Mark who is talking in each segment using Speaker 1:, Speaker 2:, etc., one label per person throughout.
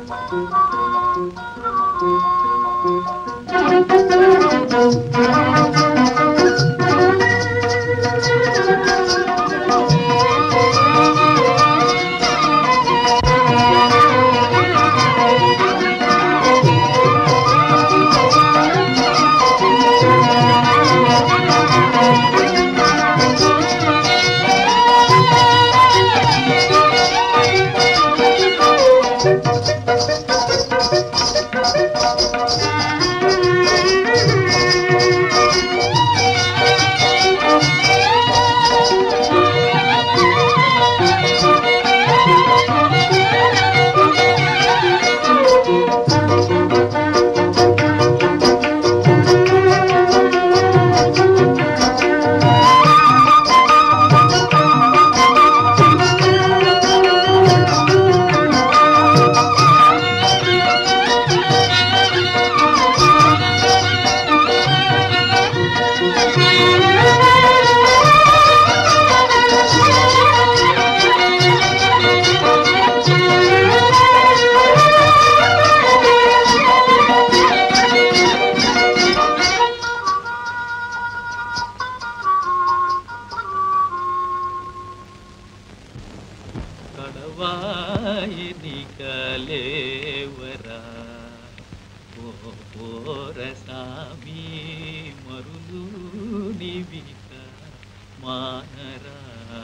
Speaker 1: కడవాయిని కలేవరా ఓ పోరసామి మరులు నివిక మానరా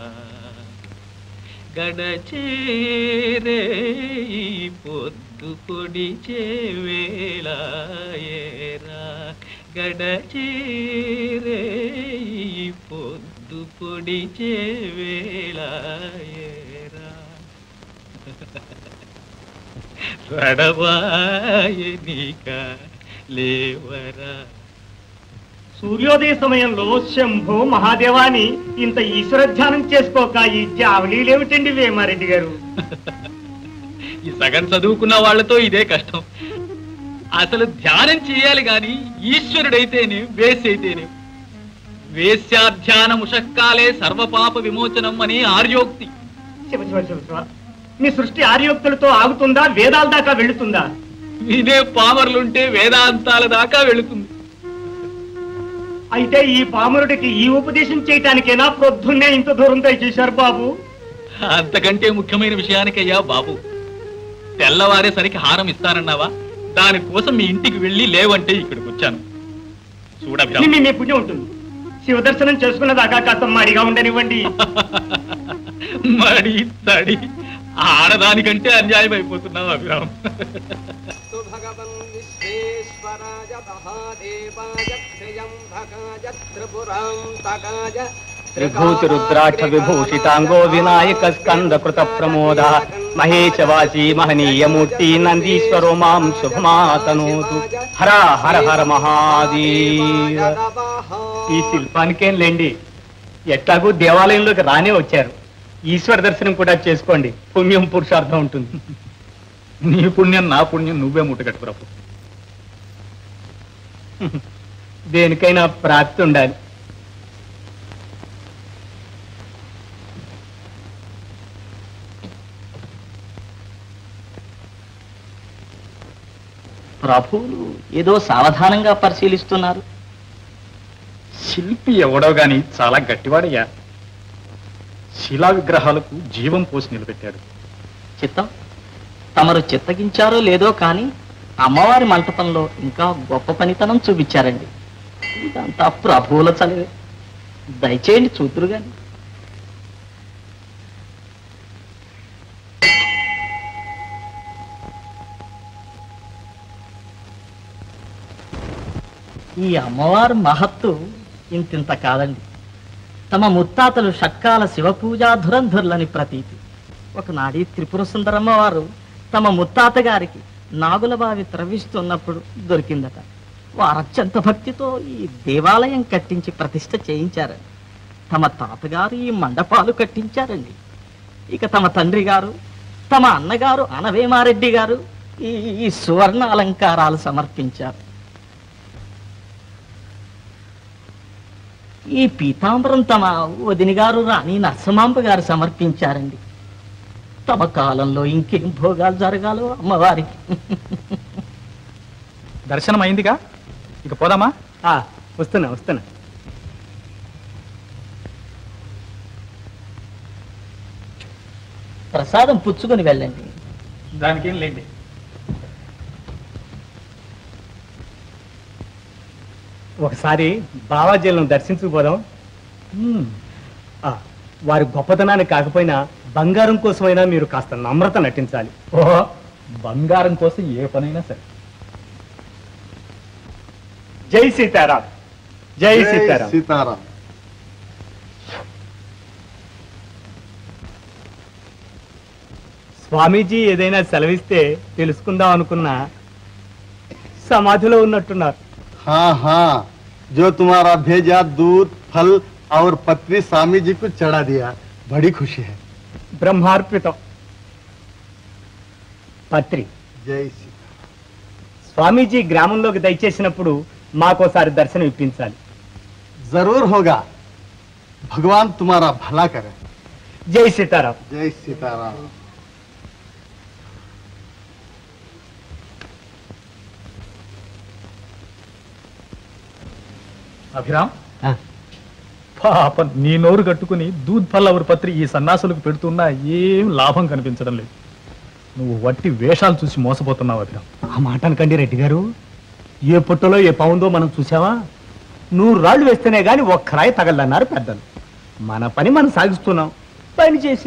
Speaker 1: గడచేరే ఈ పొద్దు పొడిచే వేళాయేరా గడచేరే ఈ పొద్దు పొడిచే వేళాయేరా రడవాయనిక లేవరా
Speaker 2: సూర్యోదయ సమయంలో శంభో మహాదేవాని ఇంత ఈశ్వర ధ్యానం చేసుకోక ఈ జావలీలేమిటండి వేమారెడ్డి గారు
Speaker 1: ఈ సగం చదువుకున్న వాళ్ళతో ఇదే కష్టం అసలు ధ్యానం చేయాలి గాని ఈశ్వరుడైతేనే వేసి అయితేనే వేశ్యాధ్యాన ముషక్కాలే సర్వపాప విమోచనం అని ఆర్యోక్తి
Speaker 2: శివ శివ శివ శివ మీ సృష్టి ఆర్యోక్తులతో ఆగుతుందా వేదాల దాకా వెళుతుందా
Speaker 1: వినే పామరులుంటే వేదాంతాల దాకా వెళుతుంది
Speaker 2: అయితే ఈ పామరుడికి ఈ ఉపదేశం చేయటానికేనా ప్రొద్దున్నే ఇంత దూరం చేశారు బాబు
Speaker 1: అంతకంటే ముఖ్యమైన విషయానికయ్యా బాబు తెల్లవారేసరికి హారం ఇస్తానన్నావా దానికోసం మీ ఇంటికి వెళ్ళి లేవంటే ఇక్కడికి వచ్చాను చూడభిరా
Speaker 2: మీ మీ పుణ్యం ఉంటుంది శివ దర్శనం చేసుకున్న దాకా కాస్త మడిగా ఉండనివ్వండి
Speaker 1: మడి తడి ఆడదానికంటే అన్యాయం అయిపోతున్నావు అభిరామ్
Speaker 3: భగవన్ విశ్వేశ్వరాయ మహాదేవాయ త్ర్యంబకాయ త్రిపురాంతకాయ
Speaker 4: త్రిభూతి రుద్రాక్ష విభూషితాంగో వినాయక స్కంద కృత ప్రమోద మహేశవాసి మహనీయమూర్తి నందీశ్వరో మాం శుభమాతనోతు హర హర హర మహాదేవ ఈ శిల్పానికేం లేండి ఎట్లాగూ దేవాలయంలోకి రానే వచ్చారు ఈశ్వర దర్శనం కూడా చేసుకోండి పుణ్యం పురుషార్థం ఉంటుంది
Speaker 1: నీ పుణ్యం నా పుణ్యం నువ్వే ముట్టగట్టు ప్రభు
Speaker 4: దేనికైనా ప్రాప్తి ఉండాలి
Speaker 5: ప్రభువులు ఏదో సావధానంగా పరిశీలిస్తున్నారు
Speaker 1: శిల్పి ఎవడో గాని చాలా గట్టివాడయ్యా శిలా విగ్రహాలకు జీవం పోసి నిలబెట్టాడు
Speaker 5: చిత్తం తమరు చిత్తగించారో లేదో కానీ అమ్మవారి మంటపంలో ఇంకా గొప్ప పనితనం చూపించారండి ఇదంతా ప్రభువుల చదివే దయచేయండి చూతురు గాని ఈ అమ్మవారి మహత్తు ఇంతింత కాదండి తమ ముత్తాతలు షట్కాల శివపూజా ధురంధుర్లని ప్రతీతి ఒకనాడి త్రిపుర సుందరమ్మ వారు తమ ముత్తాత గారికి నాగులబావి త్రవ్విస్తున్నప్పుడు దొరికిందట వారు అత్యంత భక్తితో ఈ దేవాలయం కట్టించి ప్రతిష్ఠ చేయించారండి తమ తాతగారు ఈ మండపాలు కట్టించారండి ఇక తమ తండ్రి గారు తమ అన్నగారు అనవేమారెడ్డి గారు ఈ ఈ సువర్ణ అలంకారాలు సమర్పించారు ఈ పీతాంబరం తమ వదిని గారు రాణి నరసమాంబ గారు సమర్పించారండి తమ కాలంలో ఇంకేం భోగాలు జరగాలో అమ్మవారికి
Speaker 6: దర్శనం అయిందిగా ఇక పోదామా
Speaker 4: ఆ, వస్తున్నా వస్తున్నా
Speaker 5: ప్రసాదం పుచ్చుకొని వెళ్ళండి
Speaker 6: దానికేం లేండి
Speaker 4: ఒకసారి బావాజీలను దర్శించుకుపోదాం
Speaker 6: మ్మ్.
Speaker 4: ఆ, వారి గొప్పతనాన్ని కాకపోయినా బంగారం కోసమైనా మీరు కాస్త నమ్రత నటించాలి
Speaker 6: ఓహో బంగారం కోసం ఏ పనైనా సరే
Speaker 4: జై సీతారాం జై సీతారాం
Speaker 7: సీతారాం
Speaker 4: స్వామీజీ ఏదైనా సెలవిస్తే తెలుసుకుందాం అనుకున్నా సమాధిలో ఉన్నట్టున్నారు
Speaker 7: हाँ हाँ जो तुम्हारा भेजा दूध फल और पत्री स्वामी जी को चढ़ा दिया बड़ी खुशी है
Speaker 4: బ్రహ్మార్పితం పత్రి
Speaker 7: जय सीता
Speaker 4: స్వామీజీ గ్రామంలోకి దయచేసినప్పుడు మాకోసారి దర్శనం ఇప్పించాలి
Speaker 7: जरूर होगा भगवान तुम्हारा भला करे
Speaker 4: జై సీతారాం
Speaker 7: जय सीताराम
Speaker 6: అభిరామ్ పాప నీ నోరు కట్టుకుని దూద్ పల్లవరు పత్రి ఈ సన్నాసులకు పెడుతున్నా ఏం లాభం కనిపించడం లేదు నువ్వు వట్టి వేషాలు చూసి మోసపోతున్నావు అభిరామ్
Speaker 4: ఆ మాట అనకండి రెడ్డి గారు ఏ పుట్టలో ఏ పౌందో మనం చూసావా నూరు రాళ్ళు వేస్తేనే గాని ఒక్క రాయి తగలన్నారు పెద్దలు మన పని మనం సాగిస్తున్నాం పని చేసి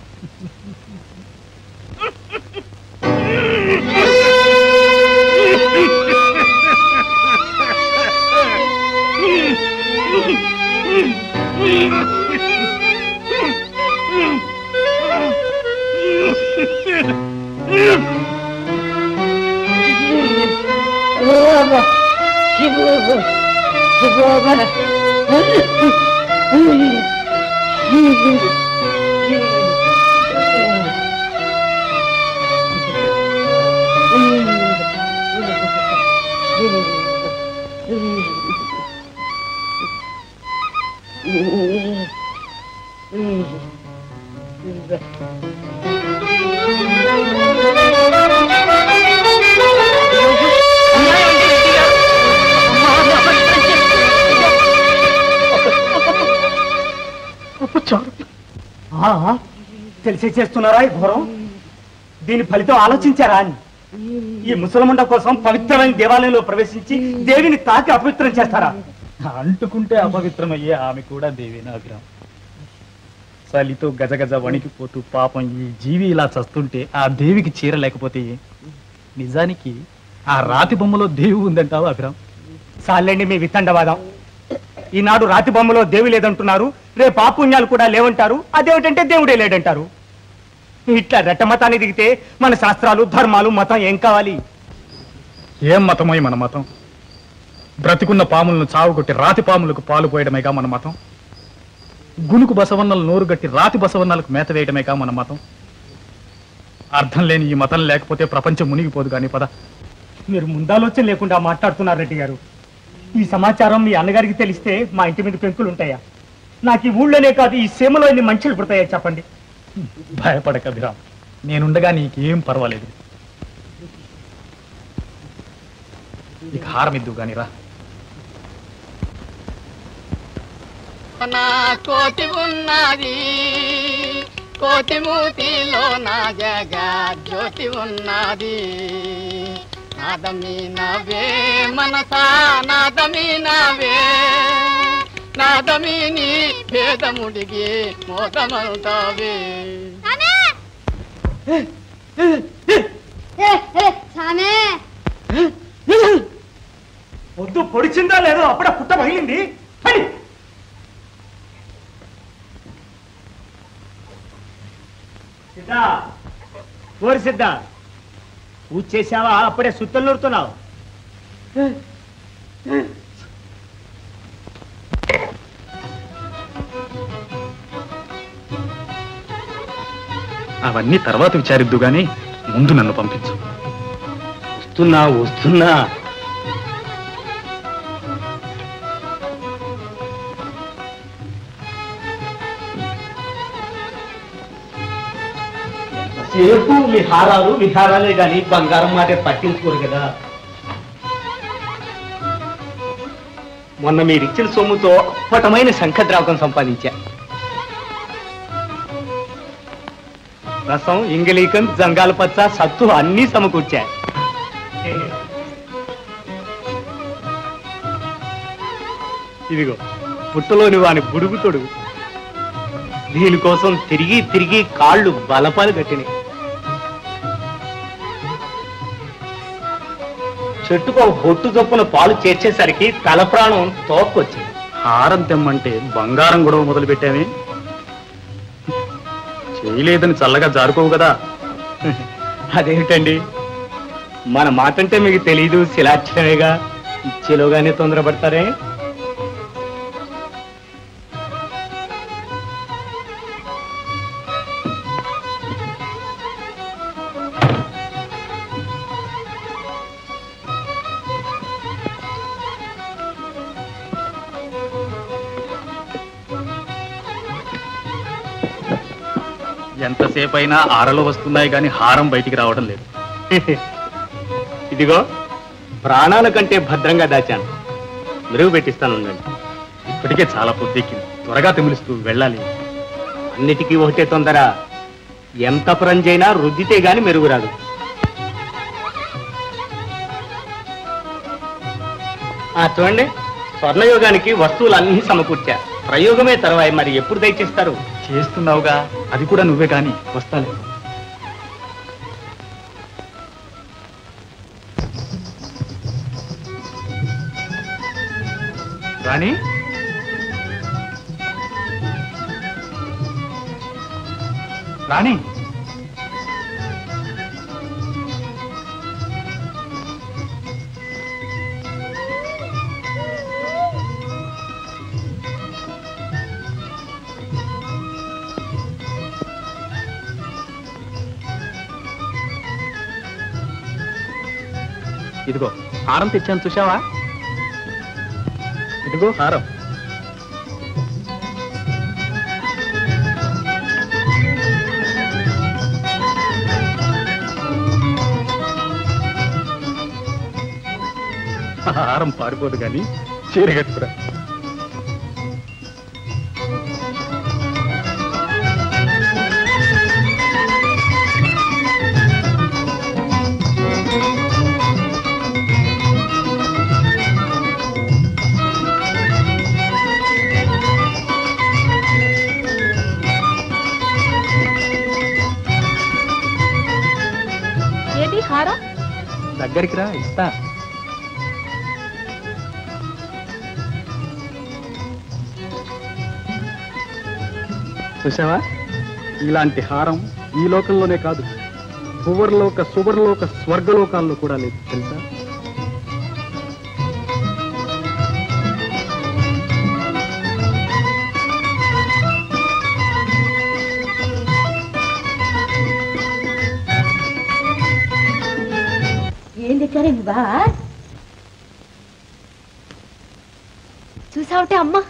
Speaker 4: తెలిసే చేస్తున్నారా ఈ ఘోరం దీని ఫలితం ఆలోచించారా అని ఈ ముసలముండ కోసం పవిత్రమైన దేవాలయంలో ప్రవేశించి దేవిని తాకి అపవిత్రం చేస్తారా
Speaker 6: అంటుకుంటే అపవిత్రమయ్యే ఆమె కూడా దేవేనా అభిరామ్ చలితో గజగజ వణికిపోతూ పాపం ఈ జీవి ఇలా చస్తుంటే ఆ దేవికి చీర లేకపోతే నిజానికి ఆ రాతి బొమ్మలో దేవి ఉందంటావా అభిరామ్
Speaker 4: చాలండి మీ వితండవాదం ఈనాడు రాతి బొమ్మలో దేవి లేదంటున్నారు రేపు పాపుణ్యాలు కూడా లేవంటారు అదేమిటంటే దేవుడే లేడంటారు ఇట్లా రెట్టమతాన్ని దిగితే మన శాస్త్రాలు ధర్మాలు మతం ఏం కావాలి
Speaker 6: ఏం మతమై మన మతం బ్రతికున్న పాములను చావుకొట్టి రాతి పాములకు పాలు పోయడమేగా మన మతం గునుకు బసవన్నలు నోరు గట్టి రాతి బసవన్నలకు మేత వేయడమేగా మన మతం అర్థం లేని ఈ మతం లేకపోతే ప్రపంచం మునిగిపోదు కానీ పద
Speaker 4: మీరు ముందాలోచన లేకుండా మాట్లాడుతున్నారు రెడ్డి గారు ఈ సమాచారం మీ అన్నగారికి తెలిస్తే మా ఇంటి మీద పెంకులు ఉంటాయా నాకు ఈ ఊళ్ళోనే కాదు ఈ సీమలో ఎన్ని మంచులు పుడతాయా చెప్పండి
Speaker 6: భయపడక అభిరామ్ నేనుండగా నీకేం పర్వాలేదు ఇక హారమిద్దు గాని రా
Speaker 8: నా కోటి ఉన్నది కోటి మూతిలో నా జగ జ్యోతి ఉన్నది నాదమి నవే మనసా నాదమి నవే నాదమి నీ భేదముడిగి మోదమవుతావే
Speaker 9: సామే
Speaker 4: పొద్దు పొడిచిందా లేదో అప్పుడే పుట్ట పగిలింది పడి సిద్ధ ఓరి సిద్ధ పూజ చేశావా అప్పుడే సుత్తలు నూరుతున్నావు
Speaker 6: అవన్నీ తర్వాత విచారిద్దు గాని ముందు నన్ను పంపించు
Speaker 4: వస్తున్నా వస్తున్నా రేపు మీ హారాలు విహారాలే గాని బంగారం మాటే పట్టించుకోరు కదా మొన్న మీరిచ్చిన సొమ్ముతో అప్పటమైన శంఖద్రావకం సంపాదించా రసం ఇంగలీకం జంగాల పచ్చ సత్తు అన్నీ సమకూర్చా ఇదిగో పుట్టలోని వాని బుడుగు తొడుగు దీనికోసం తిరిగి తిరిగి కాళ్ళు బలపాలు కట్టినాయి చెట్టుకు ఒక బొట్టు చొప్పున పాలు చేర్చేసరికి తల ప్రాణం తోక్కొచ్చింది
Speaker 6: హారం తెమ్మంటే బంగారం గొడవ మొదలు పెట్టామే చేయలేదని చల్లగా జారుకోవు కదా
Speaker 4: అదేమిటండి మన మాట అంటే మీకు తెలీదు శిలాక్షరమేగా ఇచ్చేలోగానే తొందరపడతారే
Speaker 6: ఎంతసేపు అయినా ఆరలో వస్తున్నాయి కానీ హారం బయటికి రావడం లేదు
Speaker 4: ఇదిగో ప్రాణాల కంటే భద్రంగా దాచాను మెరుగు పెట్టిస్తాను ఉండండి
Speaker 6: ఇప్పటికే చాలా పొద్దెక్కింది త్వరగా తెమిలుస్తూ వెళ్ళాలి
Speaker 4: అన్నిటికీ ఒకటే తొందర ఎంత పరంజైనా రుద్దితే గాని మెరుగురాదు ఆ చూడండి స్వర్ణయోగానికి వస్తువులు అన్ని సమకూర్చా ప్రయోగమే తర్వాయి మరి ఎప్పుడు దయచేస్తారు
Speaker 6: చేస్తున్నావుగా అది కూడా నువ్వే కానీ
Speaker 4: వస్తాను
Speaker 6: రాణి రాణి ఇదిగో హారం తెచ్చాను చూసావా ఇదిగో హారం హారం పారిపోదు కానీ చీర కట్టుకురా
Speaker 9: ఏది హారం
Speaker 6: దగ్గరికి రా ఇస్తా చూసావా ఇలాంటి హారం ఈ లోకంలోనే కాదు భువర్లోక సువర్లోక స్వర్గలోకాల్లో కూడా లేదు తెలుసా
Speaker 9: ఏం తెచ్చారే మీ బా చూసావుటే అమ్మా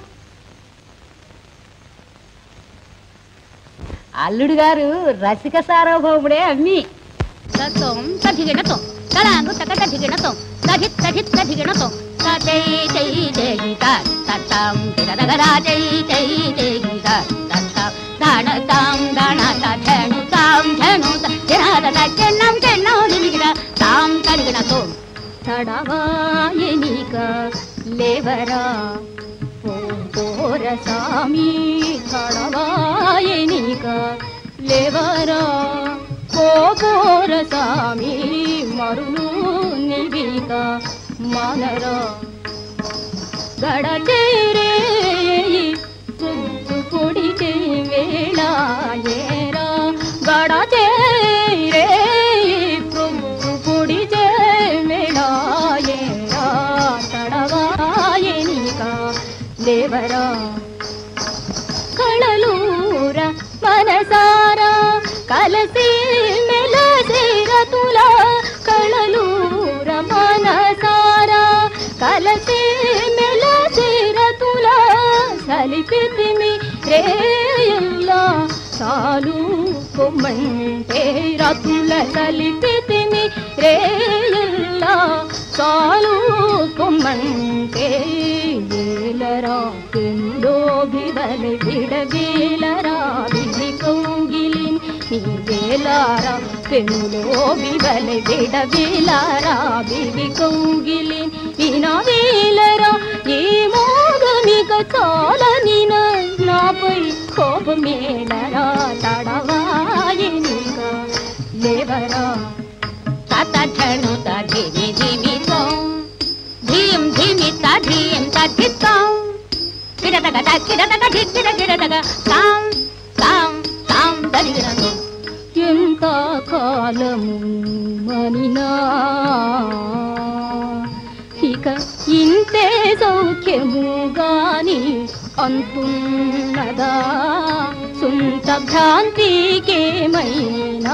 Speaker 9: అల్లుడు గారు రసిక సార్వభౌముడే అమ్మి
Speaker 10: తత్వం తధిగణతం తడాను తక తధిగణతం తధి తధి తధిగణతం తై తై దేగిత తత్తాం తిరగరా తై తై దేగిత తత్తాం దాణతాం దాణత ధనుతాం ధనుత తిరగద చెన్నం చెన్నం నిమిగిన తాం తడిగణతో తడవాయనిక లేవరా పోర సామి తడవాయనిక లేవరా పోర సామి మరులు నివిక మనరా గడచేరే పొడిచే వేళ ఏరా గడచేరే పొడిచే వేళ ఏరా తడవాయనిక దేవరా కళలూర మనసారా కలసి మెలసిరతుల కళలూర మనసారా కలసి మెలసిరతుల సలిపితిమి రేయల్లా సాలు పొమ్మంటే రతుల కలిపితిమి రేయల్లా చాలు పొమ్మంటే ఏలరా పెండో బివలి విడవేలరా విధి కౌగిలిన్ నీ వేలారా పెనులో బివలి విడవేలారా విధి కౌగిలిన్ వినవేలరా ఈ మోగమిక చాలనిన నాపై కోపమేలరా తడవాయనిగా లేవరా తత ధను ధిమి ధిమి ధీం ధిమి ధీం తగ్గిస్తాం కిడదగ కిడదగ కిడ కిడదగ తాం తాం తాం దరిగిడను ఎంత కాలము మనినా ఇక ఇంతే సౌఖ్యము గాని అంతున్నదా సుంత భ్రాంతికేమైనా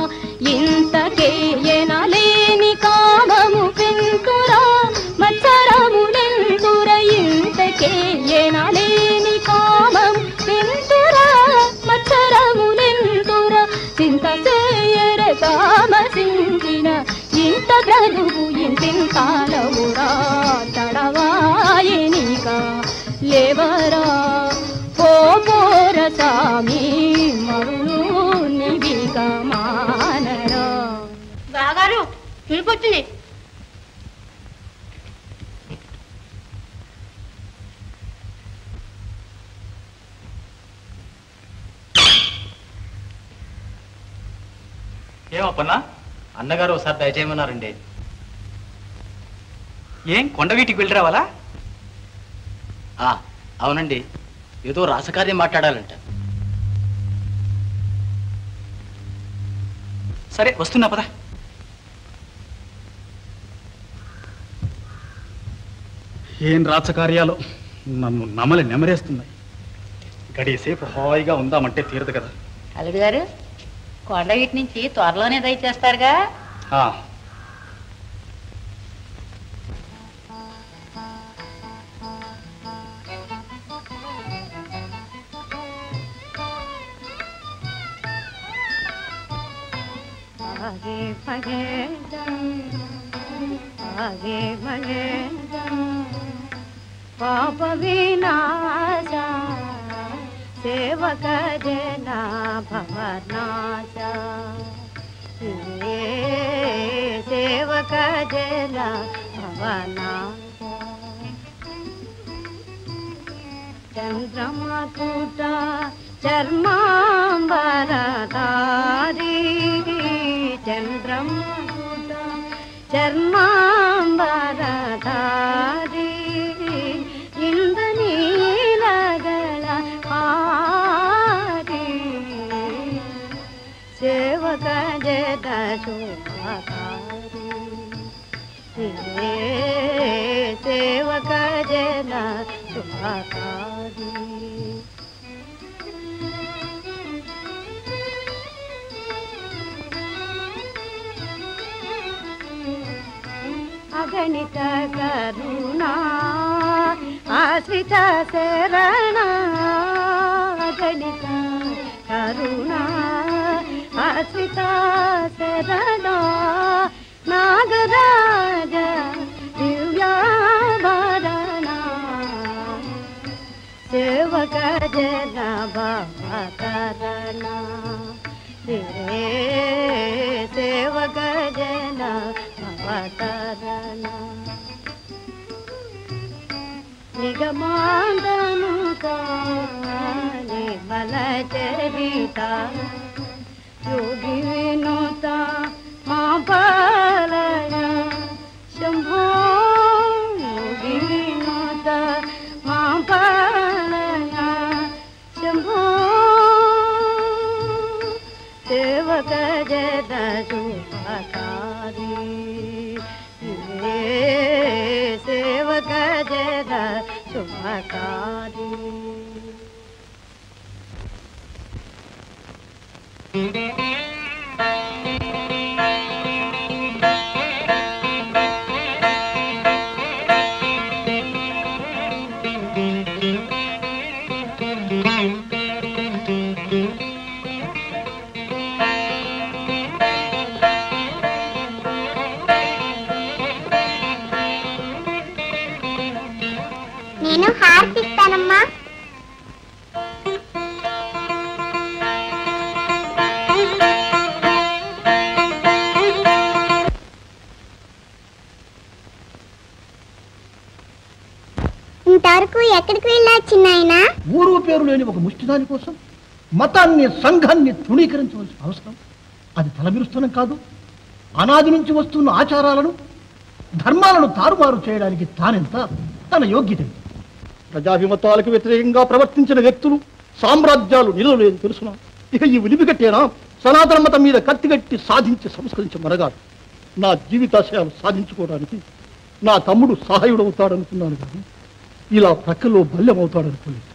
Speaker 10: ఇంతకేయనలేని కామము పెంతురా మత్సరములెందుర ఇంతకేయనలేని కామం పెంతురా మత్సరములెందుర చింత చేయర కామసించిన ఇంత బ్రతుకు ఇంతింతాలవురా తడవాయనిగా లేవరా ఓ పోర సామి మరులు నివిక మానరా బాగారు పిలుపొచ్చింది
Speaker 1: ఏమప్పన్నా
Speaker 11: అన్నగారు ఒకసారి దయచేయమన్నారండి
Speaker 1: ఏం కొండవీటికి వెళ్ళి రావాలా
Speaker 11: ఆ, అవునండి ఏదో రాసకార్యం మాట్లాడాలంట
Speaker 1: సరే వస్తున్నా పదా
Speaker 6: ఏం రాచకార్యాలు నన్ను నమలి నెమరేస్తున్నాయి గడిసేపు హాయిగా ఉందామంటే తీరదు కదా
Speaker 9: అల్లుడు గారు కొండ వీటి నుంచి త్వరలోనే దయచేస్తారుగా
Speaker 6: ఆ,
Speaker 10: ఆగే మహేంద్రం ఆగే మహేంద్రం పాప వినాశ సేవక జన భవనాశ ఏ సేవక జన భవనాశ చంద్రమకుట చర్మాంబరదారి చంద్రమకుట చర్మాంబరదారి ఇంద్రనీలగల హారి సేవక జద శోభకారి ఏ సేవక జన శుభకారి అగణిత కరుణా ఆశ్రిత శరణ అగణిత కరుణా ఆశ్రిత శరణ నాగరాజ దివ్యాభరణ సేవక జన భవతరణ రే సేవక జన భవతరణ నిగమాందను నిర్మల చరిత యోగి వినుత మా పాలయ శంభో యోగి వినుత మా పాలయ శంభో సేవక జద శుభకారి ఏ సేవక జద శుభకారి
Speaker 12: వస్తానమ్మా ఇంతవరకు ఎక్కడికి వెళ్ళా చిన్నాయనా
Speaker 13: ఊరు పేరు లేని ఒక ముష్టిదాని కోసం మతాన్ని సంఘాన్ని తృణీకరించవలసిన అవసరం అది తలబిరుస్తున్నాం కాదు అనాది నుంచి వస్తున్న ఆచారాలను ధర్మాలను తారుమారు చేయడానికి తానెంత తన యోగ్యత ఎంత? ప్రజాభిమతాలకు వ్యతిరేకంగా ప్రవర్తించిన వ్యక్తులు సామ్రాజ్యాలు నిలవలేని తెలుసునా ఇక ఈ ఉలిపిగట్టేనా సనాతన మతం మీద కత్తిగట్టి సాధించి సంస్కరించి మరగాడు నా జీవితాశయాలు సాధించుకోవడానికి నా తమ్ముడు సహాయుడవుతాడనుకున్నాను కానీ ఇలా ప్రక్కలో బల్యం అవుతాడనుకోలేదు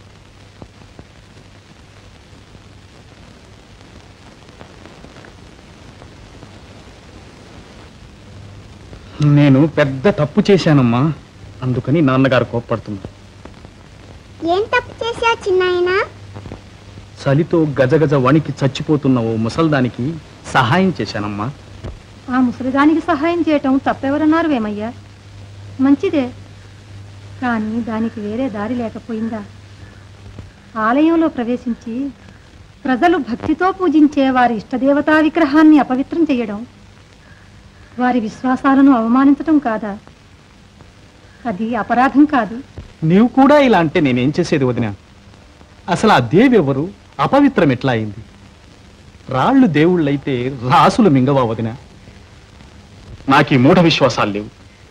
Speaker 6: నేను పెద్ద తప్పు చేశానమ్మా అందుకని నాన్నగారు కోప్పడుతున్నారు
Speaker 12: ఏం తప్పు చేశా చిన్నాయనా
Speaker 6: చలితో గజగజ వణికి చచ్చిపోతున్న ఓ ముసల్దానికి సహాయం చేశానమ్మా
Speaker 14: ఆ ముసలిదానికి సహాయం చేయటం తప్పెవరన్నారు వేమయ్యా మంచిదే కానీ దానికి వేరే దారి లేకపోయిందా ఆలయంలో ప్రవేశించి ప్రజలు భక్తితో పూజించే వారి ఇష్టదేవతా విగ్రహాన్ని అపవిత్రం చేయడం వారి విశ్వాసాలను అవమానించటం కాదా అది అపరాధం కాదు
Speaker 6: నీవు కూడా ఇలా అంటే నేనేం చేసేది వదిన అసలు ఆ దేవి ఎవరు అపవిత్రం ఎట్లా అయింది రాళ్ళు దేవుళ్ళైతే రాసులు మింగవా వదిన నాకు ఈ మూఢ విశ్వాసాలు లేవు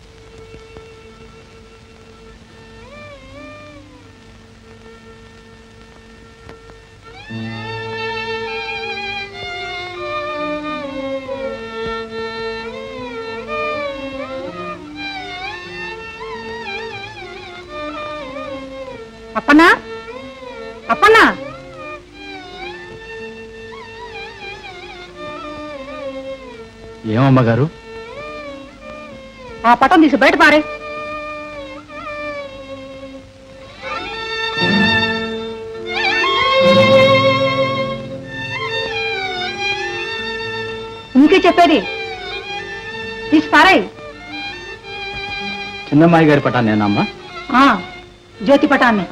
Speaker 14: అప్పనా అప్పనా
Speaker 6: ఏమమ్మగారు
Speaker 14: ఆ పటం తీసి బయట పారే ఇంకే చెప్పేది తీసి పారాయి
Speaker 6: చిన్నమ్మాయి గారి పటానేనమ్మా
Speaker 14: ఆ, జ్యోతి పటాన్ని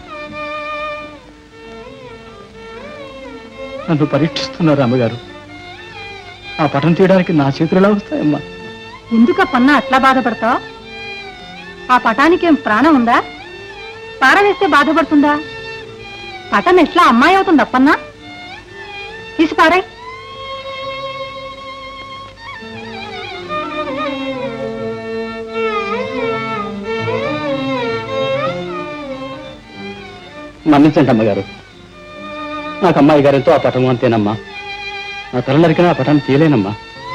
Speaker 6: నన్ను పరీక్షిస్తున్నారు అమ్మగారు ఆ పటం తీయడానికి నా చేతులు ఎలా వస్తాయమ్మా
Speaker 14: ఎందుకప్పన్నా అట్లా బాధపడతావు ఆ పటానికి ఏం ప్రాణం ఉందా పారవేస్తే బాధపడుతుందా పటం ఎట్లా అమ్మాయి అవుతుంది అప్పన్నా తీసి పారాయి
Speaker 6: మన్నించండి అమ్మగారు నాకు అమ్మాయి గారితో ఆ పటం అంతేనమ్మా నా తల నరికిన ఆ పటాన్ని తీయలేనమ్మా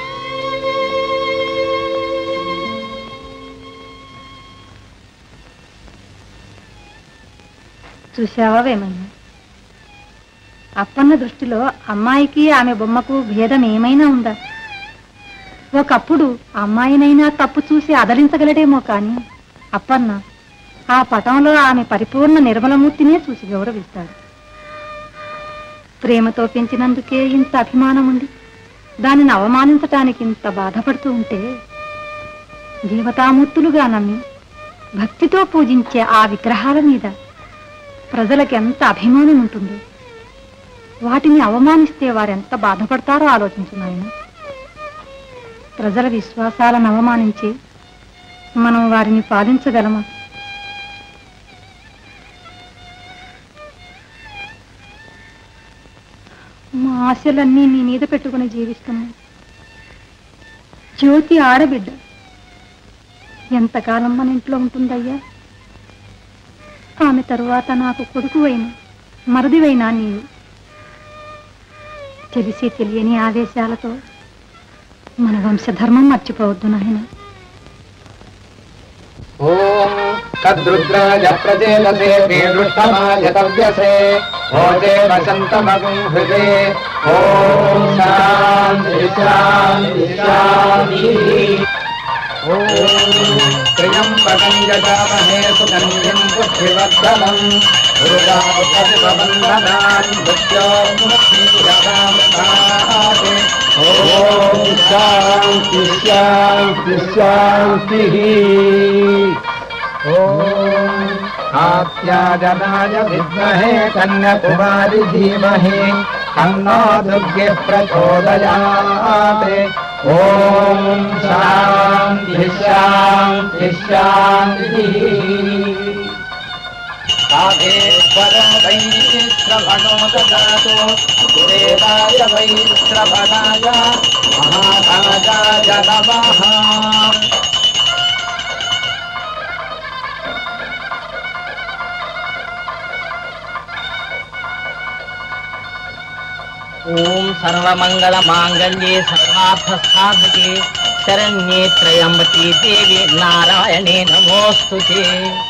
Speaker 14: చూసావా వేమయ్య అప్పన్న దృష్టిలో అమ్మాయికి ఆమె బొమ్మకు భేదం ఏమైనా ఉందా ఒకప్పుడు అమ్మాయినైనా తప్పు చూసి అదలించగలడేమో కానీ అప్పన్న ఆ పటంలో ఆమె పరిపూర్ణ నిర్మలమూర్తినే చూసి గౌరవిస్తాడు ప్రేమతో పెంచినందుకే ఇంత అభిమానం ఉంది దానిని అవమానించటానికి ఇంత బాధపడుతూ ఉంటే దేవతామూర్తులుగా నమ్మి భక్తితో పూజించే ఆ విగ్రహాల మీద ప్రజలకు ఎంత అభిమానం ఉంటుందో వాటిని అవమానిస్తే వారెంత బాధపడతారో ఆలోచించున్నాయన ప్రజల విశ్వాసాలను అవమానించి మనం వారిని పాలించగలమా మా ఆశలన్నీ నీ మీద పెట్టుకుని జీవిస్తున్నాం జ్యోతి ఆడబిడ్డ ఎంతకాలం మన ఇంట్లో ఉంటుందయ్యా ఆమె తరువాత నాకు కొడుకువైన మరదివైనా నీవు తెలిసి తెలియని ఆవేశాలతో మన వంశధర్మం మర్చిపోవద్దు నాయన
Speaker 3: ఓం తద్రుద్రాయ ప్రజేలసే పీడుష్టమాయతవ్యసే ఓజే వసంతమగం హృదే ఓం శాంతి శాంతి శాంతి ఓం త్ర్యంబకం యజామహే సుగంధిం బుద్ధివర్ధనం దుర్గాపతిపవందనాన్ మృత్యోర్ముక్తిరవామృతాదే
Speaker 13: ఓం శాంతి శాంతి శాంతి ఓం
Speaker 3: आत्याजनाय विद्महे कन्याकुमारी धीमहि तन्नो दुर्गे प्रचोदयात् ॐ शान्ति शान्ति शान्तिः साधेश्वरो वैश्रवणो ददातु देवाय वैश्रवणाय महाराजाय नमः
Speaker 5: ఓం సర్వమంగళ మాంగళ్యే సర్వార్థ సాధకే శరణ్యే త్రయంబకే దేవి నారాయణే నమోస్తుతే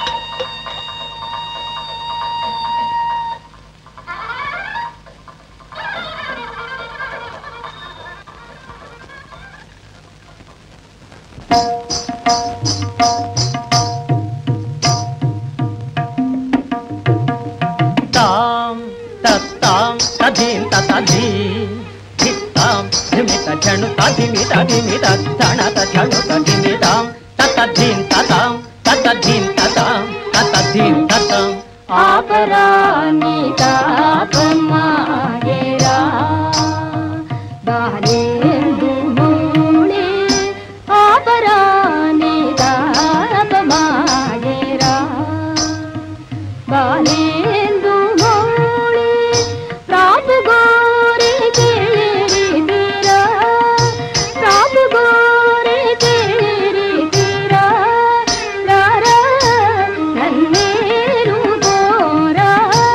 Speaker 5: తాం తత్తాం తధీం తథీ ధిత్తాం ధిమిత ఝణు తధిమిత ధిమిత ధణత ఝణు తధిమితాం తతధీం తతాం తతధీం తతాం తతధీం తతాం
Speaker 10: ఆపరాని తాపమాయరా బాలేందు మూడే ఆపరాని తాపమాయరా బాలేందు మూడే ప్రాపు గోరే తేరి తీరా ప్రాపు గోరే తేరి తీరా రారా నన్నేరు గోరా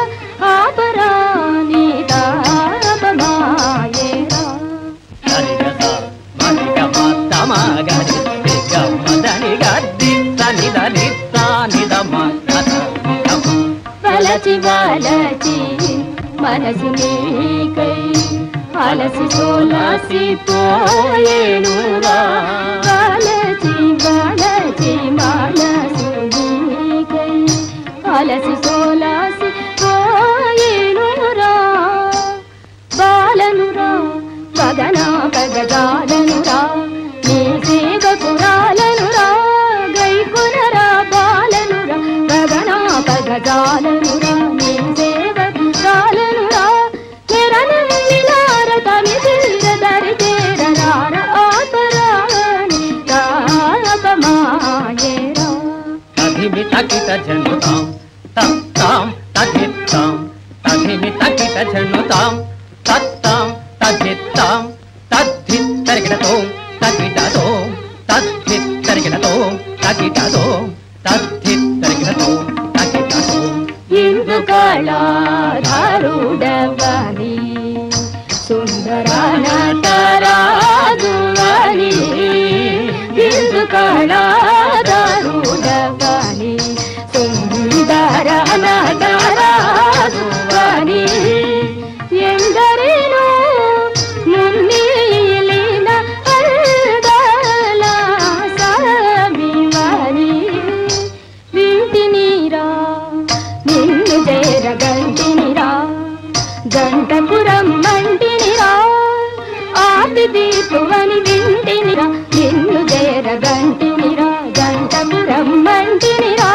Speaker 10: ఆపరాని తాపమాయేరా
Speaker 5: హరిగద మరిగమ తమగరి గమదని గద్ది సనిద నిత్త నిదమ కథ
Speaker 10: వలచి వలచి మనసు నీకై అలసి సోలసి పోయేనురా వలచి వలచి మనసు నీకై అలసి సోలసి పోయేనురా బాలనురా పదనా పగజాలనురా నీ సేవకురాలనురా గైకునరా బాలనురా పదనా పగజాలనురా నీ సేవకురాలనురా చెరనల్లినార తమి తీర దరి చేరనార ఆపరాని తాపమాయేరా
Speaker 5: తధిమి తకిట జనుతాం తత్తాం తధిత్తాం తధిమి తకిట జనుతాం తత్తాం తధిత్తాం తద్ధిత్ తరిగిడతో తగిడతో తద్ధిత్ తరిగిడతో తగిడతో తద్ధిత్ తరిగిడతో తగిడతో
Speaker 10: ఇందు కళాధారుడవని సుందరనటరాజువని ఇందు కళాధారుడవని సుందరనటరాజువని ఎందరినో మున్నీలిన అల్దల సామివని వింటినీరా నిన్ను చేరగంటినిరా గంటపురం మంటినిరా ఆపి దీపువని వింటినిరా నిన్ను చేరగంటినిరా గంటపురం మంటినిరా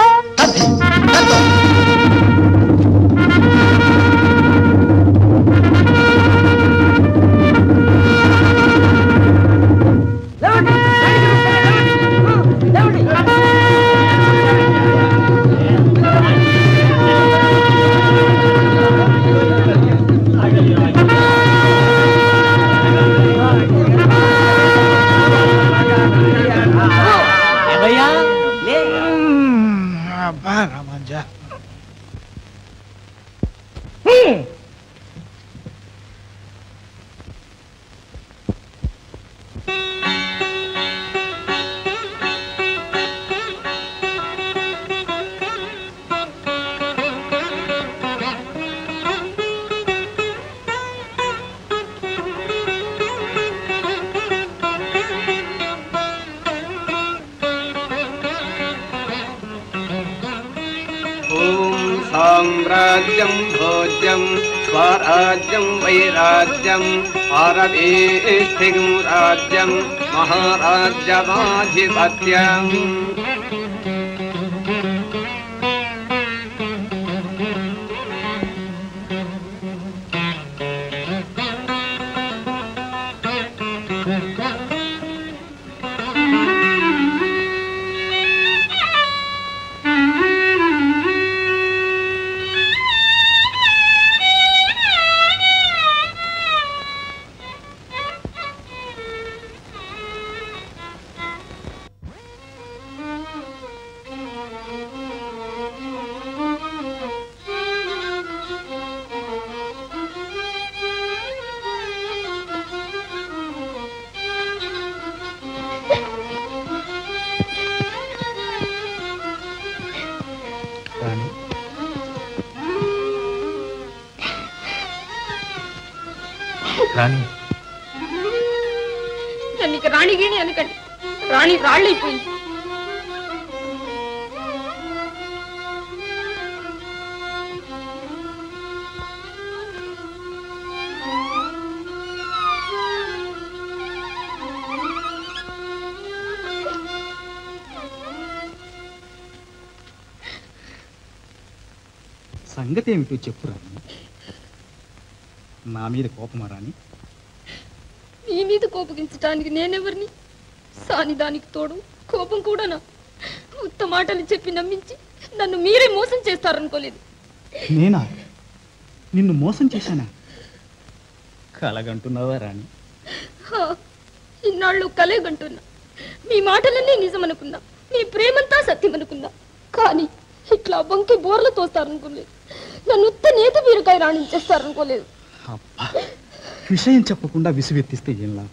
Speaker 5: ఎవయ్యా లే
Speaker 6: అబ్బా రామాంజా
Speaker 3: ॐ साम्राज्यं भोज्यं स्वराज्यं वैराज्यम् आरवेष्ठिं राज्यं महाराज्यमाधिपत्यम्
Speaker 6: రాణి
Speaker 15: నన్ను ఇక రాణి గీణి అనకండి రాణి రాళ్ళైపోయింది
Speaker 6: సంగతి ఏమిటో చెప్పు రాణి నా మీద కోపమా రాణి
Speaker 15: నీ మీద కోపగించడానికి నేనెవరిని సాని దానికి తోడు కోపం కూడానా ఉత్త మాటలు చెప్పి నమ్మించి నన్ను మీరే మోసం చేస్తారనుకోలేదు
Speaker 6: నేనా నిన్ను మోసం చేశానా కలగంటున్నావా రాణి
Speaker 15: హా, ఇన్నాళ్ళు కలేగంటున్నా మీ మాటలన్నీ నిజమనుకున్నా మీ ప్రేమంతా సత్యమనుకున్నా కానీ ఇట్లా బంకి బోర్లు తోస్తారనుకోలేదు నన్ను ఉత్త నేత బీరకాయ రాణించేస్తారనుకోలేదు
Speaker 6: అబ్బా విషయం చెప్పకుండా విసుగెత్తిస్తే ఏం లాభం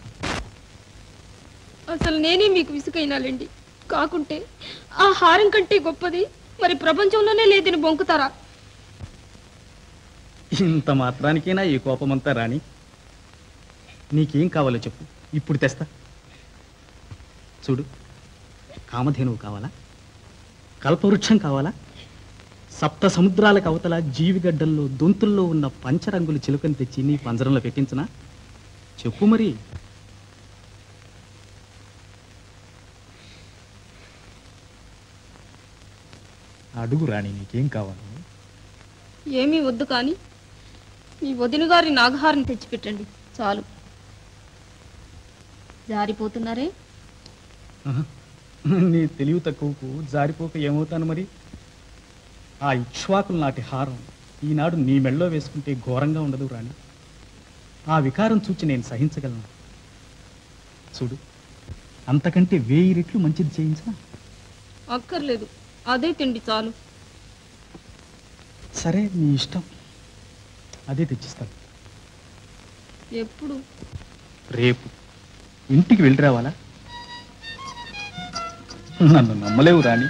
Speaker 15: అసలు నేనే మీకు విసుకైనాలండి కాకుంటే ఆ హారం కంటే గొప్పది మరి ప్రపంచంలోనే లేదని బొంకుతారా
Speaker 6: ఇంత మాత్రానికైనా ఈ కోపమంతా రాణి నీకేం కావాలో చెప్పు ఇప్పుడు తెస్తా చూడు కామధేనువు కావాలా కల్పవృక్షం కావాలా సప్త సముద్రాలకు అవతల జీవిగడ్డల్లో దొంతుల్లో ఉన్న పంచరంగుల చిలుకని తెచ్చి నీ పంజరంలో పెట్టించనా చెప్పు మరి అడుగు రాణి నీకేం కావాలి
Speaker 15: ఏమీ వద్దు కానీ మీ వదిన గారి నాగహారం తెచ్చిపెట్టండి చాలు జారిపోతున్నారే
Speaker 6: ఆహా. నీ తెలివి తక్కువకు జారిపోక ఏమవుతాను మరి ఆ ఇక్ష్వాకుల నాటి హారం ఈనాడు నీ మెళ్ళో వేసుకుంటే ఘోరంగా ఉండదు రాణి ఆ వికారం చూచి నేను సహించగలను చూడు అంతకంటే వేయి రెట్లు మంచిది చేయించా
Speaker 15: అక్కర్లేదు అదే తిండి చాలు
Speaker 6: సరే నీ ఇష్టం అదే తెచ్చిస్తాను
Speaker 15: ఎప్పుడు
Speaker 6: రేపు ఇంటికి వెళ్ళి రావాలా నన్ను నమ్మలేవు రాణి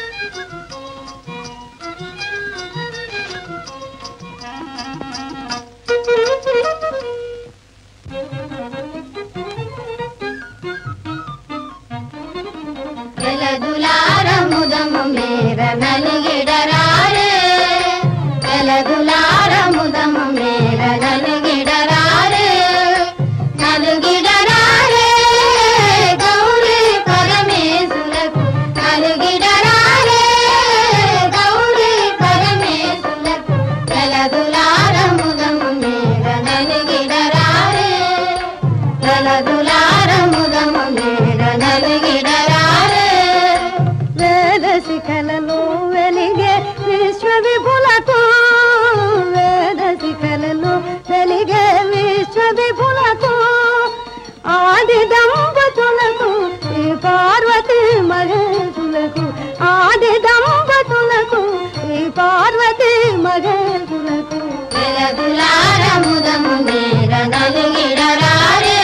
Speaker 10: వెలదులారముదము మేర నలుగిడరారే వెలదులారముదము మేర నలుగిడరారే నలుగిడరారే గౌరీ పరమేశులకు నలుగిడరారే గౌరీ పరమేశులకు వెలదులారముదము మేర నలుగిడరారే వెలదులారముదము మేర నలుగిడరారే వేద శిఖలలో వెలిగే విశ్వ విపులకు వేద శిఖలలో వెలిగే విశ్వ విపులకు ఆది దంపతులకు ఈ పార్వతి మహేశులకు ఆది దంపతులకు ఈ పార్వతి మహేశులకు వెలదులారముదము మేర నలుగిడరారే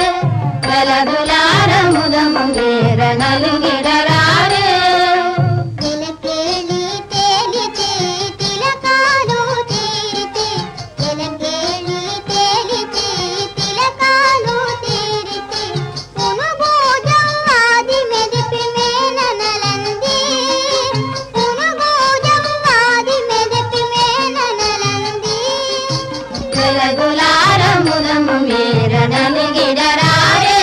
Speaker 10: వెలదులారముదము మేర నలుగిడరారే తిలకేలి తేలితే తిలకాలు తీరితే తిలకేలి తేలితే తిలకాలు తీరితే పునుగోజం ఆది మెదిపి మేననలంది పునుగోజం ఆది మెదిపి మేననలంది వెలగులారముదము మేర నలుగిడరారే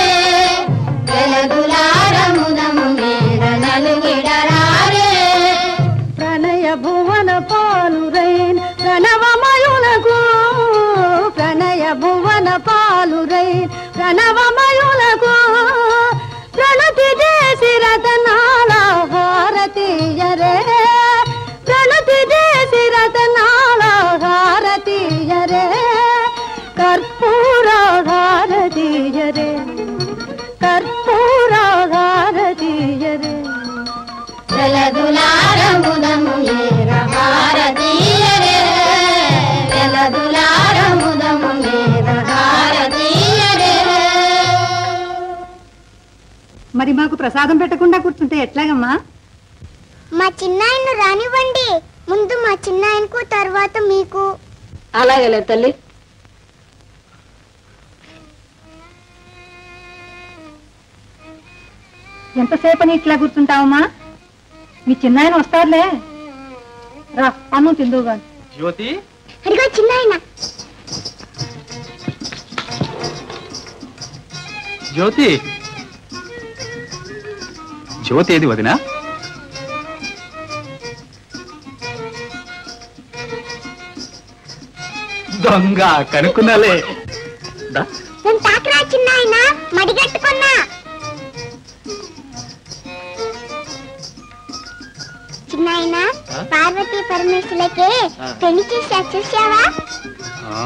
Speaker 10: వెలగులారముదము మేర నలుగిడరారే ప్రణయ భువన పాలురైన్ ప్రణవమయులకు ప్రణయ భువన పాలురైన్ ప్రణవమయులకు ప్రణతి దేశి రతనాల హారతీయరే ప్రణతి దేశి రతనాల హారతీయరే కర్పూర హారతీయరే కర్పూర హారతీయరే వెలదులారముదము మేర హారతీయరే వెలదులారముదము మేర హారతీయరే
Speaker 14: మరి మాకు ప్రసాదం పెట్టకుండా కూర్చుంటే ఎట్లాగమ్మా
Speaker 12: మా చిన్నాయన్ను రానివ్వండి ముందు మా చిన్నాయనకు తర్వాత మీకు
Speaker 15: అలాగేలే తల్లి
Speaker 14: ఎంతసేపని ఇట్లా కూర్చుంటావమ్మా మీ చిన్నాయన వస్తారులే రా అన్నం తిందువుగా
Speaker 1: జ్యోతి
Speaker 12: అదిగో చిన్నాయన
Speaker 1: జ్యోతి జ్యోతి ఏది వదినా దొంగ కనుక్కున్నాలే దా.
Speaker 12: నేను తాకరా చిన్నాయన మడిగట్టుకున్నా చిన్నాయన పార్వతీ పరమేశ్వరులకి
Speaker 1: ఆ.
Speaker 12: పెళ్లి చేసి చూసావా
Speaker 1: ఆ,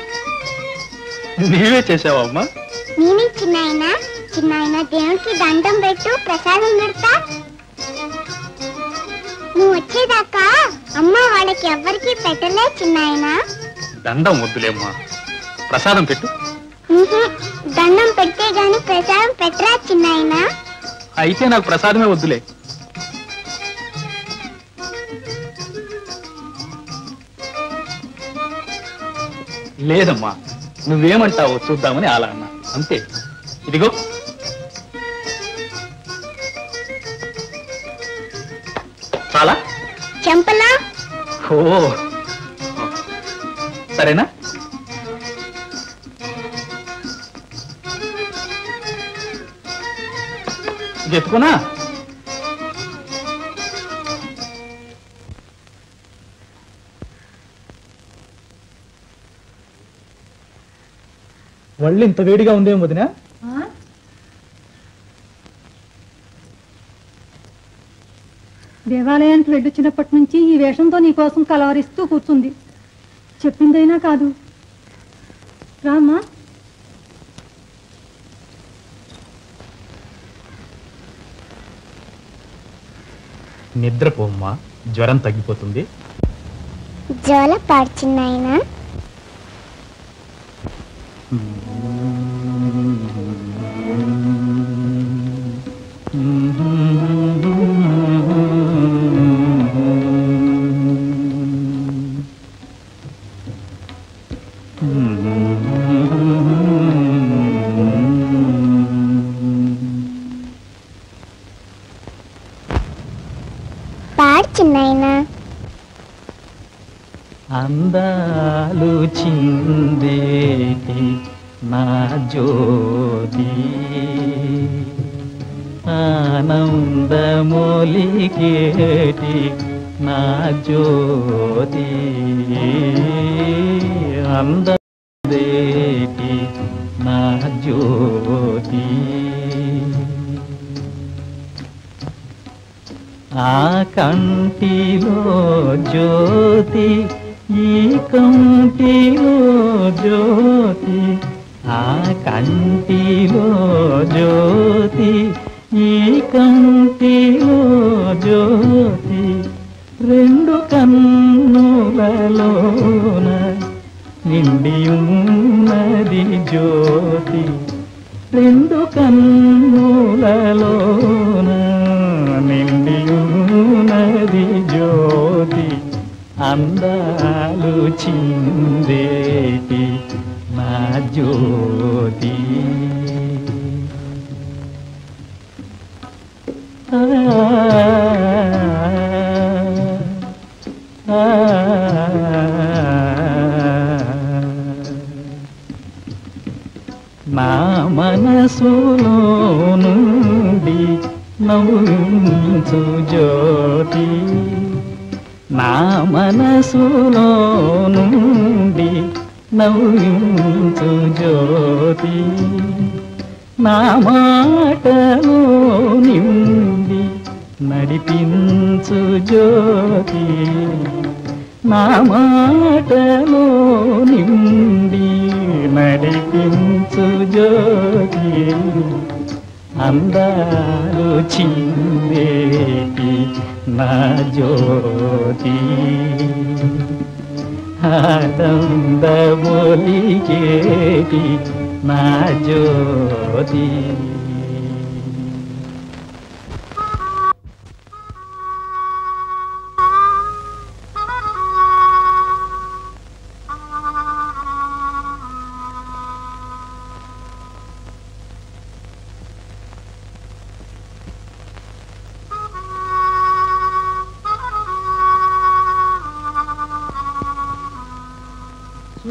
Speaker 1: నీవే చేసావమ్మా
Speaker 12: నేనే చిన్నాయన చిన్నాయన దేవునికి దండం పెట్టు ప్రసాదం పెడతా నువ్వు వచ్చేదాకా అమ్మ వాళ్ళకి ఎవ్వరికి పెట్టలే చిన్నాయన
Speaker 1: దండం వద్దులేమ్మా ప్రసాదం పెట్టు
Speaker 12: ఉహు, దండం పెడితే గాని ప్రసాదం పెట్టరా చిన్నాయన
Speaker 1: అయితే నాకు ప్రసాదమే వద్దులే లేదమ్మా నువ్వేమంటావో చూద్దామని అలా అన్నా అంతే ఇదిగో చాలా
Speaker 12: చెంపలా
Speaker 1: ఓ సరేనా ఎత్తుకున్నా
Speaker 6: ఒళ్ళు ఇంత వేడిగా ఉందేమో వదినా
Speaker 14: దేవాలయానికి వెళ్ళొచ్చినప్పటి నుంచి ఈ వేషంతో నీకోసం కలవరిస్తూ కూర్చుంది చెప్పిందైనా కాదు రామ్మా
Speaker 6: నిద్రపోమ్మా జ్వరం తగ్గిపోతుంది
Speaker 12: జోల పాడు చిన్నాయన పాడు చిన్నాయన
Speaker 5: అందాలు చిందేటి నా జ్యోతి ఆనందమొలికేటి నా జ్యోతి అందదేటి నా జ్యోతి ఆ కంటిలో జ్యోతి ఈ కంటిలో జ్యోతి ఆ కంటిలో జ్యోతి ఈ కంటిలో జ్యోతి రెండు కన్నులలోన నిండి ఉన్నది జ్యోతి రెండు కన్నులలోన నిండి ఉన్నది జ్యోతి అందాలు చిందేటి నా జ్యోతి ఆ, ఆ, నా మనసులో నుండి నవ్వించు జ్యోతి నా మనసులో నుండి నవ్వించు జ్యోతి నా మాటలో నిండి నడిపించు జ్యోతి నా మాటలో నిండి నడిపించు జ్యోతి అందాలు చిందేటి నా జ్యోతి ఆనందమొలికేటి నా జ్యోతి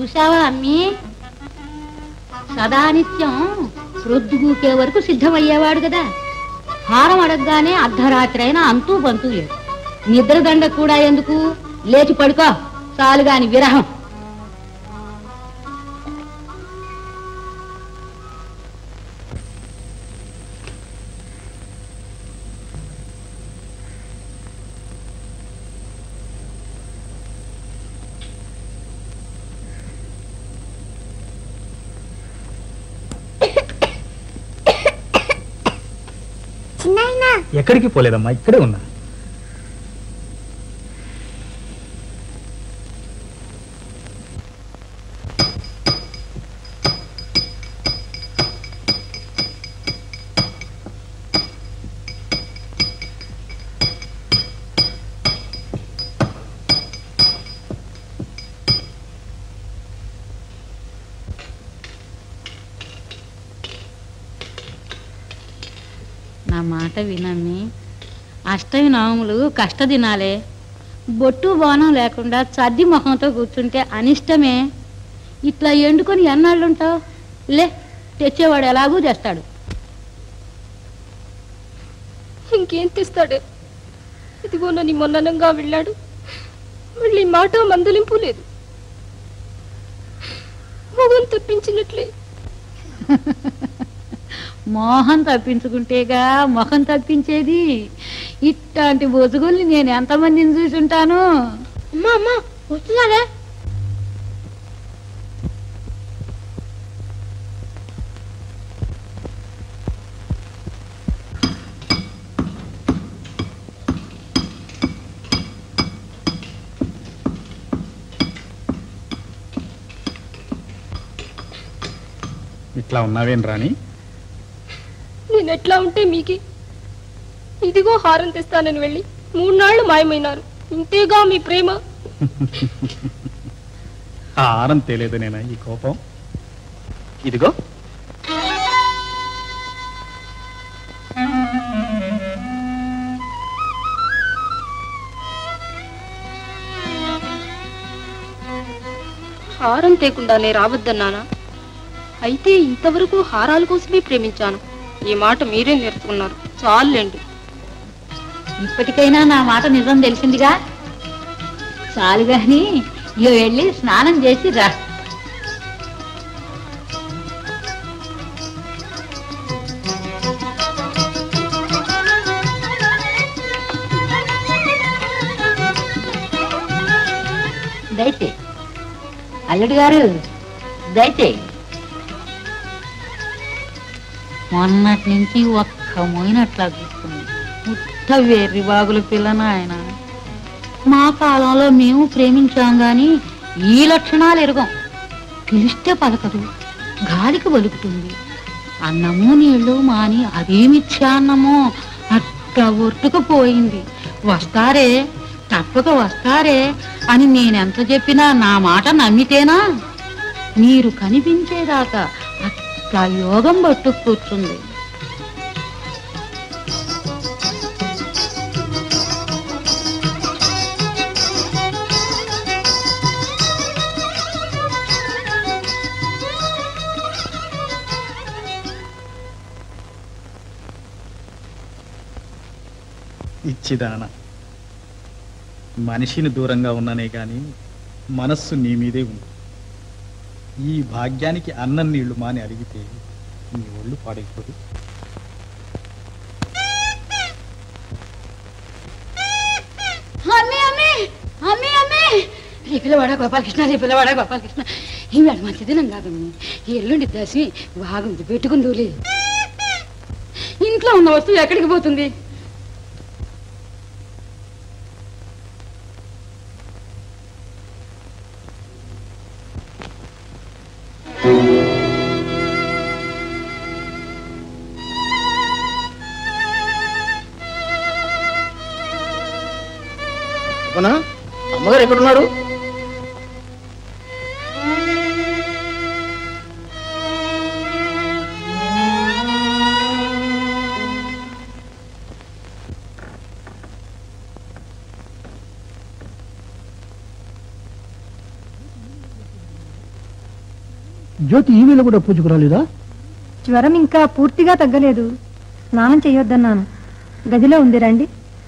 Speaker 10: చూసావా అమ్మీ సదానిత్యం ప్రొద్దుగూకే వరకు సిద్ధమయ్యేవాడు కదా హారం అడగగానే అర్ధరాత్రి అయినా అంతూ బంతూ లేదు నిద్రదండ కూడా ఎందుకు లేచి పడుకో చాలుగాని విరహం
Speaker 12: చిన్నాయన
Speaker 6: ఎక్కడికి పోలేదమ్మా ఇక్కడే ఉన్నా
Speaker 10: నా మాట వినమ్మి అష్టమి నవములు కష్టదినాలే బొట్టు బోనం లేకుండా చద్ది మొహంతో కూర్చుంటే అనిష్టమే ఇట్లా ఎండుకొని ఎన్నాళ్ళు ఉంటావు లే తెచ్చేవాడు ఎలాగూ తెస్తాడు
Speaker 15: ఇంకేం తెస్తాడు ఇదిగో నన్ను మొన్ననంగా వెళ్ళాడు మళ్ళీ మాట మందలింపు లేదు మొగం తప్పించినట్లే
Speaker 10: మోహం తప్పించుకుంటేగా మొహం తప్పించేది ఇట్లాంటి బొసుగుల్ని నేను ఎంతమందిని చూసుంటాను
Speaker 15: అమ్మా అమ్మా వస్తున్నాడే
Speaker 6: ఇట్లా ఉన్నావేం రాణి
Speaker 15: నేను ఎట్లా ఉంటే మీకి ఇదిగో హారం తెస్తానని వెళ్ళి మూడు నాళ్లు మాయమైనారు ఇంతేగా మీ ప్రేమ
Speaker 6: ఆ ఆరం తెలియదు నేనా ఈ కోపం ఇదిగో
Speaker 15: హారం తేకుండానే రావద్దన్నానా అయితే ఇంతవరకు హారాల కోసమే ప్రేమించాను ఈ మాట మీరే నేర్చుకున్నారు చాలండి
Speaker 10: ఇప్పటికైనా నా మాట నిజం తెలిసిందిగా చాలు గాని ఇక వెళ్ళి స్నానం చేసి రా దయచే అల్లుడు గారు దయచే మొన్నటి నుంచి ఒక్క మోయినట్లా చూస్తుంది ముట్ట వెర్రి బాగుల పిల్లన ఆయన మా కాలంలో మేము ప్రేమించాం గాని ఈ లక్షణాలు ఎరగం పిలిస్తే పలకదు గాలికి పలుకుతుంది అన్నము నీళ్లు మాని అదేమిచ్చా అన్నమో అట్లా ఒట్టుకుపోయింది వస్తారే తప్పక వస్తారే అని నేనెంత చెప్పినా నా మాట నమ్మితేనా మీరు కనిపించేదాకా అట్లా యోగం పట్టు కూర్చుంది
Speaker 6: ఇచ్చిదాన మనిషిని దూరంగా ఉన్నానే గాని మనస్సు నీ మీదే ఉంది ఈ భాగ్యానికి అన్నం నీళ్లు మాని అడిగితే నీ ఒళ్ళు పాడైపోదు
Speaker 10: అమ్మే అమ్మే అమ్మే అమ్మే ఈ పిల్లవాడ గోపాలకృష్ణ ఈ పిల్లవాడ గోపాలకృష్ణ ఈ వేళ మంచి దినం కాదమ్మి ఈ ఎల్లుండి దశమి బాగుంది పెట్టుకుందూలే ఇంట్లో ఉన్న వస్తువు ఎక్కడికి పోతుంది
Speaker 5: అమ్మగారు ఎక్కడున్నారు
Speaker 13: జ్యోతి ఈ వేళ కూడా పూజకు రాలేదా
Speaker 14: జ్వరం ఇంకా పూర్తిగా తగ్గలేదు స్నానం చేయొద్దన్నాను గదిలో ఉంది రండి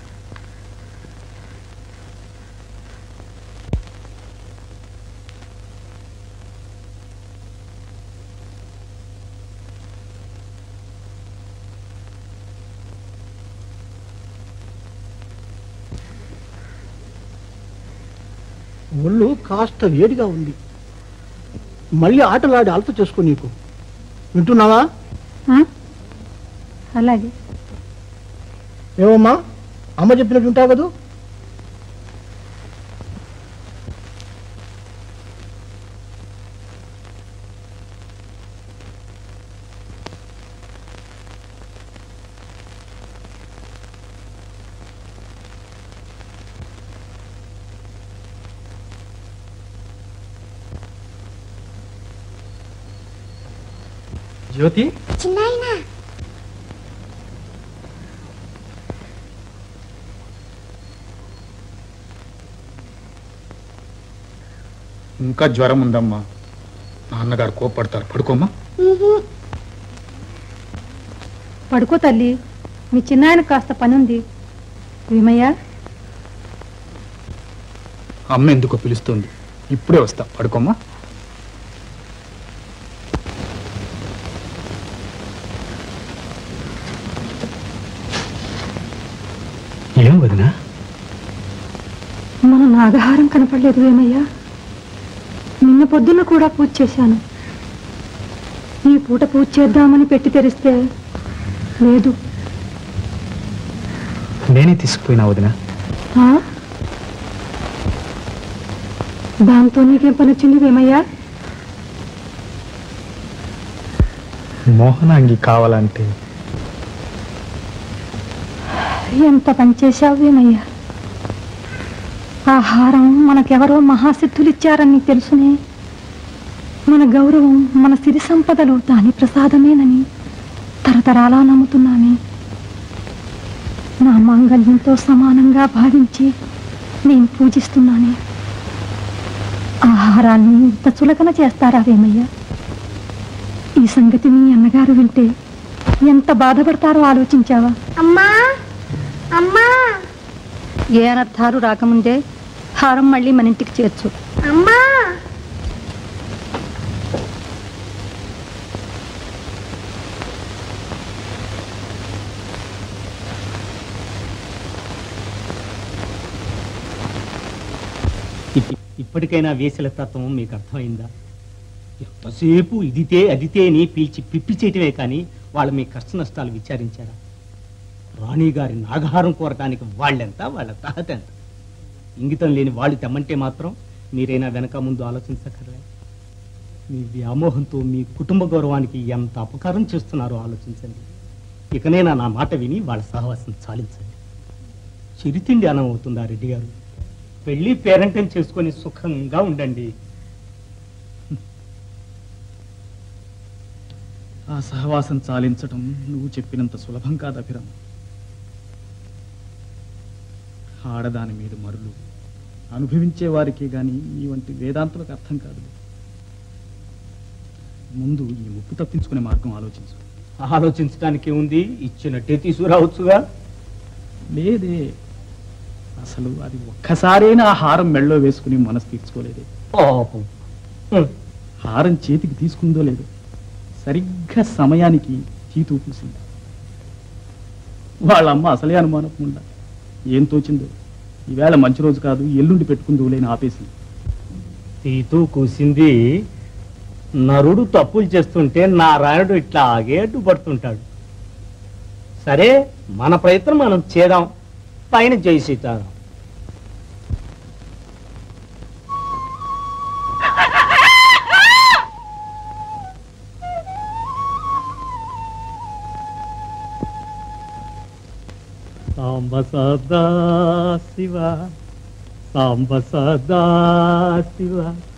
Speaker 13: ఒళ్ళు కాస్త వేడిగా ఉంది మళ్ళీ ఆటలాడి అలత చేసుకో నీకు వింటున్నావా
Speaker 14: ఆ? అలాగే
Speaker 13: ఏమమ్మా అమ్మ చెప్పినట్టు ఉంటావు కదూ
Speaker 6: జ్యోతి
Speaker 12: చిన్నాయన
Speaker 6: ఇంకా జ్వరం ఉందమ్మా నాన్నగారు కోప్పడతారు పడుకోమ్మా
Speaker 14: పడుకో తల్లి మీ చిన్నాయన కాస్త పనుంది భీమయ్య
Speaker 6: అమ్మ ఎందుకో పిలుస్తుంది ఇప్పుడే వస్తా పడుకోమ్మా ఏం వదినా
Speaker 14: మన నాగహారం కనపడలేదు ఏమయ్యా నిన్న పొద్దున్న కూడా పూజ చేశాను ఈ పూట పూజ చేద్దామని పెట్టి తెరిస్తే లేదు
Speaker 6: నేనే తీసుకుపోయినా వదినా
Speaker 14: ఆ? దాంతో నీకేం పని వచ్చింది వేమయ్యా
Speaker 6: మోహనాంగి కావాలంటే
Speaker 14: ఎంత పని చేశావు వేమయ్యా ఆ హారం మనకెవరో మహాసిద్ధులు ఇచ్చారని నీకు తెలుసునే మన గౌరవం మన సిరి సంపదలు దాని ప్రసాదమేనని తరతరాలా నమ్ముతున్నామే నా మాంగళ్యంతో సమానంగా భావించి నేను పూజిస్తున్నానే ఆహారాన్ని ఇంత చులకన చేస్తారా వేమయ్య ఈ సంగతి మీ అన్నగారు వింటే ఎంత బాధపడతారో ఆలోచించావా
Speaker 12: అమ్మా అమ్మా
Speaker 14: ఏ అనర్థాలు రాకముందే హారం మళ్ళీ మన ఇంటికి చేర్చు
Speaker 12: అమ్మా
Speaker 4: ఇప్ప- ఇప్పటికైనా వేసల తత్వం మీకు అర్థమైందా ఎంతసేపు ఇదితే అదితే అని పీల్చి పిప్పి చేయటమే కానీ వాళ్ళు మీ కష్ట నష్టాలు విచారించారా రాణి గారి నాగహారం కోరటానికి వాళ్ళెంత వాళ్ళ తాహత ఎంత ఇంగితం లేని వాళ్ళు తెమ్మంటే మాత్రం మీరైనా వెనక ముందు ఆలోచించకర్లే మీ వ్యామోహంతో మీ కుటుంబ గౌరవానికి ఎంత అపకారం చేస్తున్నారో ఆలోచించండి ఇకనైనా నా మాట విని వాళ్ళ సహవాసం చాలించండి చిరితిండి అనం అవుతుందా రెడ్డి గారు పెళ్లి పేరెంటం చేసుకొని సుఖంగా ఉండండి
Speaker 6: ఆ సహవాసం చాలించటం నువ్వు చెప్పినంత సులభం కాదు అభిరామ్ ఆడదాని మీద మరులు అనుభవించే వారికి గాని ఈ వంటి వేదాంతులకు అర్థం కాదు ముందు ఈ ముప్పు తప్పించుకునే మార్గం ఆలోచించు
Speaker 4: ఆలోచించడానికి ఉంది ఇచ్చినట్టే తీసుకురావచ్చుగా
Speaker 6: లేదే అసలు అది ఒక్కసారైనా ఆ హారం మెళ్ళో వేసుకుని మనసు తీర్చుకోలేదే
Speaker 4: పాపం
Speaker 6: హారం చేతికి తీసుకుందో లేదో సరిగ్గా సమయానికి చీతూ పూసింది వాళ్ళ అమ్మ అసలే అనుమానం ఉండ ఏం తోచిందో ఈవేళ మంచి రోజు కాదు ఎల్లుండి పెట్టుకుందో లేని ఆపేసింది
Speaker 4: తీతూ కూసింది నరుడు తప్పులు చేస్తుంటే నారాయణుడు ఇట్లా ఆగే అడ్డుపడుతుంటాడు సరే మన ప్రయత్నం మనం చేద్దాం పైన జై సీతారాం సాంబ సదా శివ సాంబ సదా శివ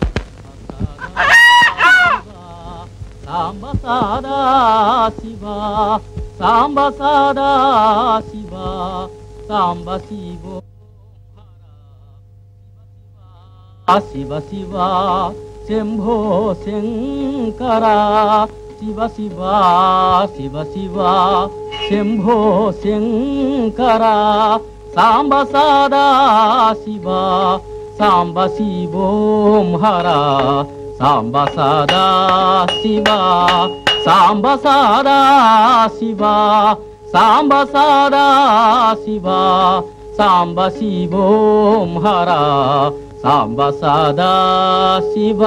Speaker 4: సాంబ సదా శివ సాంబ సదా శివ సాంబ శివో శివ శివ
Speaker 5: శంభో శంకర శివ శివ శివ శివ శంభో శంకర సాంబ సదా శివ సాంబ శివోం హర సాంబ సదా శివ సాంబ సదా శివ సాంబ సదా శివ సాంబ శివోం హర సాంబ సదా శివ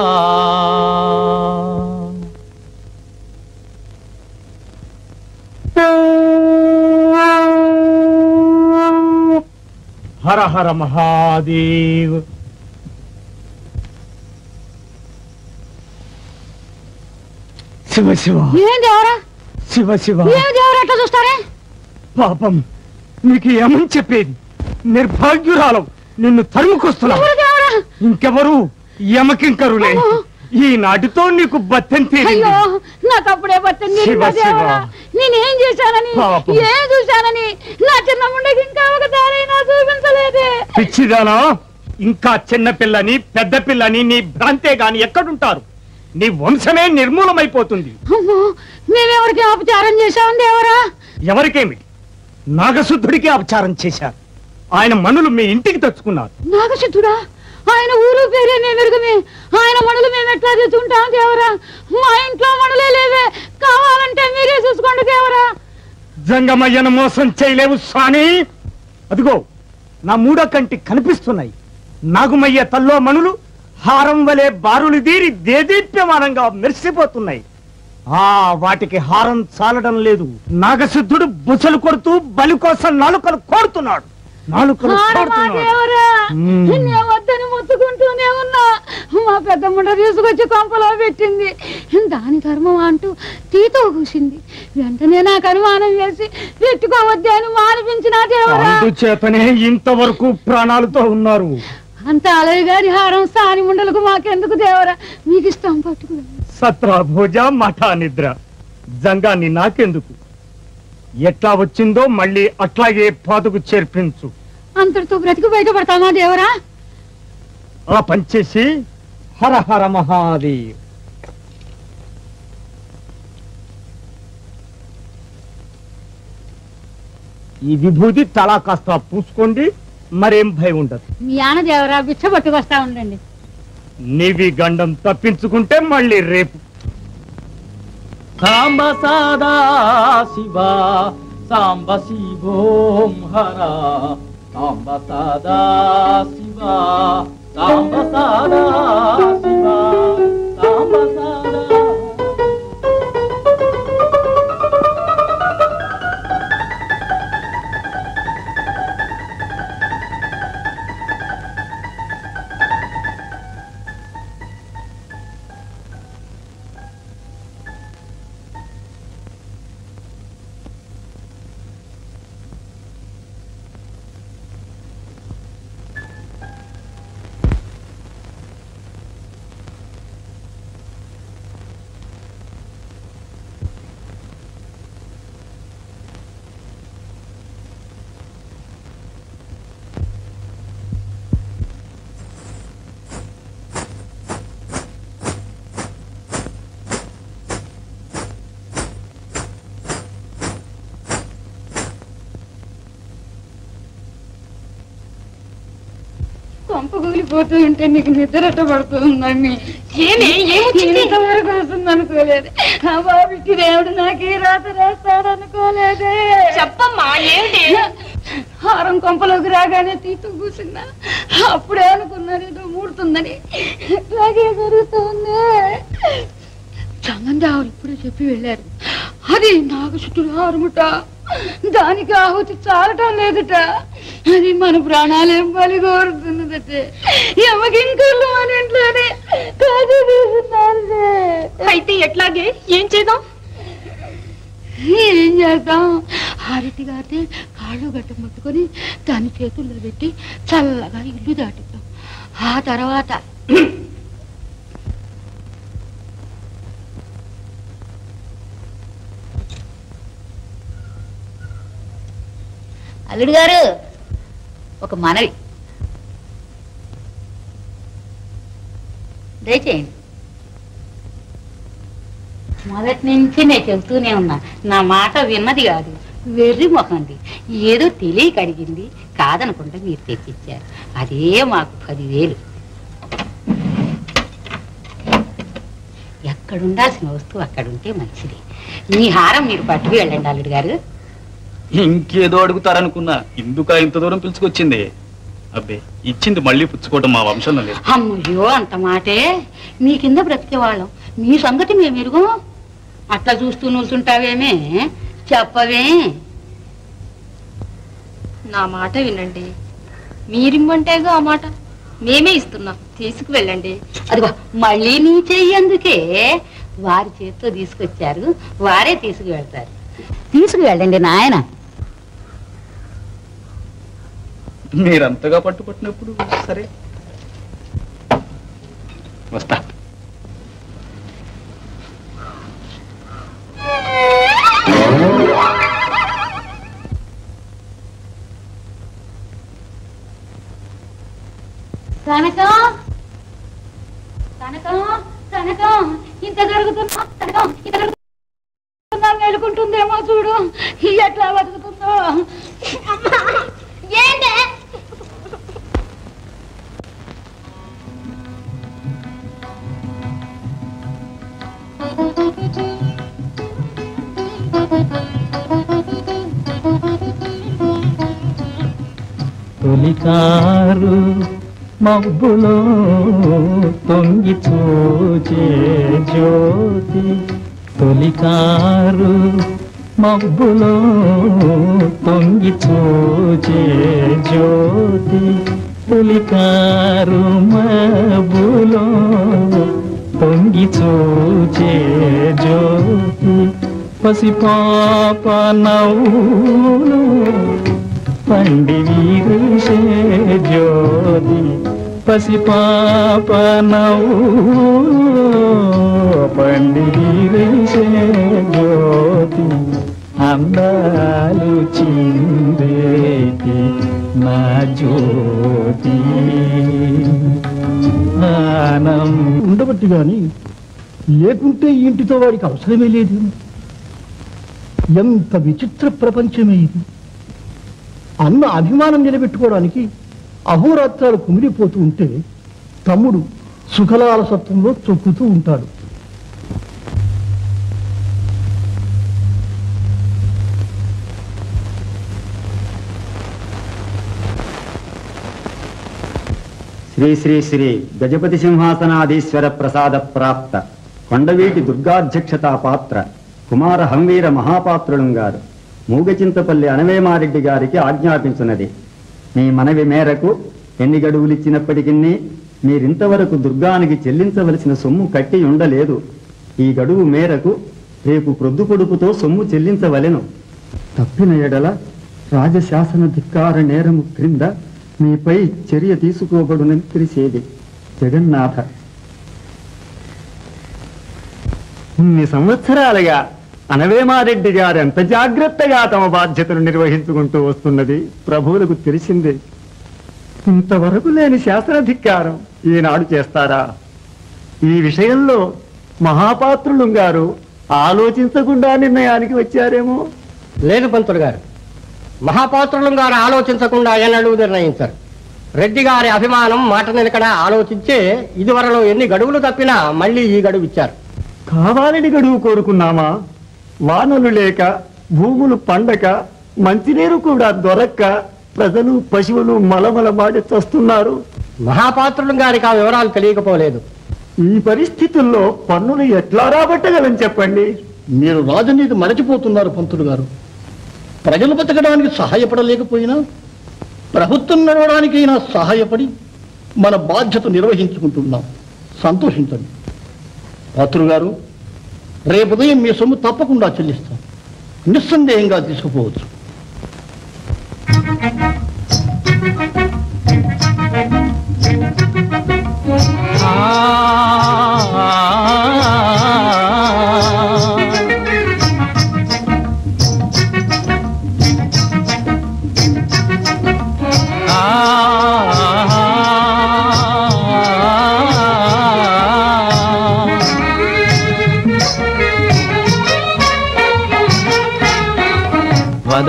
Speaker 4: హర హర మహాదేవ్ శివ శివ
Speaker 10: ఏం దేవరా
Speaker 4: శివ శివ
Speaker 10: ఏం దేవరా ఎట్లా చూస్తారే
Speaker 4: పాపం నీకు ఏమని చెప్పేది నిర్భాగ్యురాలం నిన్ను తరుముకొస్తున్నావు
Speaker 10: ఎవరు దేవరా
Speaker 4: ఇంకెవరు యమకింకరులే ఈ నాటితో నీకు బత్తెం
Speaker 10: అయ్యో
Speaker 4: తీరింది
Speaker 10: నాకు అప్పుడే పట్టింది
Speaker 4: శివ,
Speaker 10: దేవరా
Speaker 4: శివ.
Speaker 10: నేనేం చేశానని
Speaker 4: పాపం.
Speaker 10: ఏం చూశానని నా చిన్న ముండకి ఇంకా ఒకసారి నా చూపించలేదే
Speaker 4: పిచ్చిదానా ఇంకా చిన్న పిల్లని పెద్ద పిల్లని నీ భ్రాంతే గాని ఎక్కడుంటారు నీ వంశమే నిర్మూలమైపోతుంది
Speaker 10: అమ్మో మేమెవరికి అపచారం చేశాం దేవరా
Speaker 4: ఎవరికేమిటి నాగశుద్ధుడికి అపచారం చేశారు ఆయన మనులు మీ ఇంటికి తెచ్చుకున్నారు
Speaker 10: నాగసిద్ధుడా ఆయన ఊరు పేరే మేమెరుగమే ఆయన మణులు మేము ఎట్లా తెచ్చుకుంటాం దేవరా మా ఇంట్లో మణులే లేవే కావాలంటే మీరే చూసుకోండి దేవరా
Speaker 4: జంగమయ్యను మోసం చేయలేవు స్వామి అదిగో నా మూడో కంటి కనిపిస్తున్నాయి నాగుమయ్య తల్లో మణులు హారం వలె బారులు దీరి దేదీప్యమానంగా మెరిసిపోతున్నాయి ఆ వాటికి హారం చాలడం లేదు నాగసిద్ధుడు బుసలు కొడుతూ బలి కోసం నాలుకలు కోరుతున్నాడు నాలుకలు
Speaker 10: ఆడ మా
Speaker 4: కోరుతున్నాడు
Speaker 10: దేవరా
Speaker 4: మ్మ్.
Speaker 10: నే వద్దని మొత్తుకుంటూనే ఉన్నా మా పెద్ద ముండ తీసుకొచ్చి కొంపలో పెట్టింది దాని ధర్మం అంటూ తీతో కూసింది వెంటనే నాకు అనుమానం వేసి పెట్టుకోవద్దు అని మానిపించిన దేవరా
Speaker 4: అందుచేతనే ఇంతవరకు ప్రాణాలతో ఉన్నారు
Speaker 10: అంత అలవి గారి హారం సాని ముండలకు మాకెందుకు దేవరా మీకు ఇష్టం పట్టుకుని
Speaker 4: సత్ర భోజ మఠ నిద్ర జంగాన్ని నాకెందుకు ఎట్లా వచ్చిందో మళ్ళీ అట్లాగే పాదుకు చేర్పించు
Speaker 10: అంతటితో బ్రతికి బయటపడతామా దేవరా
Speaker 4: ఆ పంచేసి హర హర మహాదేవ్ ఈ విభూతి తలా కాస్త పూసుకోండి మరేం భయం ఉండదు
Speaker 10: మీ ఆన దేవరా బిచ్చ పట్టుకొస్తా ఉండండి
Speaker 4: నీవి గండం తప్పించుకుంటే మళ్ళీ రేపు
Speaker 5: సాంబ సదా శివ సాంబ శివోం హర సాంబ సదా శివ సాంబ సదా శివ సాంబ సదా
Speaker 10: కొంప కూలిపోతూ ఉంటే నీకు నిద్ర ఎట్ట పడుతుందండి
Speaker 15: ఏమి? ఏమొచ్చింది?
Speaker 10: ఇంతవరకు వస్తుంది అనుకోలేదు ఆ బాబుకి దేవుడు నాకు ఈ రాత రాస్తాడు అనుకోలేదే
Speaker 15: చెప్పమ్మా ఏమిటి
Speaker 10: హారం కొంపలోకి రాగానే తీతూ కూర్చున్నా అప్పుడే అనుకున్నాను ఏదో మూడుతుందని ఇట్లాగే జరుగుతుంది చందండి ఆవిడ ఇప్పుడే చెప్పి వెళ్ళారు అది నాకు చుట్టూ హారముట దానికి ఆహుతి చాలటం లేదుట అది మన ప్రాణాలేం బలి కోరుతున్నదట ఎమకింకర్లు మన ఇంట్లోనే కాజు తీసుకున్నారులే.
Speaker 15: అయితే ఎట్లాగే ఏం చేద్దాం
Speaker 10: ఏం చేద్దాం హారతి గారితే కాళ్ళు గట్ట ముట్టుకొని దాని చేతుల్లో పెట్టి చల్లగా ఇల్లు దాటిద్దాం ఆ తర్వాత
Speaker 9: అల్లుడు గారు ఒక మనవి దయచేయండి మొదటి నుంచి నేను చెబుతూనే ఉన్నా నా మాట విన్నది కాదు వెర్రి మొహంది ఏదో తెలియక అడిగింది కాదనుకుంటే మీరు తెచ్చిచ్చారు అదే మాకు పదివేలు ఎక్కడుండాల్సిన వస్తువు అక్కడ ఉంటే మంచిది మీ హారం మీరు పట్టుకు వెళ్ళండి అల్లుడు గారు
Speaker 1: ఇంకేదో అడుగుతారనుకున్నా ఇందుక ఇంత దూరం పిలుచుకొచ్చింది అబ్బే ఇచ్చింది మళ్ళీ పుచ్చుకోవడం మా వంశంలో లేదు
Speaker 9: అమ్మయ్యో అంత మాటే మీ కింద బ్రతికేవాళ్ళం మీ సంగతి మేము ఎరుగు అట్లా చూస్తూ నిల్చుంటావేమే చెప్పవే
Speaker 15: నా మాట వినండి మీరిమ్మంటేగా ఆ మాట మేమే ఇస్తున్నాం తీసుకువెళ్ళండి
Speaker 9: అదిగో మళ్ళీ నీ చెయ్యందుకే వారి చేత్తో తీసుకొచ్చారు వారే తీసుకువెళ్తారు తీసుకువెళ్ళండి నాయన
Speaker 1: మీరంతగా పట్టుపట్టినప్పుడు సరే వస్తా
Speaker 9: కనకం కనకం కనకం ఇంత జరుగుతున్నా కనకం ఇంత జరుగుతున్నా మేలుకుంటుందేమో చూడు ఎట్లా బతుకుతుందో ఏంటే
Speaker 16: తొలికారు మబ్బులో తొంగి చూచే జ్యోతి తొలికారు మబ్బులో తొంగి చూచే జ్యోతి తొలికారు మబ్బులో తొంగి చూచే జ్యోతి పసిపాప నవ్వులు పండి వీరుషే జ్యోతి పసిపాప నవ్వు పండి వీరుషే జ్యోతి అందాలు చిందేటి నా జ్యోతి ఆనం
Speaker 13: ఉండబట్టి గాని లేకుంటే ఈ ఇంటితో వాడికి అవసరమే లేదు ఎంత విచిత్ర ప్రపంచమే ఇది అన్న అభిమానం నిలబెట్టుకోవడానికి అహోరాత్రాలు కుమిలిపోతూ ఉంటే తమ్ముడు సుఖలాలసత్వంలో చొక్కుతూ ఉంటాడు
Speaker 17: శ్రీ శ్రీ శ్రీ గజపతి సింహాసనాధీశ్వర ప్రసాద ప్రాప్త కొండవీటి దుర్గాధ్యక్షతా పాత్ర కుమార హంవీర మహాపాత్రులం గారు మూగచింతపల్లి అనవేమారెడ్డి గారికి ఆజ్ఞాపించున్నది మీ మనవి మేరకు ఎన్ని గడువులు ఇచ్చినప్పటికీ మీరింతవరకు దుర్గానికి చెల్లించవలసిన సొమ్ము కట్టి ఉండలేదు ఈ గడువు మేరకు రేపు ప్రొద్దు పొడుపుతో సొమ్ము చెల్లించవలెను తప్పిన ఎడల రాజశాసన ధిక్కార నేరము క్రింద మీపై చర్య తీసుకోబడునని తెలిసేది జగన్నాథ ఇన్ని సంవత్సరాలుగా అనవేమారెడ్డి గారు ఎంత జాగ్రత్తగా తమ బాధ్యతలు నిర్వహించుకుంటూ వస్తున్నది ప్రభువులకు తెలిసిందే ఇంతవరకు లేని శాసనాధికారం ఈనాడు చేస్తారా ఈ విషయంలో మహాపాత్రులు గారు ఆలోచించకుండా నిర్ణయానికి వచ్చారేమో
Speaker 18: లేదు పంతులు గారు మహాపాత్రులం గారు ఆలోచించకుండా ఎన్నడూ నిర్ణయించారు రెడ్డి గారి అభిమానం మాట నిలకడ ఆలోచించే ఇదివరలో ఎన్ని గడువులు తప్పినా మళ్ళీ ఈ గడువు ఇచ్చారు
Speaker 17: కావాలని గడువు కోరుకున్నామా వానలు లేక భూములు పండక మంచినీరు కూడా దొరక్క ప్రజలు పశువులు మలమలమాడి చస్తున్నారు
Speaker 18: మహాపాత్రులం గారికి ఆ వివరాలు తెలియకపోలేదు
Speaker 17: ఈ పరిస్థితుల్లో పన్నులు ఎట్లా రాబట్టగలం చెప్పండి
Speaker 13: మీరు రాజనీతి మరచిపోతున్నారు పంతులు గారు ప్రజలు బతకడానికి సహాయపడలేకపోయినా ప్రభుత్వం నడవడానికైనా సహాయపడి మన బాధ్యత నిర్వహించుకుంటున్నాం సంతోషించండి పాత్రులు గారు రేపు ఉదయం మీ సొమ్ము తప్పకుండా చెల్లిస్తాం నిస్సందేహంగా తీసుకుపోవచ్చు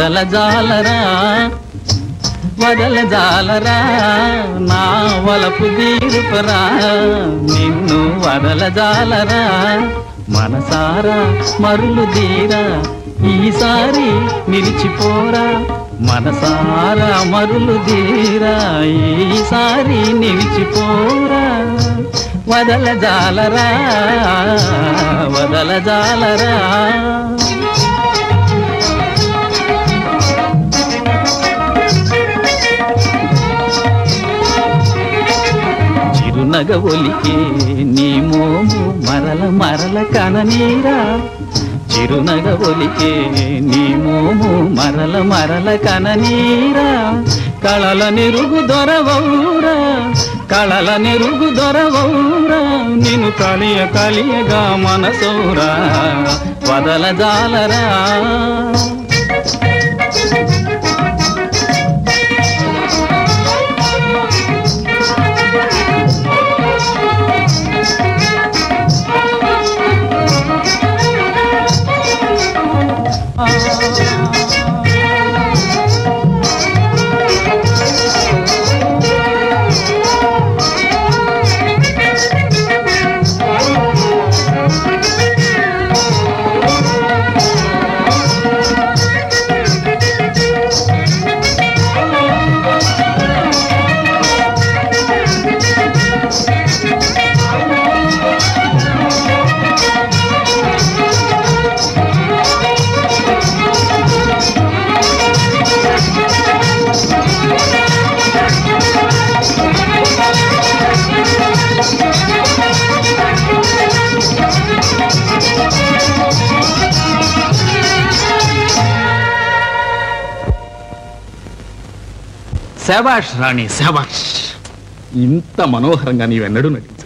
Speaker 16: వదల జాలరా వదల జాలరా నా వలపు దీరుపరా నిన్ను వదల జాలరా మనసారా మరులు దీరా ఈసారి నిలిచిపోరా మనసారా మరులు దీరా ఈసారి నిలిచిపోరా వదల జాలరా వదల జాలరా చిరునగ ఒలికే నీ మోము మరల మరల కననీరా చిరునగ ఒలికే నీ మోము మరల మరల కననీరా కళల నెరుగు దొరవౌరా కళల నెరుగు దొరవౌరా నిన్ను కలియ కలియగా మనసౌరా వదల జాలరా శాబాష్ రాణి శాబాష్ ఇంత మనోహరంగా నీవెన్నడూ నటించు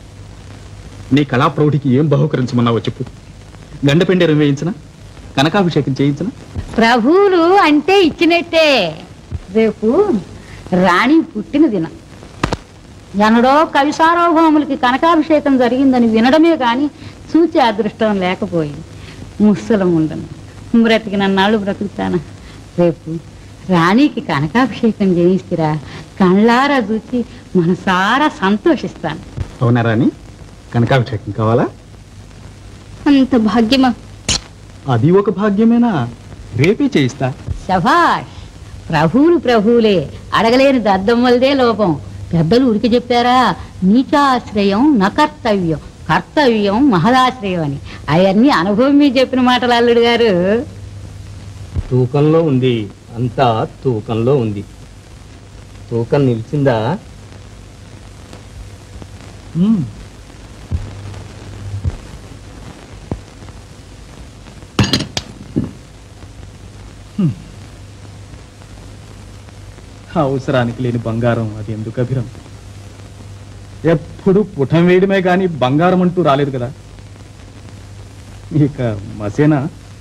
Speaker 16: నీ కళా ప్రౌఢికి ఏం బహుకరించమన్నావో చెప్పు గండపెండేరం వేయించిన కనకాభిషేకం చేయించిన
Speaker 9: ప్రభువులు అంటే ఇచ్చినట్టే రేపు రాణి పుట్టిన దినం ఎనడో కవి సార్వభౌములకి కనకాభిషేకం జరిగిందని వినడమే కానీ చూచే అదృష్టం లేకపోయింది ముసలం ఉండను బ్రతికిన నాళ్ళు బ్రతుకుతానా రేపు రాణికి కనకాభిషేకం చేయిస్తురా కళ్ళారా చూచి మనసారా సంతోషిస్తాను
Speaker 6: అవునా రాణి కనకాభిషేకం కావాలా
Speaker 15: అంత భాగ్యమా
Speaker 6: అది ఒక భాగ్యమేనా రేపే చేయిస్తా
Speaker 9: శభాష్ ప్రభువులు ప్రభువులే అడగలేని దద్దమ్మలదే లోపం పెద్దలు ఉరికి చెప్పారా నీచాశ్రయం నకర్తవ్యం కర్తవ్యం మహదాశ్రయం అని అవన్నీ అనుభవం మీద చెప్పిన మాటలు అల్లుడు గారు
Speaker 18: తూకంలో ఉంది అంతా తూకంలో ఉంది తూకం నిలిచిందా
Speaker 6: అవసరానికి లేని బంగారం అది ఎందుకు అభిరం ఎప్పుడు పుటం వేయడమే కానీ బంగారం అంటూ రాలేదు కదా ఇక మసేనా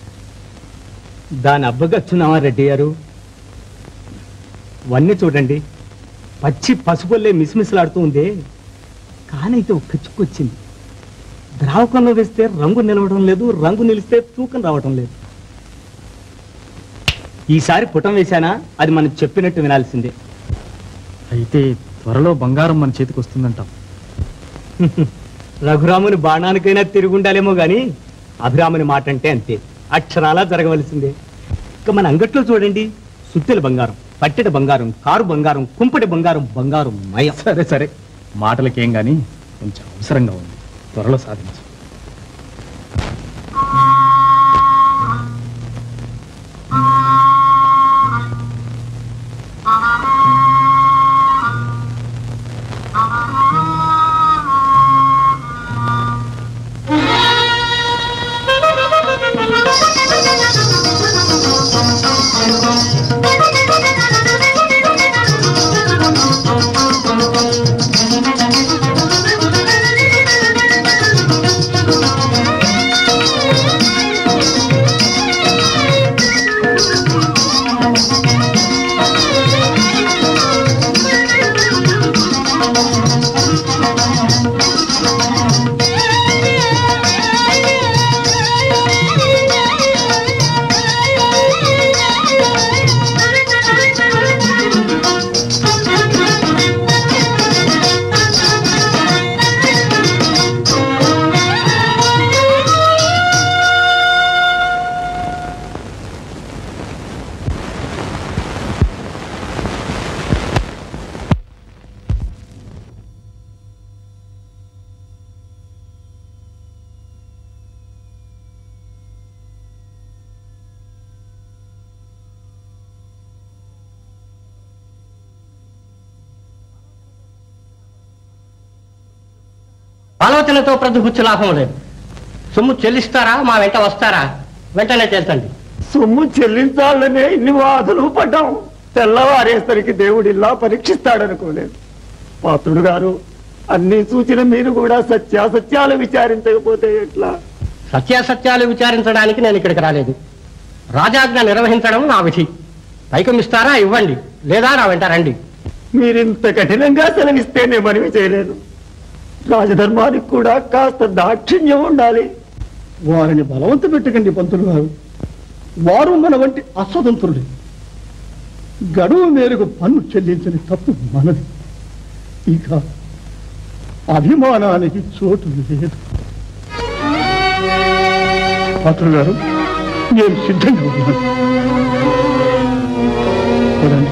Speaker 18: దాని అబ్బగచ్చున్నావా రెడ్డి గారు వన్నీ చూడండి పచ్చి పసుపుల్లే మిసిమిసలాడుతూ ఉంది కానైతే ఒక్క చుక్కు వచ్చింది ద్రావకంలో వేస్తే రంగు నిలవడం లేదు రంగు నిలిస్తే తూకం రావడం లేదు ఈసారి పుటం వేశానా అది మనం చెప్పినట్టు వినాల్సిందే
Speaker 6: అయితే త్వరలో బంగారం మన చేతికి వస్తుందంటాం
Speaker 18: రఘురాముని బాణానికైనా తిరుగుండాలేమో గాని అభిరాముని మాట అంటే అంతే అక్షరాలా జరగవలసిందే ఇక మన అంగట్లో చూడండి సుత్తెల బంగారం పట్టెడ బంగారం కారు బంగారం కుంపటి బంగారం బంగారం మయం
Speaker 6: సరే సరే మాటలకేం గాని కొంచెం అవసరంగా ఉంది త్వరలో సాధించు
Speaker 12: Thank you.
Speaker 18: ఆలోచనతో ప్రతిపుచ్చు లాభం లేదు సొమ్ము చెల్లిస్తారా మా వెంట వస్తారా వెంటనే చేల్చండి
Speaker 17: సొమ్ము చెల్లించాలనే ఇన్ని వాదులు పడ్డాం తెల్లవారేసరికి దేవుడిలా పరీక్షిస్తాడనుకోలేదు పాత్రుడు గారు అన్ని సూచన మీరు కూడా సత్యాసత్యాలు విచారించకపోతే ఎట్లా
Speaker 18: సత్యాసత్యాలు విచారించడానికి నేను ఇక్కడికి రాలేదు రాజాజ్ఞ నిర్వహించడం నా విధి పైకం ఇస్తారా ఇవ్వండి లేదా నా వెంట రండి
Speaker 17: మీరింత కఠినంగా సెలవిస్తేనే మనవి చేయలేను రాజధర్మానికి కూడా కాస్త దాక్షిణ్యం ఉండాలి
Speaker 13: వారిని బలవంత పెట్టకండి పంతులు గారు వారు మన వంటి అస్వతంత్రులే గడువు మేరకు పన్ను చెల్లించని తప్పు మనది ఇక అభిమానానికి చోటు లేదు పాత్రుడు గారు నేను సిద్ధంగా ఉన్నాను పదండి.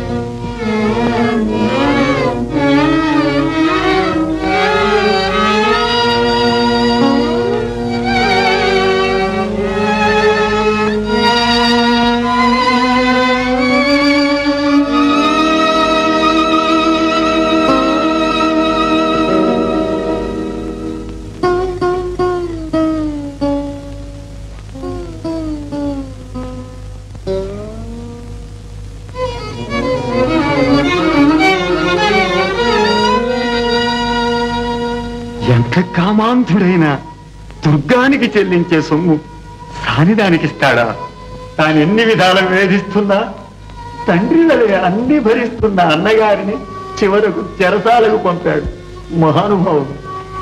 Speaker 17: ఎంత కామాంధుడైన దుర్గానికి చెల్లించే సొమ్ము సానిదానికి ఇస్తాడా తాను ఎన్ని విధాలు వేధిస్తున్నా తండ్రి వలె అన్ని భరిస్తున్న అన్నగారిని చివరకు చెరసాలకు పంపాడు మహానుభావుడు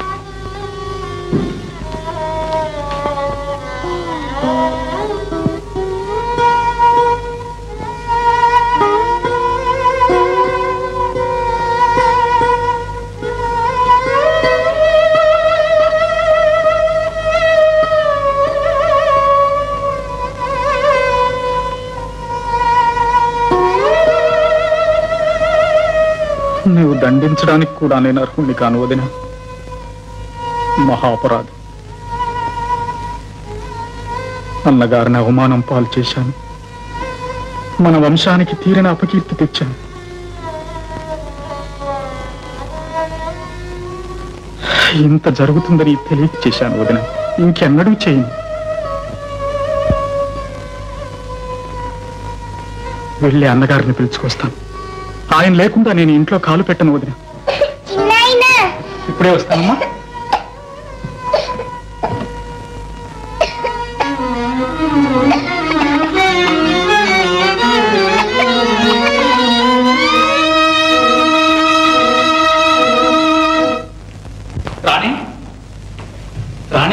Speaker 6: నువ్వు దండించడానికి కూడా నేను అర్హుణ్ణి కాను వదిన మహాపరాధం అన్నగారిని అవమానం పాలు చేశాను మన వంశానికి తీరిన అపకీర్తి తెచ్చాను ఇంత జరుగుతుందని తెలియక చేశాను వదిన ఇంకెన్నడూ చేయను వెళ్ళి అన్నగారిని పిలుచుకొస్తాను ఆయన లేకుండా నేను ఇంట్లో కాలు పెట్టను వదిన ఇప్పుడే వస్తానమ్మా రాణి రాణి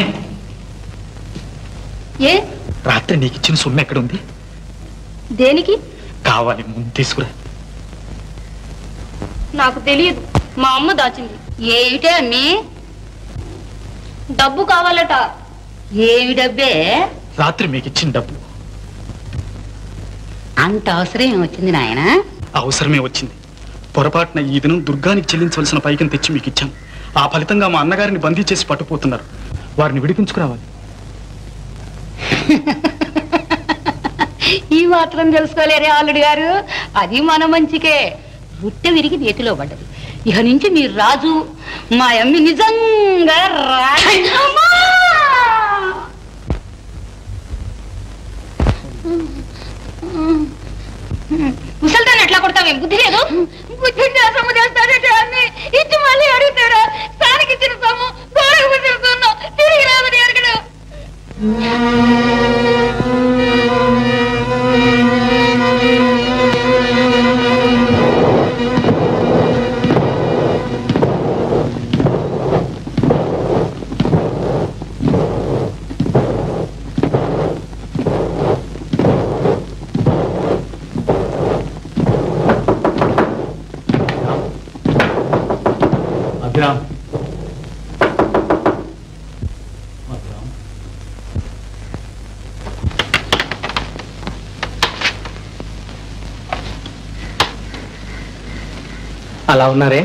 Speaker 15: ఏ
Speaker 6: రాత్రి నీకు ఇచ్చిన సొమ్ము ఎక్కడుంది
Speaker 15: దేనికి
Speaker 6: కావాలి ముందు తీసుకురా
Speaker 15: నాకు తెలియదు మా అమ్మ దాచింది
Speaker 9: ఏమిటే అమ్మి
Speaker 15: డబ్బు కావాలట
Speaker 9: ఏమి డబ్బే
Speaker 6: రాత్రి మీకు ఇచ్చిన డబ్బు
Speaker 9: అంత అవసరం ఏమొచ్చింది నాయన
Speaker 6: అవసరమే వచ్చింది పొరపాటున ఈ దినం దుర్గానికి చెల్లించవలసిన పైకం తెచ్చి మీకు ఇచ్చాను ఆ ఫలితంగా మా అన్నగారిని బందీ చేసి పట్టుపోతున్నారు వారిని విడిపించుకురావాలి
Speaker 9: ఈ మాత్రం తెలుసుకోలేరే ఆలుడు గారు అది మన మంచికే బుట్టె విరిగి నేతిలో పడ్డది ఇక నుంచి మీరు రాజు మా అమ్మి నిజంగా రాజు
Speaker 15: ముసల్దాన్ని ఎట్లా కొడతావేం బుద్ధి లేదు బుద్ధి సొమ్ము చేస్తాడంటే అన్ని ఇచ్చి మళ్ళీ అడుగుతాడా స్థానికి ఇచ్చిన సొమ్ము గోడకు పెట్టిన సొమ్ము తిరిగి రాదని అడగడు
Speaker 6: అభిరామ్
Speaker 18: అలా ఉన్నారే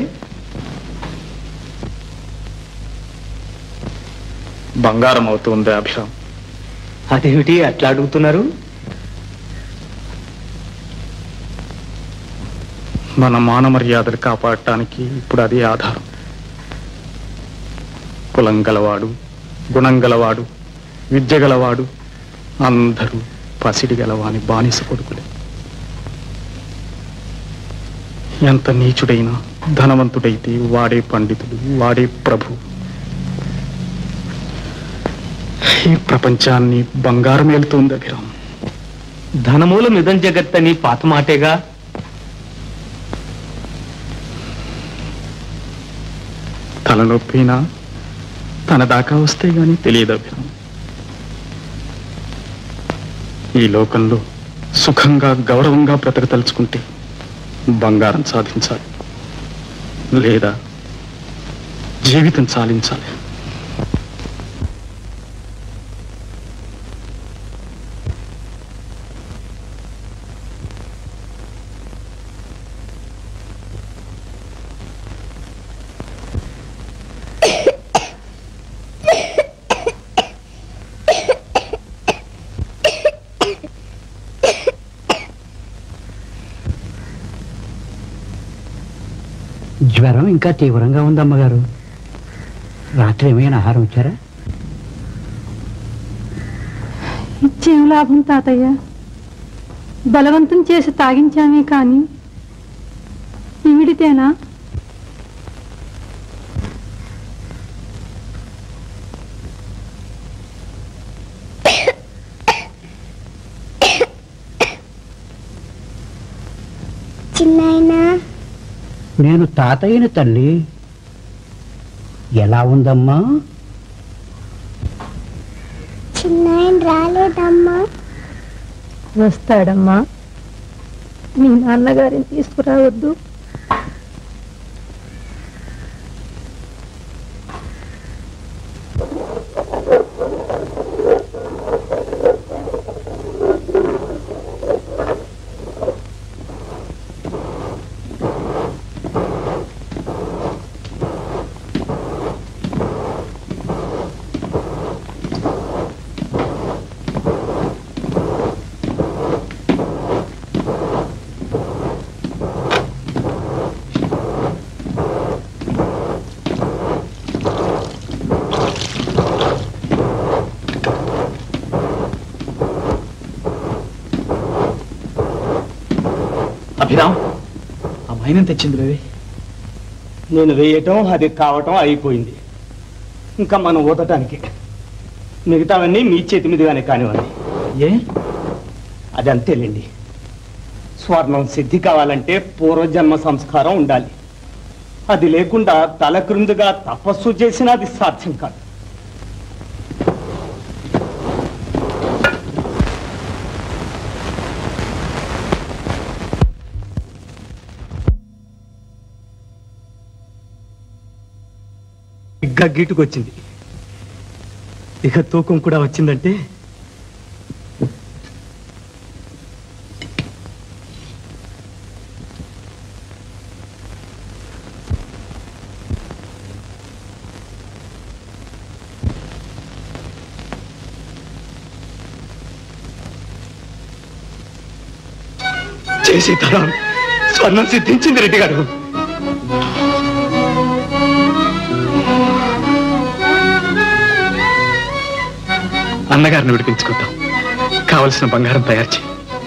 Speaker 6: బంగారం అవుతుంది అభిరామ్
Speaker 18: అదేమిటి అట్లా అడుగుతున్నారు
Speaker 6: మన మాన మర్యాదలు కాపాడటానికి ఇప్పుడు అది ఆధారం కులం గలవాడు గుణం గలవాడు విద్య గలవాడు అందరూ పసిడి గలవాని బానిస కొడుకులే ఎంత నీచుడైనా ధనవంతుడైతే వాడే పండితుడు వాడే ప్రభు ఈ ప్రపంచాన్ని బంగారం వెళ్తుంది అభిరామ్
Speaker 4: ధనమూలం ఇదం జగత్ అని పాత మాటేగా
Speaker 6: తలనొప్పినా తన దాకా వస్తే గాని తెలియదు అభిరామ్ ఈ లోకంలో సుఖంగా గౌరవంగా బ్రతకదలుచుకుంటే బంగారం సాధించాలి లేదా జీవితం సాధించాలి
Speaker 19: జ్వరం ఇంకా తీవ్రంగా ఉంది అమ్మగారు రాత్రి ఏమైనా ఆహారం ఇచ్చారా
Speaker 14: ఇచ్చేం లాభం తాతయ్య బలవంతం చేసి తాగించామే కాని ఈవిడితేనా
Speaker 12: చిన్నాయనా
Speaker 19: నేను తాతయ్యని తల్లి ఎలా ఉందమ్మా
Speaker 12: చిన్నాయన రాలేదమ్మా
Speaker 14: వస్తాడమ్మా మీ నాన్నగారిని తీసుకురావద్దు
Speaker 6: అభిరామ్ ఆ మైనం తెచ్చింది లేవే
Speaker 4: నేను వేయటం అది కావటం అయిపోయింది ఇంకా మనం ఊదటానికి మిగతావన్నీ మీ చేతి మీదుగానే కానివ్వండి
Speaker 6: ఏ
Speaker 4: అది అంతేలేండి స్వర్ణం సిద్ధి కావాలంటే పూర్వజన్మ సంస్కారం ఉండాలి అది లేకుండా తల క్రిందుగా తపస్సు చేసినా అది సాధ్యం కాదు ఇంకా గీటుకొచ్చింది ఇక తూకం కూడా వచ్చిందంటే చేసే తరం స్వర్ణం సిద్ధించింది రెడ్డి గారు
Speaker 6: అన్నగారిని విడిపించుకుందాం కావలసిన బంగారం తయారు చేయి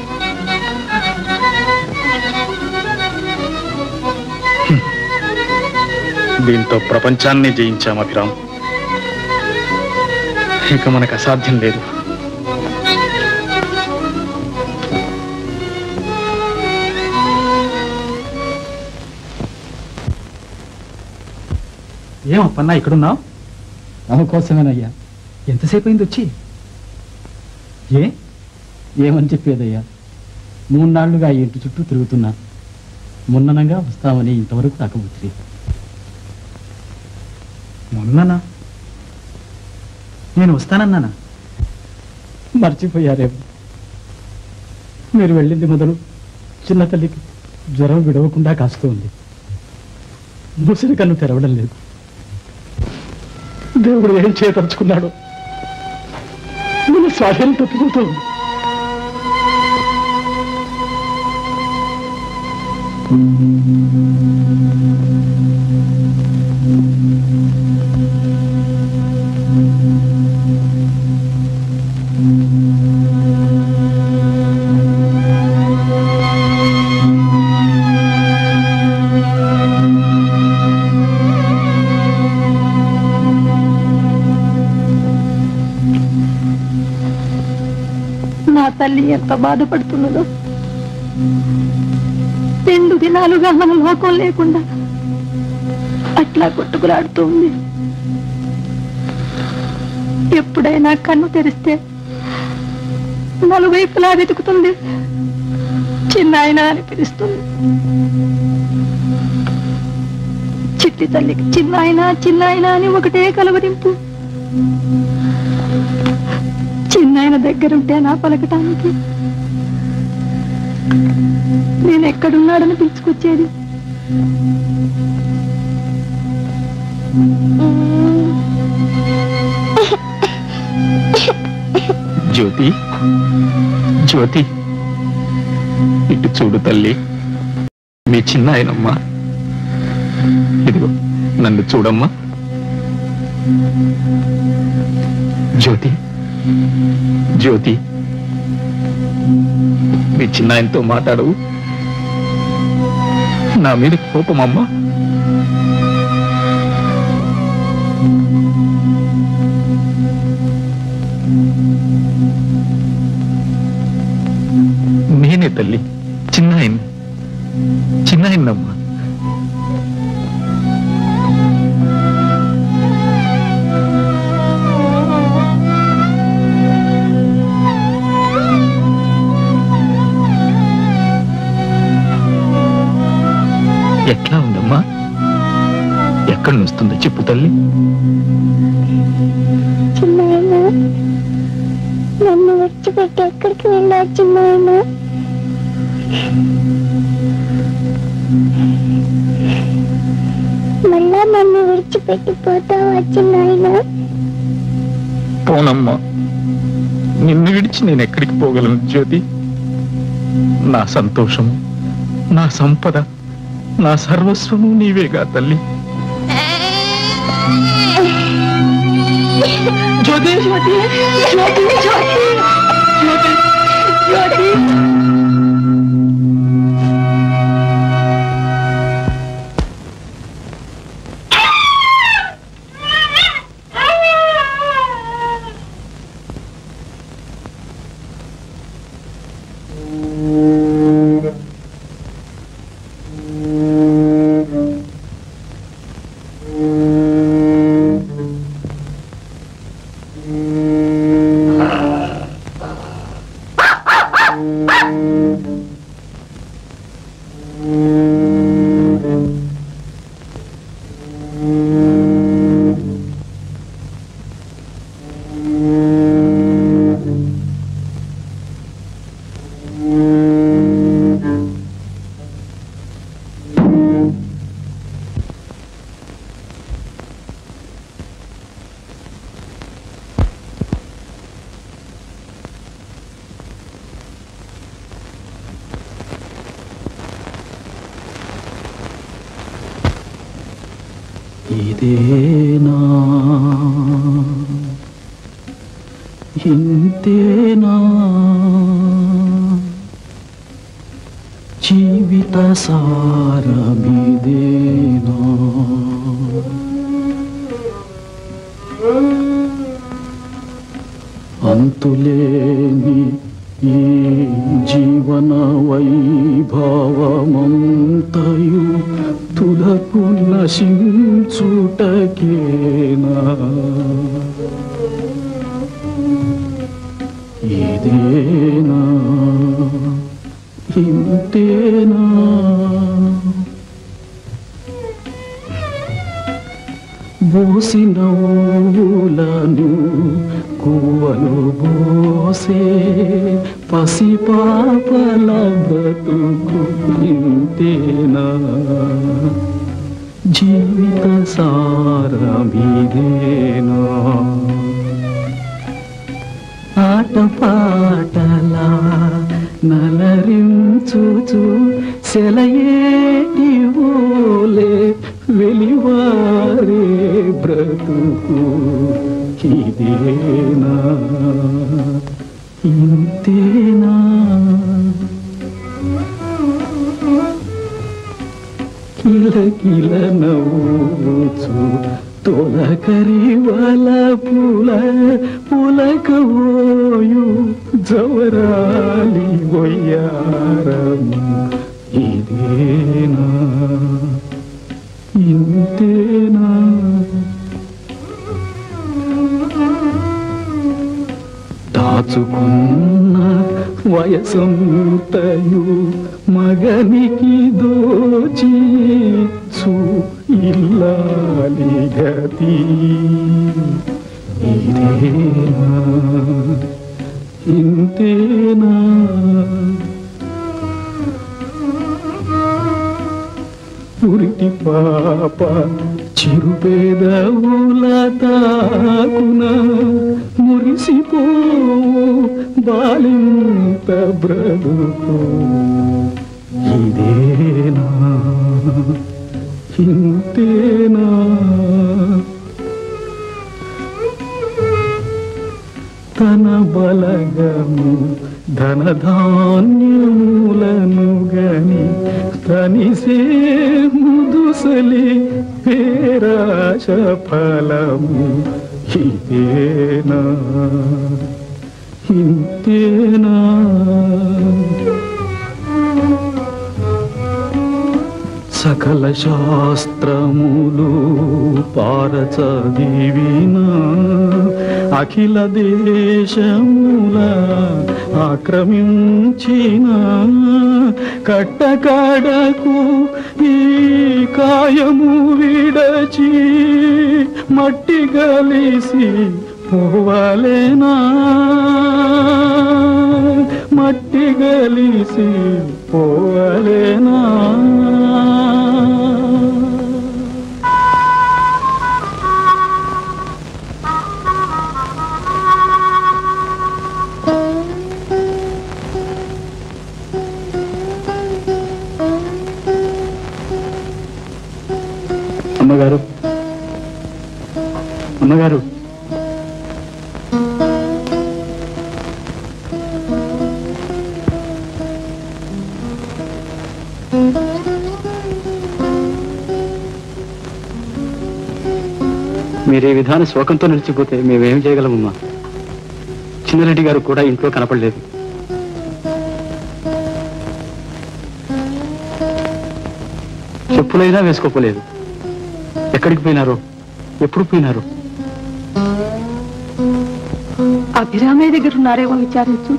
Speaker 6: హ్మ్. దీంతో ప్రపంచాన్ని జయించాం అభిరామ్ ఇక మనకు అసాధ్యం లేదు ఏం అప్పన్నా ఇక్కడున్నావు
Speaker 19: దానికోసమేనయ్యా
Speaker 6: ఎంతసేపు అయింది వచ్చి ఏ
Speaker 19: ఏమని చెప్పేదయ్యా మూడు నాళ్లుగా ఈ ఇంటి చుట్టూ తిరుగుతున్నా మున్ననంగా వస్తామని ఇంతవరకు రాకపోతే
Speaker 6: మొన్ననా నేను వస్తానన్నానా
Speaker 19: మర్చిపోయారేమో మీరు వెళ్ళింది మొదలు చిన్న తల్లికి జ్వరం విడవకుండా కాస్తోంది ముసిరి కన్ను తెరవడం లేదు దేవుడు ఏం చేయదలుచుకున్నాడు మన స్వాధీనం తప్పిపోతుంది
Speaker 14: తల్లి ఎంత బాధపడుతున్నదో రెండు దినాలుగా మన లోకం లేకుండా అట్లా కొట్టుకులాడుతూ ఉంది ఎప్పుడైనా కన్ను తెరిస్తే నలువైపులా వెతుకుతుంది చిన్నాయన అని పిలుస్తుంది చిట్టి తల్లికి చిన్నాయన చిన్నాయన అని ఒకటే కలవరింపు చిన్నాయన దగ్గరుంటే నా పలకటానికి నేను ఎక్కడున్నాడని పిలుచుకొచ్చేది
Speaker 16: జ్యోతి జ్యోతి ఇటు చూడు తల్లి మీ చిన్న ఆయనమ్మా ఇదిగో నన్ను చూడమ్మా జ్యోతి జ్యోతి మీ చిన్న ఆయనతో మాట్లాడవు నా మీద కోపమమ్మా నేనే తల్లి చిన్న ఆయన చిన్న ఆయన్నమ్మా ఎట్లా ఉందమ్మా ఎక్కడి వస్తుందో చెప్పు తల్లి
Speaker 12: చిన్నాయన నన్ను విడిచిపెట్టి ఎక్కడికి వెళ్ళావు చిన్నాయన మళ్ళా నన్ను విడిచిపెట్టి పోతావా చిన్నాయన
Speaker 16: పోనమ్మా నిన్ను విడిచి నేను ఎక్కడికి పోగలను జ్యోతి నా సంతోషము నా సంపద నా సర్వస్వము నీవేగా తల్లి
Speaker 14: జ్యోతి జ్యోతి జ్యోతి జ్యోతి జ్యోతి
Speaker 19: ఇదేనా ఇంతేనా జీవిత సారమిదేనా అంతులేని ఈ జీవన వైభవమంతయు తులకు నశించుటకేనా ఇదేనా ఇంతేనా బోసిన ఊలను కువలు బోసే పసిపాపల బ్రతుకు ఇంతేనా జీవిత సారమిదేనా ఆటపాటలా నలరించుచు సెలయేటి ఓలే వెలివారే బ్రతుకు ఇదేనా ఇంతేనా కిల కిల నవ్వుచు
Speaker 16: తొలకరి వల పుల పులకవోయు జవరాలి వయ్యారము ఇదేనా ఇంతేనా దాచుకున్న వయసంతయు మగనికి దోచి చూ ఇల్లాలి గతి ఇదేనా ఇంతేనా పురిటి పాప చిరుపేదవుల తాకున మురిసిపో బాలింత బ్రతుకు ఇదేనా ఇంతేనా తన బలగము ధనధాన్యములను గని తనిసే ముదుసలి పేరాశ ఫలము ఇదేనా ఇంతేనా సకల శాస్త్రములు పారచదివిన అఖిల దేశముల ఆక్రమించిన కట్టకడకు ఈ కాయము విడచి మట్టి గలిసి పోవలేనా మట్టి గలిసి పోవలేనా అమ్మగారు అమ్మగారు మీరు ఈ విధాన శోకంతో నిలిచిపోతే మేమేం చేయగలమమ్మా చిన్నరెడ్డి గారు కూడా ఇంట్లో కనపడలేదు చెప్పులైనా వేసుకోపోలేదు ఎక్కడికి పోయినారో ఎప్పుడు పోయినారో
Speaker 14: అభిరామయ్య దగ్గర ఉన్నారేమో విచారించు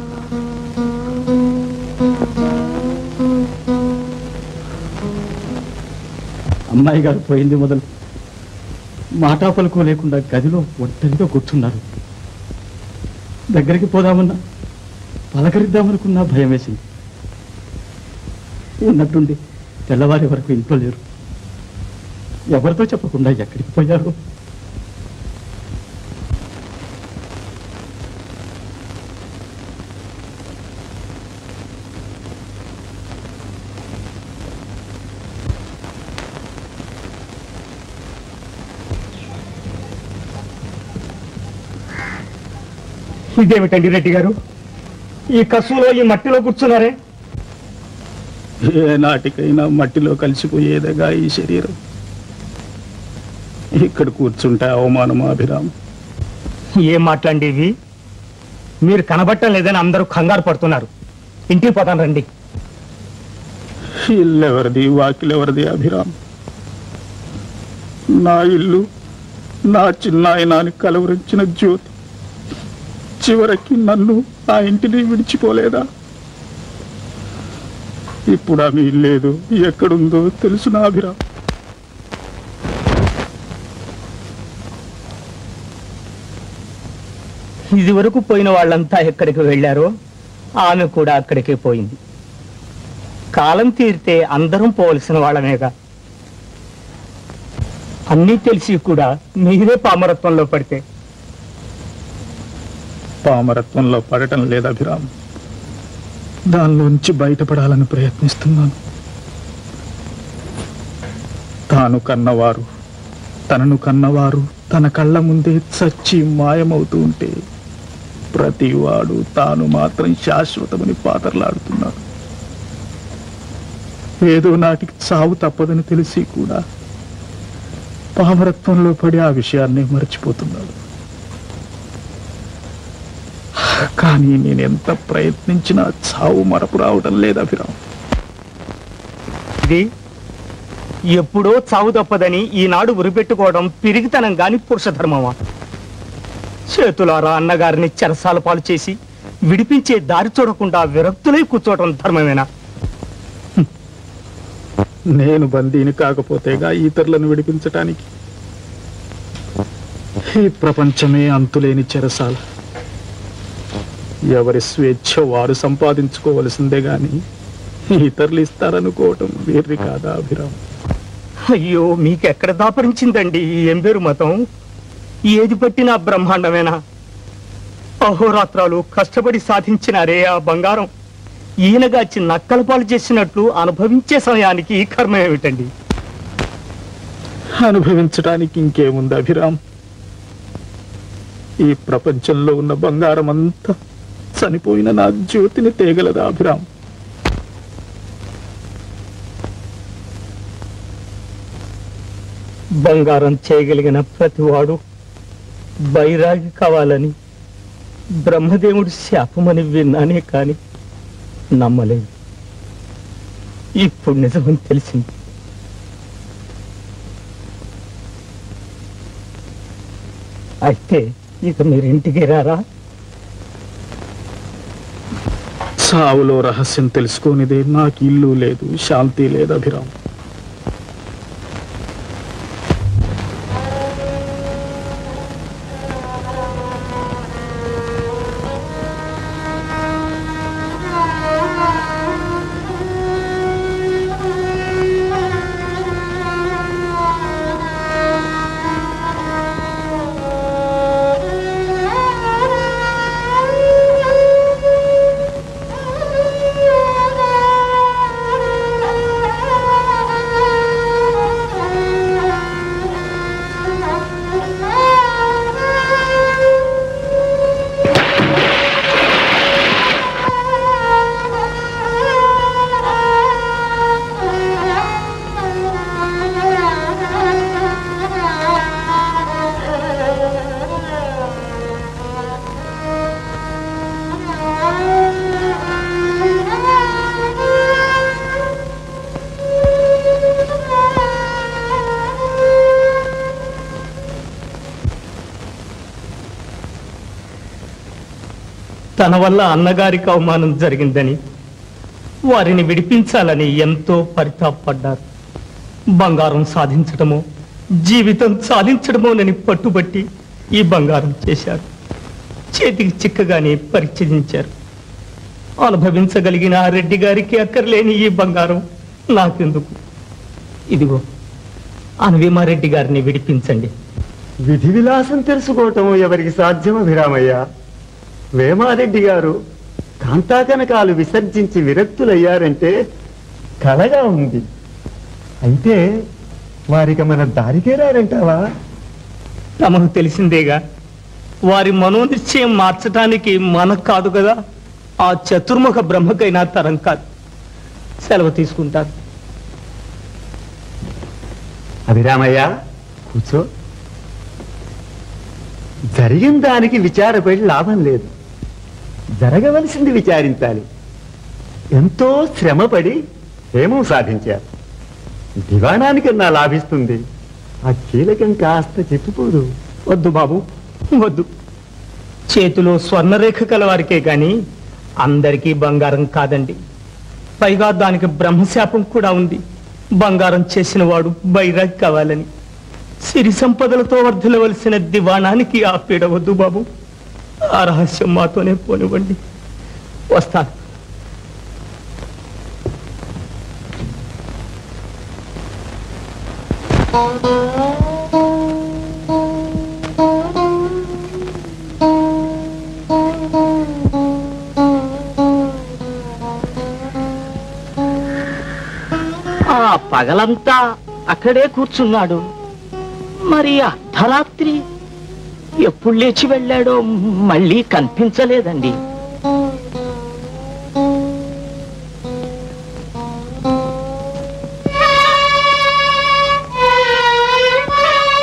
Speaker 19: అమ్మాయి గారు పోయింది మొదలు మాటా పలుకు లేకుండా గదిలో ఒంటరిగా కూర్చున్నారు దగ్గరికి పోదామన్నా పలకరిద్దామనుకున్నా భయం వేసింది ఉన్నట్టుండి తెల్లవారి వరకు ఇంట్లో లేరు ఎవరితో చెప్పకుండా ఎక్కడికి పోయారు
Speaker 4: ఇదేమిటండి రెడ్డి గారు ఈ కసులో ఈ మట్టిలో కూర్చున్నారే
Speaker 16: ఏ నాటికైనా మట్టిలో కలిసిపోయేదగా ఈ శరీరం ఇక్కడ కూర్చుంటే అవమానమా అభిరామ్
Speaker 4: ఏం మాట్లాడి ఇవి మీరు కనబట్టం లేదని అందరూ కంగారు పడుతున్నారు ఇంటికి పోతాను రండి
Speaker 16: ఇల్లెవరిది వాకిలెవరిది అభిరామ్ నా ఇల్లు నా చిన్నాయనాన్ని కలవరించిన జ్యోతి చివరికి నన్ను ఆ ఇంటిని విడిచిపోలేదా ఇప్పుడు ఆమె ఇల్లేదు ఎక్కడుందో తెలుసు నా అభిరామ్
Speaker 4: ఇది వరకు పోయిన వాళ్ళంతా ఎక్కడికి వెళ్ళారో ఆమె కూడా అక్కడికే పోయింది కాలం తీరితే అందరం పోవలసిన వాళ్ళమేగా అన్నీ తెలిసి కూడా మీరే పామరత్వంలో పడితే
Speaker 16: పామరత్వంలో పడటం లేదు అభిరామ్ దానిలోంచి బయటపడాలని ప్రయత్నిస్తున్నాను తాను కన్నవారు తనను కన్నవారు తన కళ్ళ ముందే చచ్చి మాయమవుతూ ఉంటే ప్రతివాడు తాను మాత్రం శాశ్వతమని పాతరలాడుతున్నాడు ఏదో నాటికి చావు తప్పదని తెలిసి కూడా పామరత్వంలో పడి ఆ విషయాన్ని మర్చిపోతున్నాడు కానీ నేను ఎంత ప్రయత్నించినా చావు మరపు రావడం లేదు అభిరామ్
Speaker 4: ఇది ఎప్పుడో చావు తప్పదని ఈనాడు ఉరిపెట్టుకోవడం పిరిగితనం గాని పురుష ధర్మమా చేతులారా అన్నగారిని చెరసాల పాలు చేసి విడిపించే దారి చూడకుండా విరక్తులై కూర్చోవడం ధర్మమేనా
Speaker 16: నేను బందీని కాకపోతేగా ఇతరులను విడిపించటానికి ఈ ప్రపంచమే అంతులేని చెరసాల ఎవరి స్వేచ్ఛ వారు సంపాదించుకోవలసిందే గాని ఇతరులు ఇస్తారనుకోవటం వీరి కాదా అభిరామ్
Speaker 4: అయ్యో మీకెక్కడ దాపరించిందండి ఈ ఎంబేరు మతం ఏది పట్టినా బ్రహ్మాండమేనా అహోరాత్రాలు కష్టపడి సాధించినారే ఆ బంగారం ఈయనగాచి నక్కల పాలు చేసినట్లు అనుభవించే సమయానికి ఈ కర్మ ఏమిటండి
Speaker 16: అనుభవించడానికి ఇంకేముంది అభిరామ్ ఈ ప్రపంచంలో ఉన్న బంగారం అంతా చనిపోయిన నా జ్యోతిని తేగలదా అభిరామ్
Speaker 4: బంగారం చేయగలిగిన ప్రతివాడు బైరాగి కావాలని బ్రహ్మదేవుడి శాపమని విన్నానే కాని నమ్మలేదు ఇప్పుడు నిజమని తెలిసింది అయితే ఇక మీరు ఇంటికి రారా
Speaker 16: సావులో రహస్యం తెలుసుకోనిదే నాకు ఇల్లు లేదు శాంతి లేదు అభిరామ్
Speaker 4: తన వల్ల అన్నగారికి అవమానం జరిగిందని వారిని విడిపించాలని ఎంతో పరితాపడ్డారు బంగారం సాధించడమో జీవితం సాధించడమోనని పట్టుబట్టి ఈ బంగారం చేశారు చేతికి చిక్కగానే పరిచయించారు అనుభవించగలిగిన ఆ రెడ్డి గారికి అక్కర్లేని ఈ బంగారం నాకెందుకు ఇదిగో అనవీమారెడ్డి గారిని విడిపించండి
Speaker 17: విధి విలాసం తెలుసుకోవటం ఎవరికి సాధ్యం అభిరామయ్య వేమారెడ్డి గారు కాంతాకనకాలు విసర్జించి విరక్తులయ్యారంటే కలగా ఉంది అయితే వారికి మన దారికే రారంటావా
Speaker 4: తమకు తెలిసిందేగా వారి మనోనిశ్చయం మార్చడానికి మనకు కాదు కదా ఆ చతుర్ముఖ బ్రహ్మకైనా తరం కాదు సెలవు తీసుకుంటారు
Speaker 17: అభిరామయ్య కూర్చో జరిగిన దానికి విచారపడి లాభం లేదు జరగవలసింది విచారించాలి ఎంతో శ్రమపడి ఏమో సాధించారు దివాణానికన్నా లాభిస్తుంది ఆ కీలకం కాస్త చెప్పిపోదు
Speaker 4: వద్దు బాబు వద్దు చేతిలో స్వర్ణరేఖ కలవారికే గాని అందరికీ బంగారం కాదండి పైగా దానికి బ్రహ్మశాపం కూడా ఉంది బంగారం చేసిన వాడు బైరాగ్ కావాలని సిరి సంపదలతో వర్ధిల్లవలసిన దివాణానికి ఆ పీడ వద్దు బాబు ఆ రహస్యం మాతోనే పోనివ్వండి వస్తాను
Speaker 5: ఆ పగలంతా అక్కడే కూర్చున్నాడు మరి అర్ధరాత్రి ఎప్పుడు లేచి వెళ్ళాడో మళ్ళీ కనిపించలేదండి
Speaker 12: ఆ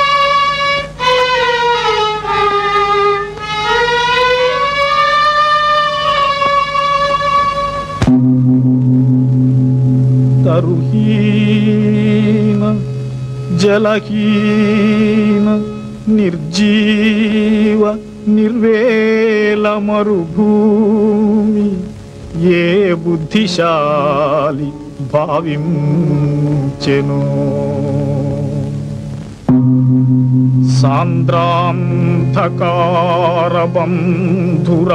Speaker 16: జలహీన నిర్జీవ నిర్వేల మరుభూమి ఏ బుద్ధిశాలి భావించెను సాంద్రాంధకారబంధుర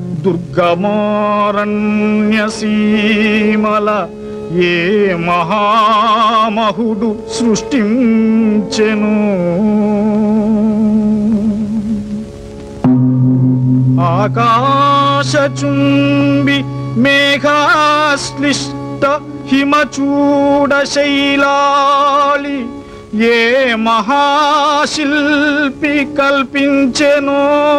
Speaker 16: దుర్గమారణ్యసీమల ఏ మహామహుడు సృష్టించెను ఆకాశచుంబి మేఘాశ్లిష్ట హిమచూడ శైలాలి ఏ మహాశిల్పి కల్పించెనో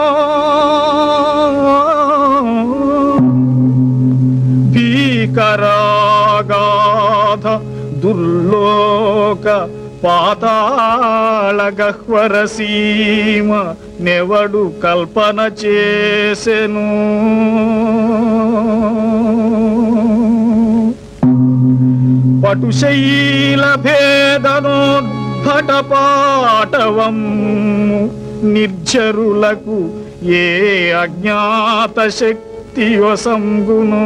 Speaker 16: భీకరాగాధ దుర్లోక పాతాళ గహ్వర సీమ నెవడు కల్పన చేసెను పటుశైల భేదనోద్భట పాటవం నిర్జరులకు ఏ అజ్ఞాత శక్తి వసంగును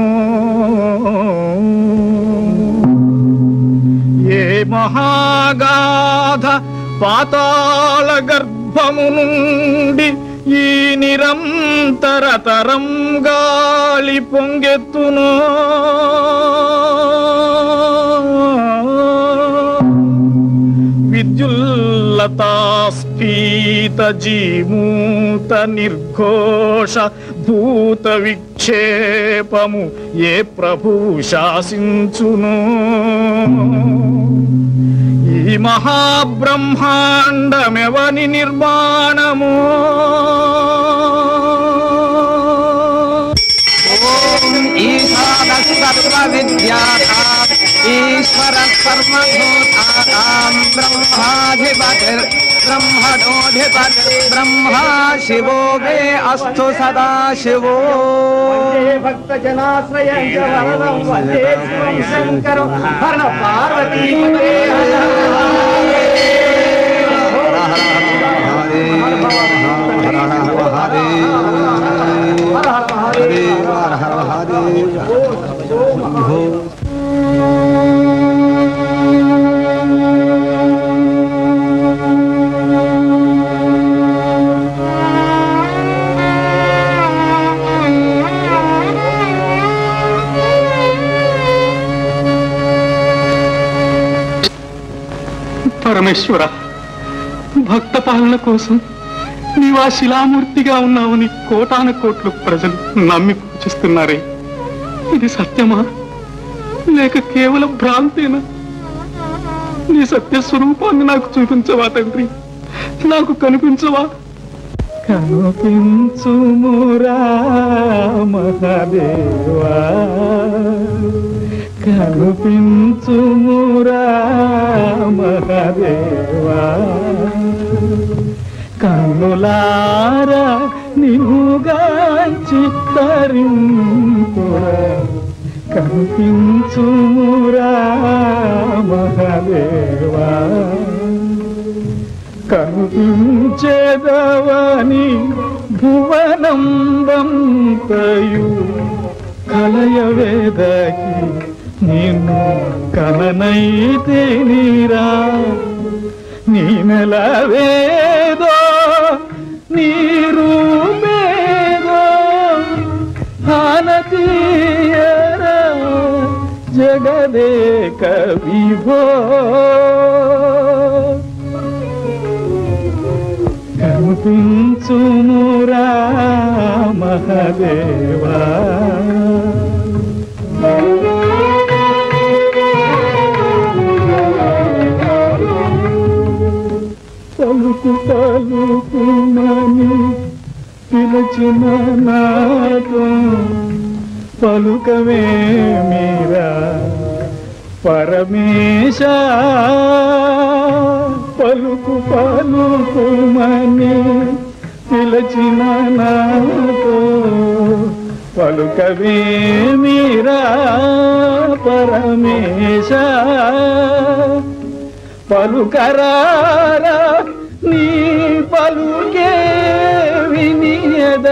Speaker 16: ఏ మహాగాధ పాతాళ గర్భము నుండి ఈ నిరంతర తరం గాలి పొంగెత్తును విద్యుల్లతాస్ఫీత జీమూత నిర్ఘోష భూత విక్షేపము ఏ ప్రభువు శాసించును ఈ మహాబ్రహ్మాండమెవని నిర్మాణము
Speaker 3: ఈశాన సర్వ విద్యానాం ఈశ్వర సర్వభూతానాం బ్రహ్మాధిపతిర్ బ్రహ్మణోధిపతి బ్రహ్మా శివో మే అస్తు సదా శివో
Speaker 4: భక్త జనాశ్రయం చ వరదం వందే శివం శంకరం హర పార్వతీ
Speaker 6: పరమేశ్వర భక్త పాలన కోసం నీవు ఆ శిలామూర్తిగా ఉన్నావని కోటాను కోట్లు ప్రజలు నమ్మి పూజిస్తున్నారే ఇది సత్యమా లేక కేవలం భ్రాంతేనా నీ సత్య స్వరూపాన్ని నాకు చూపించవా తండ్రి నాకు కనిపించవా కనిపించుమురా మహాదేవా కనిపించుమురా మహాదేవా కన్నులారా నిన్నుగాంచి తరింపురా కనిపించుమురా మహాదేవా కనిపించేదవని భువనం బంతయు కలయవేదకి నిన్ను కలనైతే నీరా నీ నెలవేదో నీరు మేదో హానతీయరా జగదేక విభో కనిపించుమురా మహదేవా పలుకు పలుకుమని పిలిచిన నాతో పలుకవే మీరా పరమేశ పలుకు పలుకుమని పిలిచిన నాతో పలుకవే మీరా పరమేశ
Speaker 16: పలుకరారా నీ పలుకే వినియద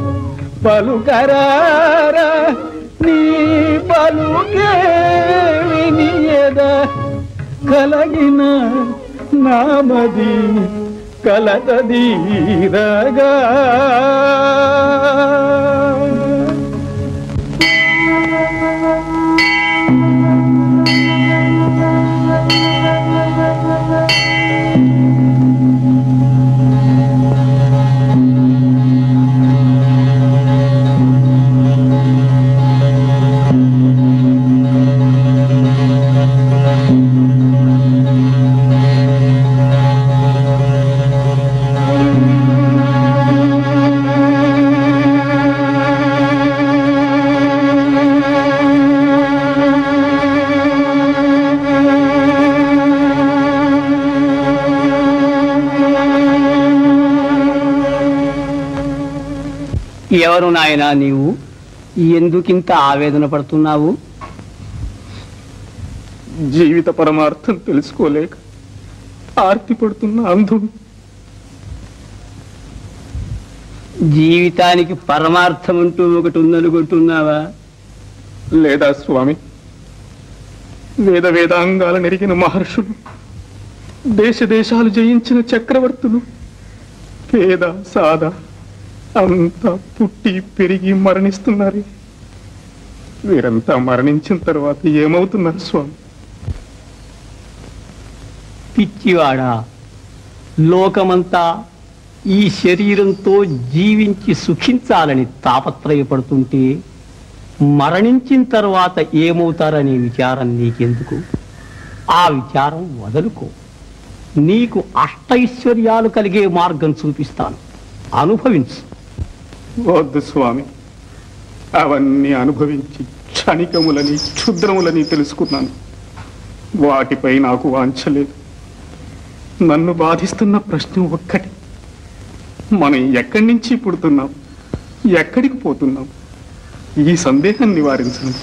Speaker 16: పలుకరారా నీ పలుకే వినియద కలగిన నామది కలతదీరగా
Speaker 18: ఎవరు నాయనా నీవు ఎందుకింత ఆవేదన పడుతున్నావు
Speaker 16: జీవిత పరమార్థం తెలుసుకోలేక ఆర్తి పడుతున్న అంధుడు
Speaker 18: జీవితానికి పరమార్థం అంటూ ఒకటి ఉందనుకుంటున్నావా
Speaker 16: లేదా స్వామి వేద వేదాంగాల నెరిగిన మహర్షులు దేశ దేశాలు జయించిన చక్రవర్తులు పేద సాద అంతా పుట్టి పెరిగి మరణిస్తున్నారు వీరంతా మరణించిన తర్వాత ఏమవుతున్నారు స్వామి
Speaker 18: పిచ్చివాడా లోకమంతా ఈ శరీరంతో జీవించి సుఖించాలని తాపత్రయపడుతుంటే మరణించిన తర్వాత ఏమవుతారనే విచారం నీకెందుకు ఆ విచారం వదులుకో నీకు అష్టైశ్వర్యాలు కలిగే మార్గం చూపిస్తాను అనుభవించు
Speaker 16: వద్దు స్వామి అవన్నీ అనుభవించి క్షణికములని క్షుద్రములని తెలుసుకున్నాను వాటిపై నాకు వాంఛలేదు నన్ను బాధిస్తున్న ప్రశ్న ఒక్కటి మనం ఎక్కడి నుంచి పుడుతున్నాం ఎక్కడికి పోతున్నాం ఈ సందేహం నివారించండి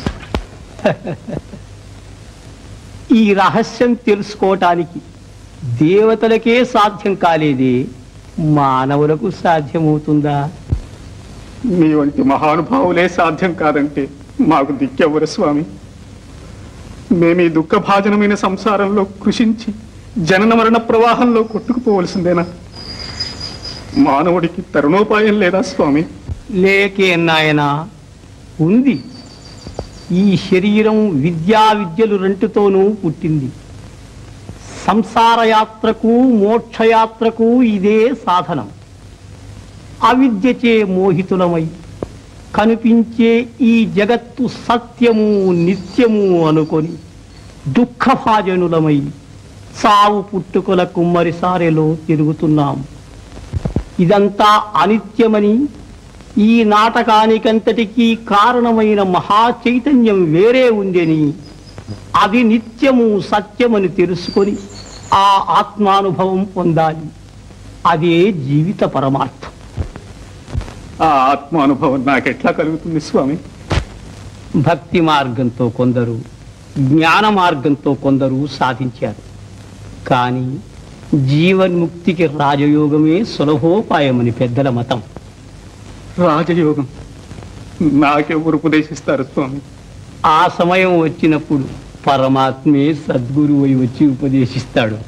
Speaker 18: ఈ రహస్యం తెలుసుకోవటానికి దేవతలకే సాధ్యం కాలేదే మానవులకు సాధ్యమవుతుందా
Speaker 16: మీ వంటి మహానుభావులే సాధ్యం కాదంటే మాకు దిక్కెవ్వరు స్వామి మేము ఈ దుఃఖభాజనమైన సంసారంలో కృషించి జనన మరణ ప్రవాహంలో కొట్టుకుపోవలసిందేనా మానవుడికి తరుణోపాయం లేదా స్వామి
Speaker 18: లేకే నాయనా ఉంది ఈ శరీరం విద్యా విద్యలు రెంటితోనూ పుట్టింది సంసార యాత్రకు మోక్షయాత్రకు ఇదే సాధనం అవిద్యచే మోహితులమై కనిపించే ఈ జగత్తు సత్యము నిత్యము అనుకొని దుఃఖభాజనులమై సావు పుట్టుకుల కుమ్మరిసారెలో తిరుగుతున్నాం ఇదంతా అనిత్యమని ఈ నాటకానికంతటికీ కారణమైన మహా చైతన్యం వేరే ఉందని అది నిత్యము సత్యమని తెలుసుకొని ఆ ఆత్మానుభవం పొందాలి అదే జీవిత పరమార్థం
Speaker 16: ఆ ఆత్మానుభవం నాకెట్లా కలుగుతుంది స్వామి
Speaker 18: భక్తి మార్గంతో కొందరు జ్ఞాన మార్గంతో కొందరు సాధించారు కానీ జీవన్ముక్తికి రాజయోగమే సులభోపాయమని పెద్దల మతం
Speaker 16: రాజయోగం నాకెవరు ఉపదేశిస్తారు స్వామి
Speaker 18: ఆ సమయం వచ్చినప్పుడు పరమాత్మే సద్గురువై వచ్చి ఉపదేశిస్తాడు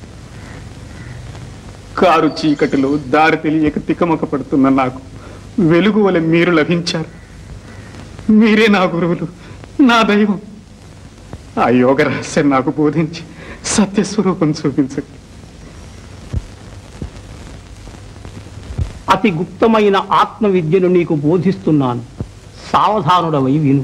Speaker 16: కారు చీకటిలో దారి తెలియక తికమక పడుతున్న నాకు వెలుగు వలె మీరు లభించారు మీరే నా గురువులు నా దైవం ఆ యోగ రహస్యం నాకు బోధించి సత్యస్వరూపం చూపించండి
Speaker 18: అతి గుప్తమైన ఆత్మ విద్యను నీకు బోధిస్తున్నాను సావధానుడవై విను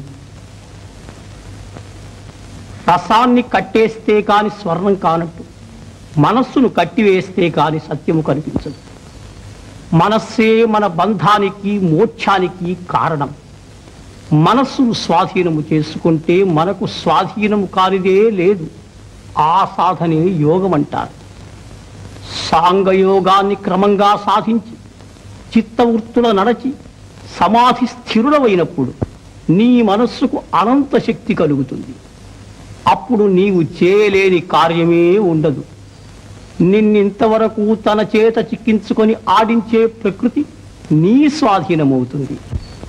Speaker 18: రసాన్ని కట్టేస్తే కాని స్వర్ణం కానట్టు మనస్సును కట్టివేస్తే కాని సత్యము కనిపించదు మనస్సే మన బంధానికి మోక్షానికి కారణం మనస్సును స్వాధీనము చేసుకుంటే మనకు స్వాధీనము కానిదే లేదు ఆ సాధనే యోగం అంటారు సాంగయోగాన్ని క్రమంగా సాధించి చిత్తవృత్తుల నడచి సమాధి స్థిరుడమైనప్పుడు నీ మనస్సుకు అనంత శక్తి కలుగుతుంది అప్పుడు నీవు చేయలేని కార్యమే ఉండదు నిన్నింతవరకు తన చేత చిక్కించుకొని ఆడించే ప్రకృతి నీ స్వాధీనమవుతుంది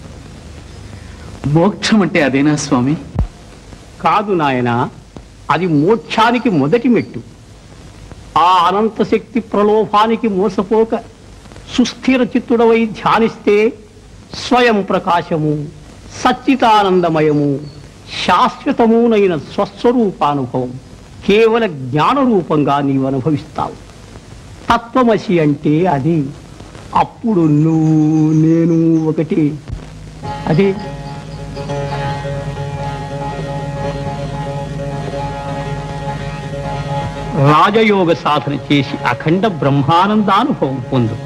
Speaker 6: మోక్షం అంటే అదేనా స్వామి
Speaker 18: కాదు నాయనా అది మోక్షానికి మొదటి మెట్టు ఆ అనంత శక్తి ప్రలోభానికి మోసపోక సుస్థిర చిత్తుడవై ధ్యానిస్తే స్వయం ప్రకాశము సచ్చితానందమయము శాశ్వతమునైన స్వస్వరూపానుభవం కేవల జ్ఞాన రూపంగా నీవు అనుభవిస్తావు తత్వమసి అంటే అది అప్పుడు నువ్వు నేను ఒకటి అదే రాజయోగ సాధన చేసి అఖండ బ్రహ్మానందానుభవం పొందు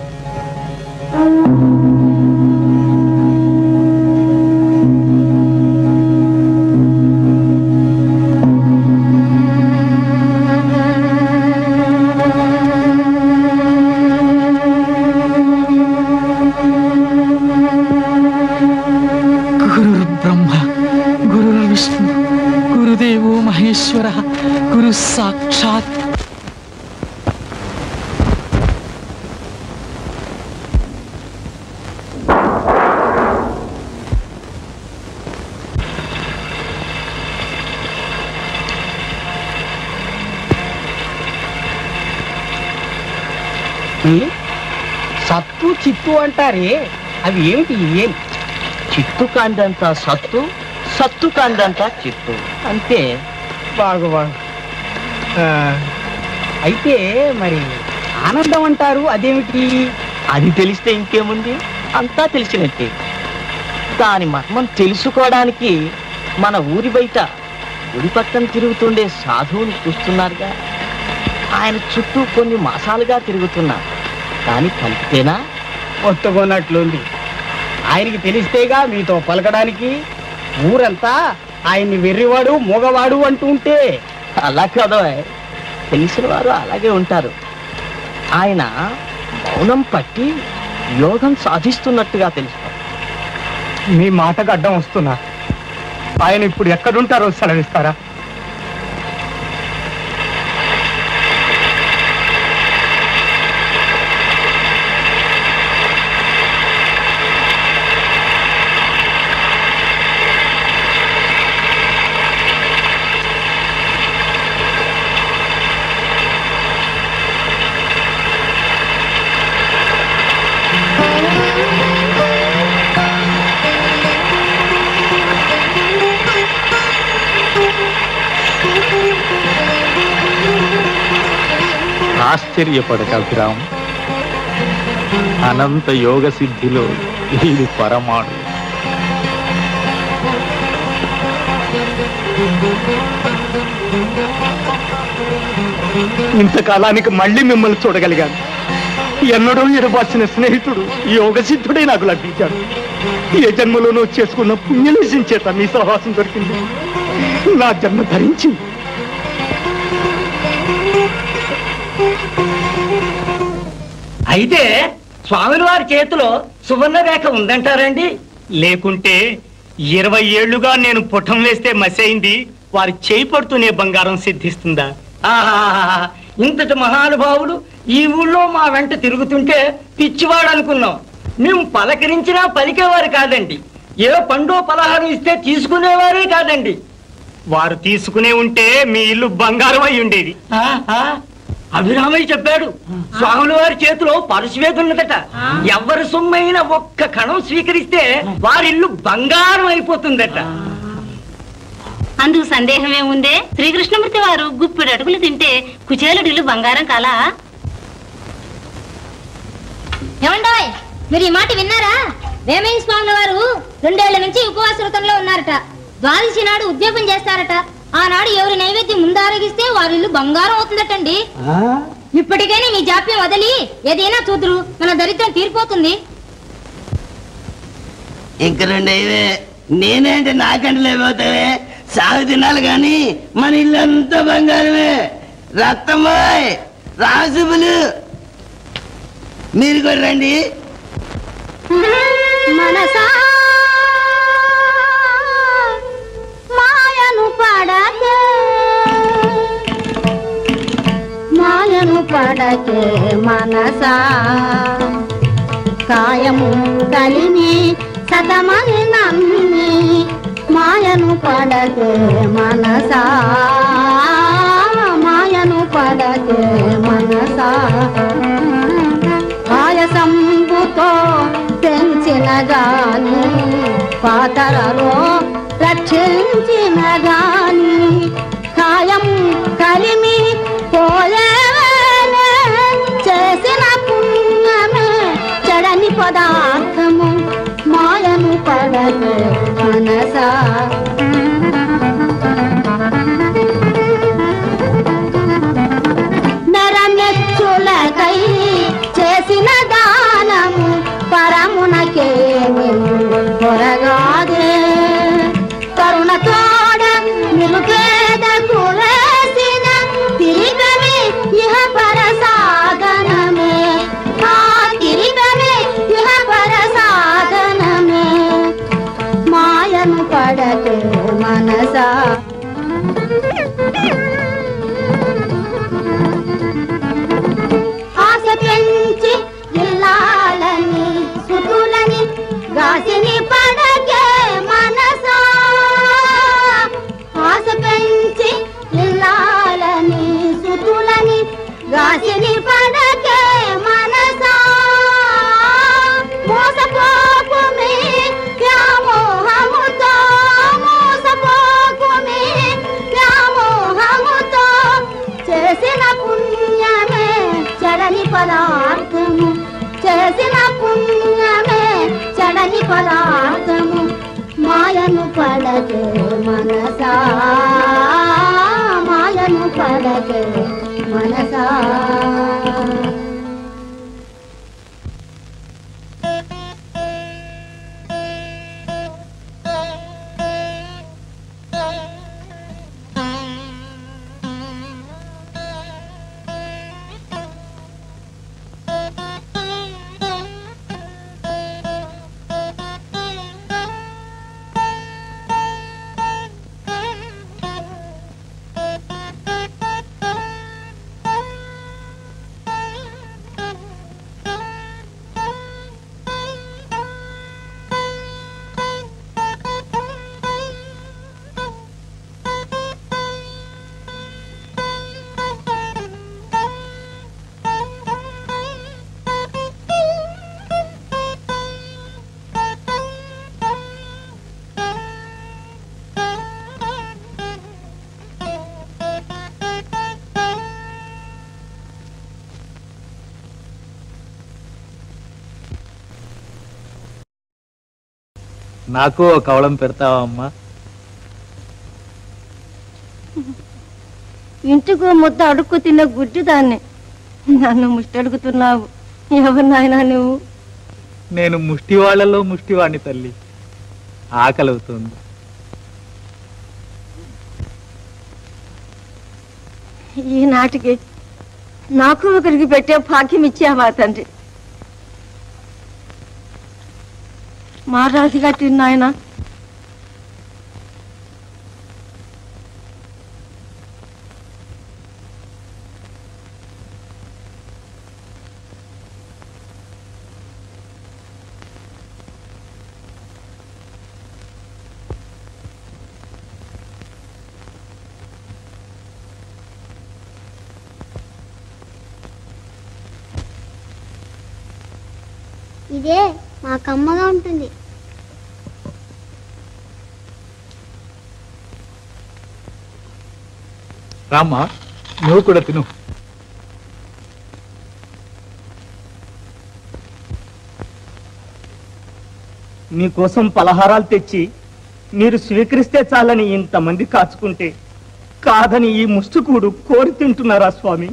Speaker 6: గురుర్ బ్రహ్మ గురుర్ విష్ణు గురుదేవో మహేశ్వర గురు సాక్షాత్
Speaker 5: సత్తు చిత్తు అంటారే అవి ఏమిటి ఏం చిత్తు కాందంతా సత్తు సత్తు కాందంతా చిత్తు అంతే
Speaker 4: బాగు బాగు ఆ, అయితే మరి ఆనందం అంటారు అదేమిటి
Speaker 5: అది తెలిస్తే ఇంకేముంది అంతా తెలిసినట్టే దాని మర్మం తెలుసుకోవడానికి మన ఊరి బయట గుడి పక్కన తిరుగుతుండే సాధువులు చూస్తున్నారుగా ఆయన చుట్టూ కొన్ని మాసాలుగా తిరుగుతున్నా కానీ కలిపితేనా
Speaker 4: ఒత్తుకున్నట్లుంది ఆయనకి తెలిస్తేగా మీతో పలకడానికి ఊరంతా ఆయన్ని వెర్రివాడు మూగవాడు అంటూ ఉంటే
Speaker 5: అలా కాదు తెలిసిన వారు అలాగే ఉంటారు ఆయన మౌనం పట్టి యోగం సాధిస్తున్నట్టుగా తెలుసు
Speaker 4: మీ మాటకు అడ్డం వస్తున్నా ఆయన ఇప్పుడు ఎక్కడుంటారో సెలవిస్తారా
Speaker 6: ఆశ్చర్యపడక అభిరామ్ అనంత యోగ సిద్ధిలో ఇది పరమాణు
Speaker 4: ఇంతకాలానికి మళ్ళీ మిమ్మల్ని చూడగలిగాను ఎన్నడూ ఎడబాసిన స్నేహితుడు యోగ సిద్ధుడే నాకు లభించాడు ఏ జన్మలోనూ చేసుకున్న పుణ్యలేశం చేత మీ సహవాసం దొరికింది నా జన్మ ధరించింది
Speaker 5: అయితే స్వామిని వారి చేతిలో సువర్ణ రేఖ ఉందంటారండి
Speaker 4: లేకుంటే ఇరవై ఏళ్లుగా నేను పుఠం వేస్తే మసైంది వారి చేయి పడుతూనే బంగారం సిద్ధిస్తుందా
Speaker 5: ఆహాహాహా. ఇంతటి మహానుభావుడు ఈ ఊళ్ళో మా వెంట తిరుగుతుంటే పిచ్చివాడు అనుకున్నాం మేము పలకరించినా పలికేవారు కాదండి ఏ పండో పలహారం ఇస్తే తీసుకునేవారే కాదండి
Speaker 4: వారు తీసుకునే ఉంటే మీ ఇల్లు బంగారం అయి ఉండేది
Speaker 5: ఆహా. అభిరామయ్య చెప్పాడు స్వాముల వారి చేతిలో పరశువేద ఉన్నదట ఎవరి సొమ్మైన ఒక్క కణం స్వీకరిస్తే వారి ఇల్లు బంగారం అయిపోతుందట
Speaker 10: అందుకు సందేహమే ఉందే శ్రీకృష్ణమూర్తి వారు గుప్పెడు అడుగులు తింటే కుచేలుడిల్లు బంగారం కాలా ఏమండోయ్ మీరు ఈ మాట విన్నారా వేమయ్య స్వాముల వారు రెండేళ్ల నుంచి ఉపవాస వ్రతంలో ఉన్నారట ద్వాదశి నాడు ఉద్యోగం చేస్తారట ఆనాడు ఎవరి నైవేద్యం ముందారగిస్తే వారి ఇల్లు బంగారం అవుతుందటండి ఇప్పటికైనా మీ జాప్యం వదిలి ఏదైనా చూదురు మన దరిద్రం తీరిపోతుంది
Speaker 20: ఇంక రెండు అయ్యే నేనేంటి నాకంటే లేకపోతావే సాగు తినాలి కానీ మన ఇల్లంతా బంగారమే రక్తమాయ్ రాసుబులు మీరు కూడా రండి
Speaker 10: మనసా మాయను పడకే మాయను పడకే మనసా కాయము కలిమి సతమని నమ్మి మాయను పడకే మనసా మాయను పడకే మనసా పాయసంబుతో పెంచిన గాని పాతరలో రక్షించిన గాని కాయం కలిమి పోయేవేలే చేసిన పుణ్యమే చెడని పదార్థము మాయను పడకే మనసా నరమెచ్చులకై చేసిన దానము పరమునకేమి కొరగాదే కరుణతోడ నిరుపేద కువేసిన తిరిగమే ఇహ పర సాధనమే ఆ తిరిగమే ఇహ పర సాధనమే మాయను పడకే మనసా ఆశ పెంచి ఇల్లాలని సుతులని గాసిని పడకే మనసా ఆశ పెంచి ఇల్లాలని సుతులని గాసిని పడకే మనసా మోసపోకుమే వ్యామోహముతో మోసపోకుమే వ్యామోహముతో చేసిన పుణ్యమే చెడని పదార్థము చేసిన పుణ్యమే చెడని పదార్థము మాయను పడకే మనసా మాయను పడకే మనసా
Speaker 6: నాకు ఒక కవళం పెడతావా అమ్మా
Speaker 15: ఇంటికో ముద్ద అడుక్కు తిన్న గుడ్డి దాన్ని నన్ను ముష్టి అడుగుతున్నావు ఎవరు నాయనా నువ్వు
Speaker 6: నేను ముష్టి వాళ్ళలో ముష్టివాణ్ణి తల్లి ఆకలవుతుంది
Speaker 15: ఈనాటికి నాకు ఒకరికి పెట్టే భాగ్యం ఇచ్చావా తండ్రి మారాది గట్టి నాయన
Speaker 12: ఇదే మా కమ్మగా ఉంటుంది
Speaker 6: రామ్మా నువ్వు కూడా తిను
Speaker 4: మీకోసం పలహారాలు తెచ్చి మీరు స్వీకరిస్తే చాలని ఇంతమంది కాచుకుంటే కాదని ఈ ముష్టికూడు కోరి తింటున్నారా స్వామి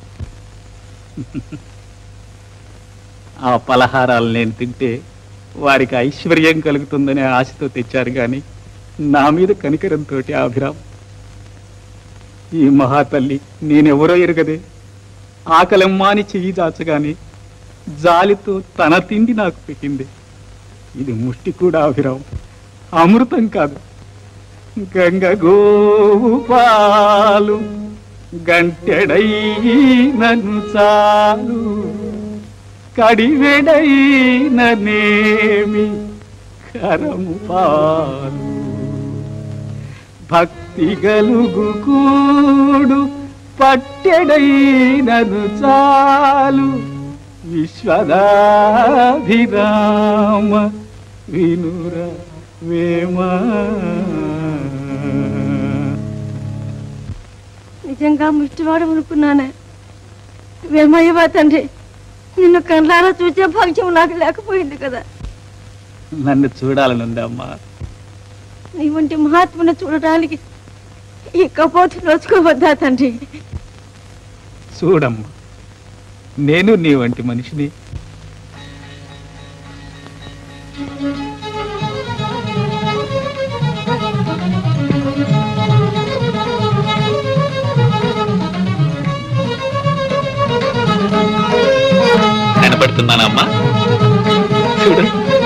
Speaker 6: ఆ పలహారాలు నేను తింటే వారికి ఐశ్వర్యం కలుగుతుందనే ఆశతో తెచ్చారు కానీ నా మీద కనికరంతో అభిరామ్ ఈ మహాతల్లి నేనెవరో ఎరగదే ఆకలమ్మాని చెయ్యి దాచగానే జాలితో తన తిండి నాకు పెట్టింది ఇది ముష్టి కూడా అభిరామ్ అమృతం కాదు గంగ గోపాలు
Speaker 16: గంటెడై నన్ను చాలు కడివెడైననేమి కరము పాలు భక్తి గలుగు కూడు పట్టెడైనను చాలు విశ్వదాభిరామ వినుర వేమా
Speaker 15: నిజంగా ముష్టివాడు అనుకున్నానే వేమయ్యవా తండ్రి నిన్ను కళ్ళారా చూసే భాగ్యం నాకు లేకపోయింది కదా
Speaker 16: నన్ను చూడాలనుందమ్మా
Speaker 15: నీ వంటి మహాత్ముని చూడటానికి ఈ కపోతు నోచుకోవద్దా తండ్రి
Speaker 16: చూడమ్మా నేను నీ వంటి మనిషిని
Speaker 1: కనపడుతున్నానమ్మా చూడు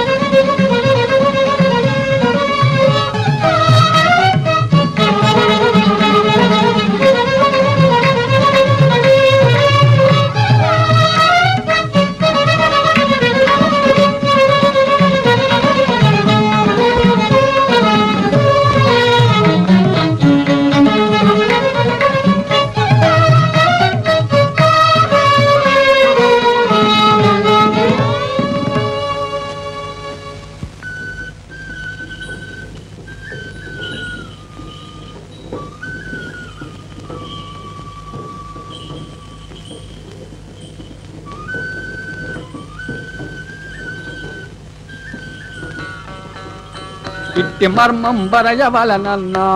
Speaker 3: ఇట్టి మర్మం బరయవలనన్నా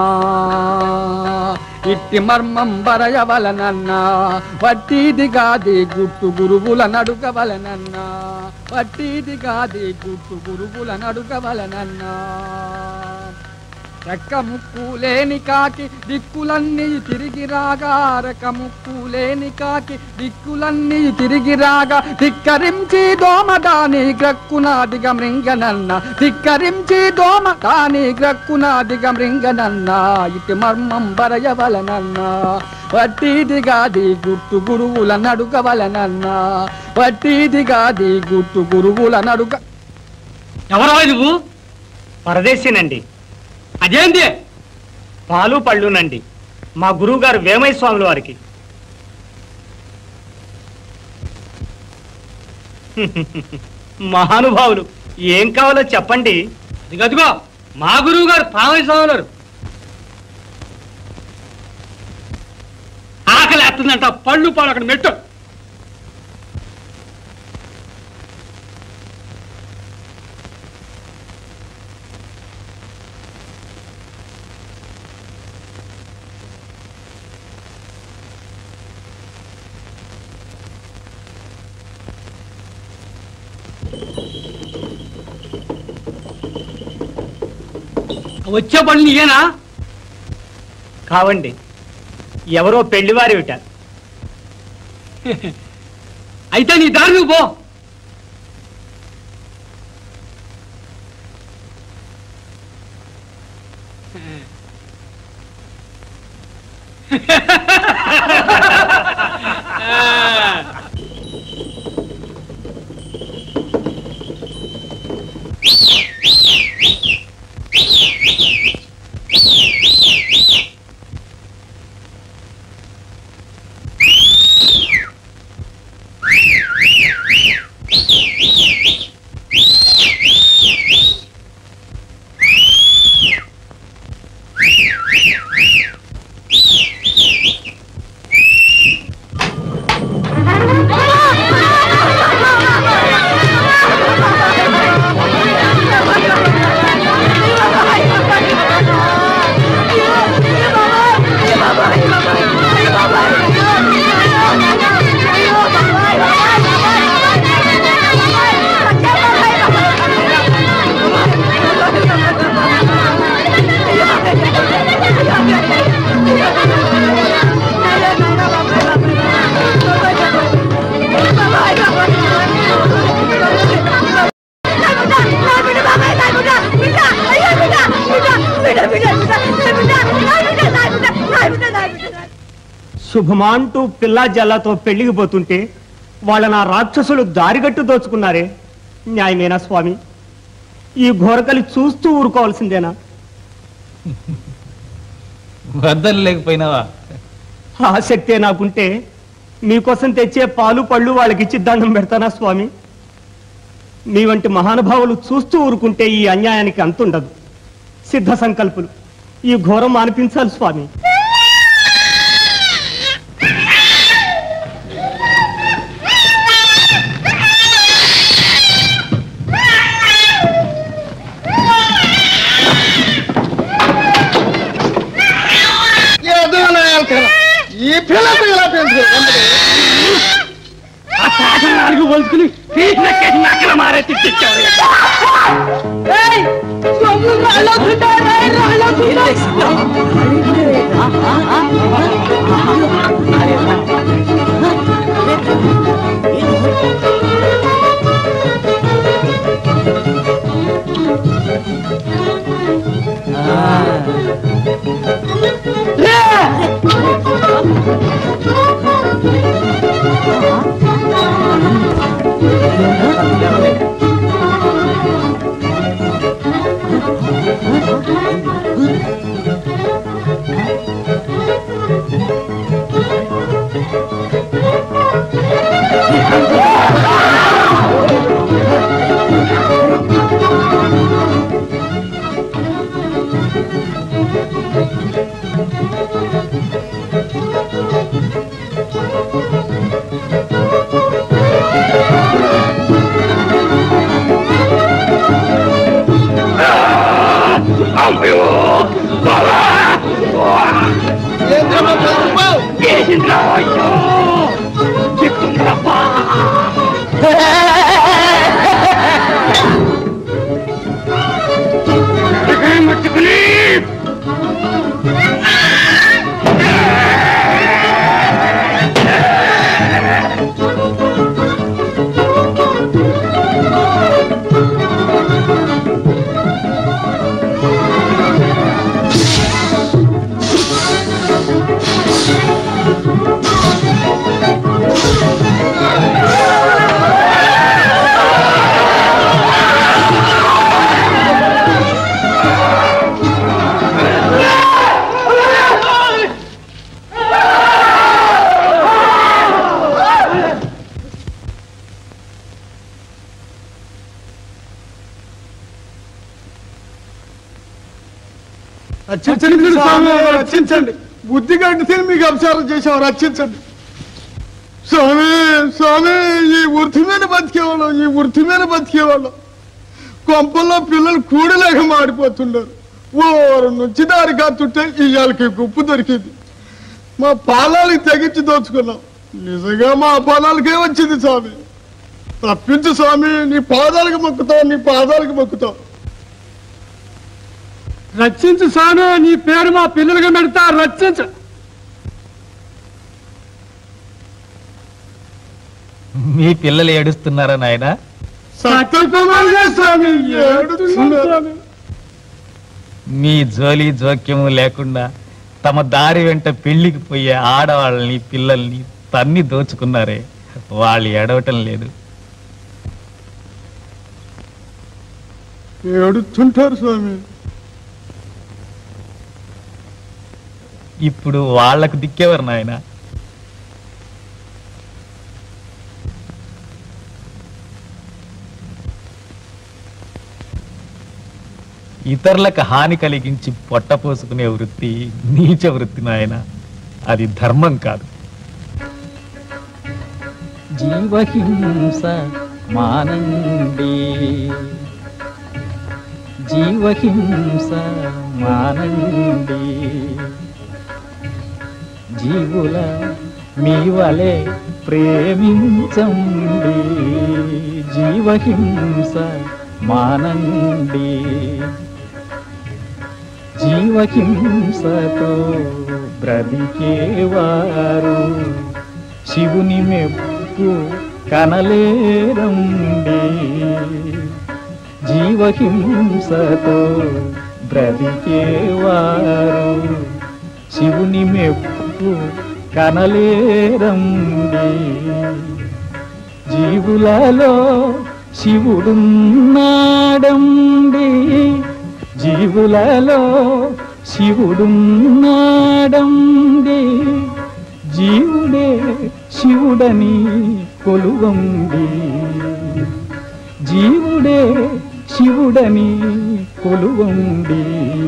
Speaker 3: ఇట్టి మర్మం బరయవలనన్నా వట్టిది గాది గుట్టు గురువుల నడుగవలనన్నా వట్టిది గాది గుట్టు గురువుల నడుగవలనన్నా రెక్క ముక్కు లేని కాకి దిక్కులన్నీ తిరిగి రాగా రెక్క ముక్కు లేని కాకి దిక్కులన్నీ తిరిగి రాగా ధిక్కరించి దోమ దాని గ్రక్కునాదిగ మృంగనన్న ధిక్కరించి దోమ దాని గ్రక్కునాదిగ మృంగనన్న ఇటు మర్మం బరయవలనన్న వట్టిది గాది గుట్టు గురువుల నడుగవలనన్న వట్టిది గాది గుట్టు గురువుల నడుగ
Speaker 4: ఎవరో నువ్వు పరదేశీనండి అదేంది పాలు పళ్ళునండి మా గురువు గారు వేమయ్య స్వాముల వారికి మహానుభావులు ఏం కావాలో చెప్పండి అదిగదిగో మా గురువు గారు పామయ్య స్వాములు వారు ఆకలి వేస్తుందంట పళ్ళు పాలు అక్కడ మెట్టు వచ్చే పళ్ళు నీయేనా కావండి ఎవరో పెళ్లివారివిట అయితే నీ దారి నువ్వు పో శుభమా అంటూ పిల్లా జల్లాతో పెళ్లికి పోతుంటే వాళ్ళ నా రాక్షసులు దారిగట్టు దోచుకున్నారే న్యాయమేనా స్వామి ఈ ఘోరకలి చూస్తూ ఊరుకోవాల్సిందేనా
Speaker 6: వద్దలు లేకపోయినావా
Speaker 4: ఆసక్తే నాకుంటే మీకోసం తెచ్చే పాలు పళ్ళు వాళ్ళకిచ్చి దండం పెడతానా స్వామి మీ వంటి మహానుభావులు చూస్తూ ఊరుకుంటే ఈ అన్యాయానికి అంతుండదు సిద్ధ సంకల్పులు ఈ ఘోరం అనిపించాలి స్వామి
Speaker 7: ఏదో నాయాల పిల్ల. ఈ పిల్లకు ఇలా పెంచు
Speaker 3: నాలుగు పోల్చుకుని నక్కల మారే తిట్టించాడు
Speaker 7: రక్షించండి స్వామి రక్షించండి బుద్ధి గడ్డితే మీకు అపచారం చేసాం రక్షించండి స్వామి స్వామి ఈ వృత్తి మీద బతికేవాళ్ళం ఈ వృత్తి మీద బతికేవాళ్ళం కొంపల్లో పిల్లలు కూడలేక మాడిపోతున్నారు ఓరు నుంచి దారి కాతుంటే ఇవాళకి గుప్పు దొరికింది మా పాలాలకి తెగించి దోచుకున్నాం నిజంగా మా పాలాలకే వచ్చింది స్వామి తప్పించు స్వామి నీ పాదాలకు మొక్కుతావు నీ పాదాలకు మొక్కుతావు
Speaker 3: రక్షించు స్వామి నీ పేరు మా పిల్లలుగా పెడతా రక్షించు
Speaker 6: మీ పిల్లలు ఏడుస్తున్నారా నాయనా
Speaker 7: సత్యకుమార్గా స్వామి ఏడుస్తున్నారు.
Speaker 6: మీ జోలి జోక్యము లేకుండా తమ దారి వెంట పెళ్లికి పోయే ఆడవాళ్ళని పిల్లల్ని తన్ని దోచుకున్నారే వాళ్ళు ఏడవటం లేదు
Speaker 7: ఏడుతుంటారు స్వామి
Speaker 6: ఇప్పుడు వాళ్లకు దిక్కేవారు నాయన ఇతరులకు హాని కలిగించి పొట్టపోసుకునే వృత్తి నీచ వృత్తి నాయన అది ధర్మం కాదు
Speaker 19: జీవహింస మానండి జీవహింస మానండి జీవుల మీ వలె ప్రేమించండి జీవహింస మానండి జీవహింసతో బ్రతికేవారు శివుని మెప్పు కనలేరండి జీవహింసతో బ్రతికేవారు శివుని మెప్పు
Speaker 6: కనలేరండి జీవులలో శివుడున్నాడండి జీవులలో శివుడున్నాడండి జీవుడే శివుడని కొలువండి జీవుడే శివుడని కొలువండి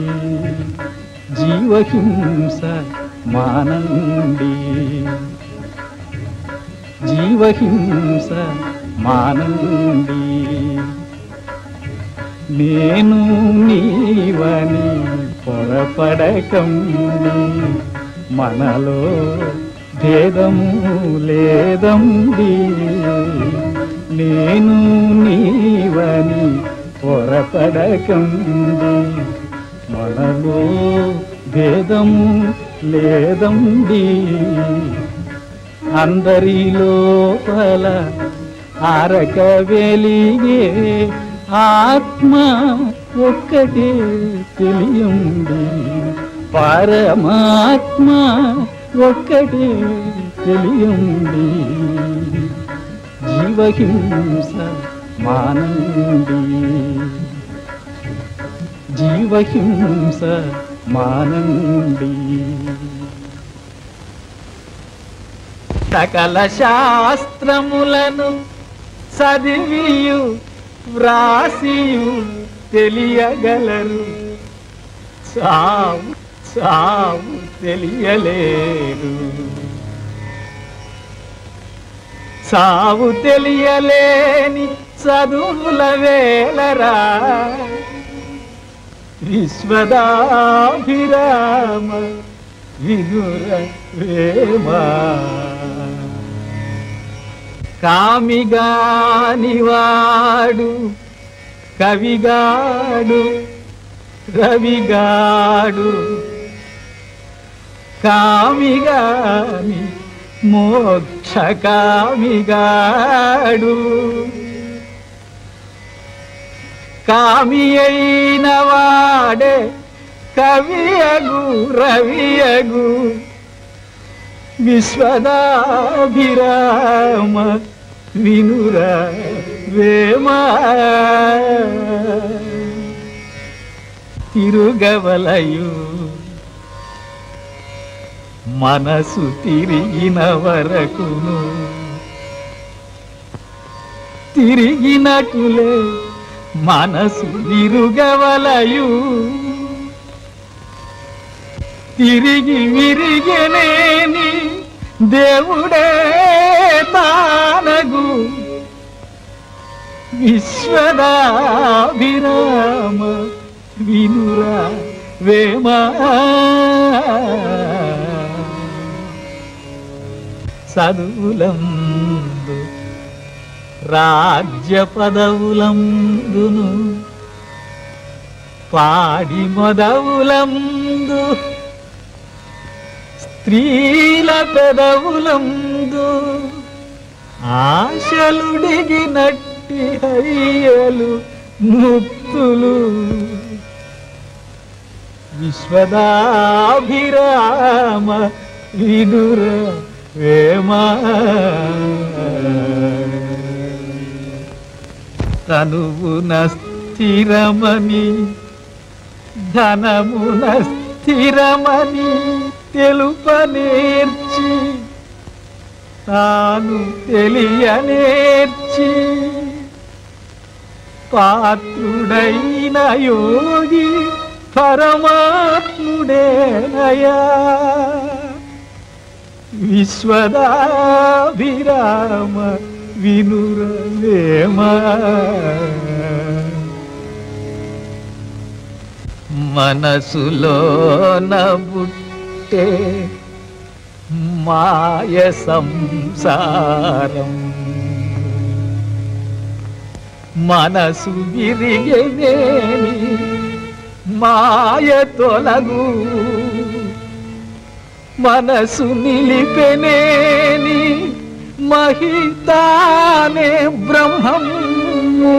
Speaker 6: జీవహింస మానండి జీవహింస మానండి నేను నీవని పొరపడకండి మనలో భేదము లేదండి నేను నీవని పొరపడకండి మనలో భేదము లేదండి అందరి లోపల ఆరక వెలిగే ఆత్మ ఒక్కటే తెలియండి పరమాత్మ ఒక్కటే తెలియండి జీవహింస మానండి జీవహింస మానండి సకల శాస్త్రములను చదివియు వ్రాసియు తెలియగలరు సావు సావు తెలియలేరు సావు తెలియలేని చదువుల వేలరా విశ్వదాభిరామ వినుర వేమా కామిగానివాడు కవిగాడు రవిగాడు కామిగాని మోక్షకామిగాడు కామి అయిన వాడే కవియగు రవియగు విశ్వదాభిరామ వినుర వేమా తిరుగవలయు మనసు తిరిగిన వరకును తిరిగినటులే మనసు విరుగవలయు తిరిగి విరిగనేని దేవుడే తానగు విశ్వదాభిరామ వినురా వేమా చదువులందు రాజ్య పదవులందును పాడి మొదవులందు స్త్రీల పెదవులందు ఆశలుడిగినట్టి హయ్యలు ముక్తులు విశ్వదాభిరామ వినుర వేమా తనువున స్థిరమని ధనమున స్థిరమని తెలుపనేర్చి తాను తెలియనేర్చి పాత్రుడైన యోగి పరమాత్ముడేనయా విశ్వదాభిరామ వినురవేమా మనసులోన బుట్టే మాయ సంసారం మనసు విరిగేనేమి మాయ తొలగు మనసు నిలిపెనేని మహితానే బ్రహ్మము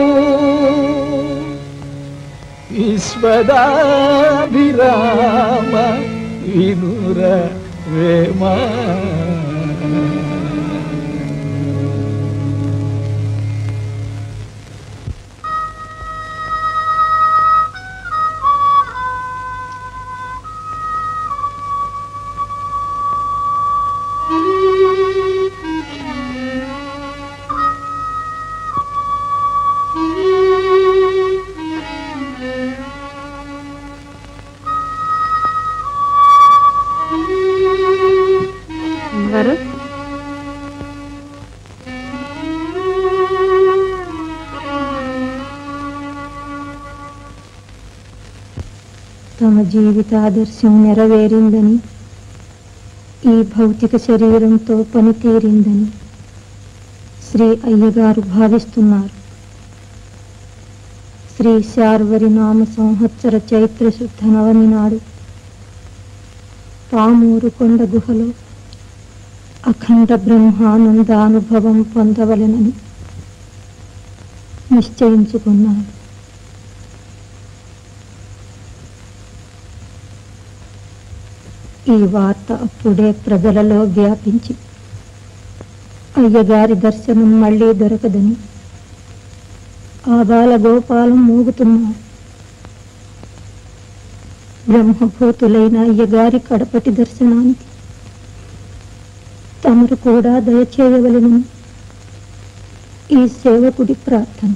Speaker 6: విశ్వదాభిరామ వినుర వేమా
Speaker 14: గారు తమ జీవితాదర్శం నెరవేరిందని ఈ భౌతిక శరీరంతో పనితీరిందని శ్రీ అయ్యగారు భావిస్తున్నారు శ్రీ శార్వరి నామ సంవత్సర చైత్ర శుద్ధ నవమి నాడు పామూరు కొండ గుహలో అఖండ బ్రహ్మానందానుభవం పొందవలెనని నిశ్చయించుకున్నాడు ఈ వార్త అప్పుడే ప్రజలలో వ్యాపించి అయ్యగారి దర్శనం మళ్ళీ దొరకదని ఆబాల గోపాలం మూగుతున్నాడు బ్రహ్మభూతులైన అయ్యగారి కడపటి దర్శనానికి తమరు కూడా దయచేయవలెనని ఈ సేవకుడి ప్రార్థన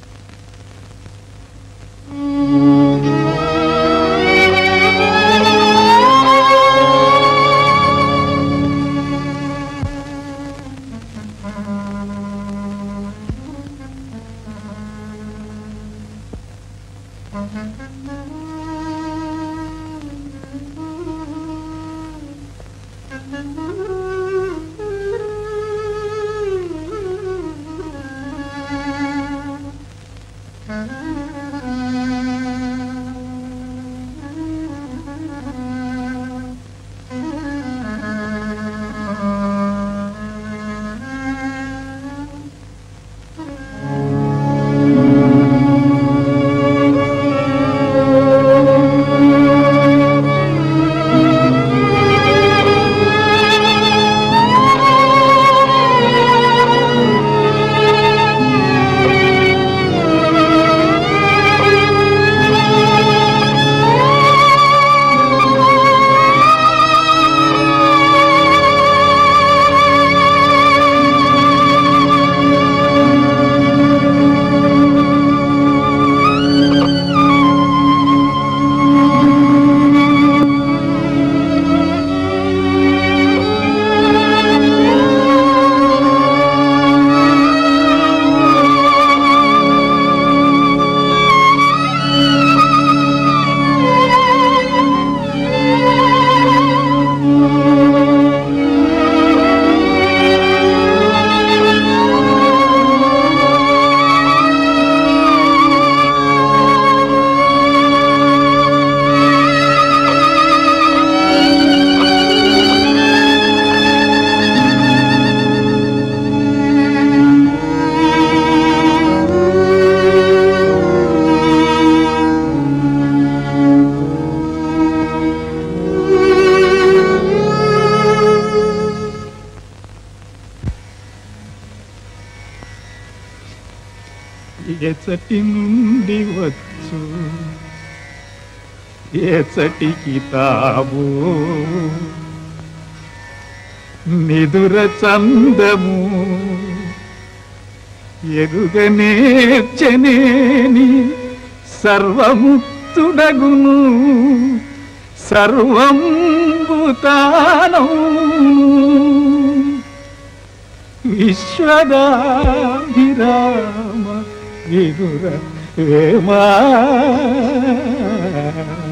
Speaker 14: ఎచటి నుండి వచ్చు ఎచటికి తావు నిదుర చందము ఎరుగనేర్చనేని సర్వముక్తుడగును సర్వంబుతానం విశ్వదాభిరామ విదుర వేమా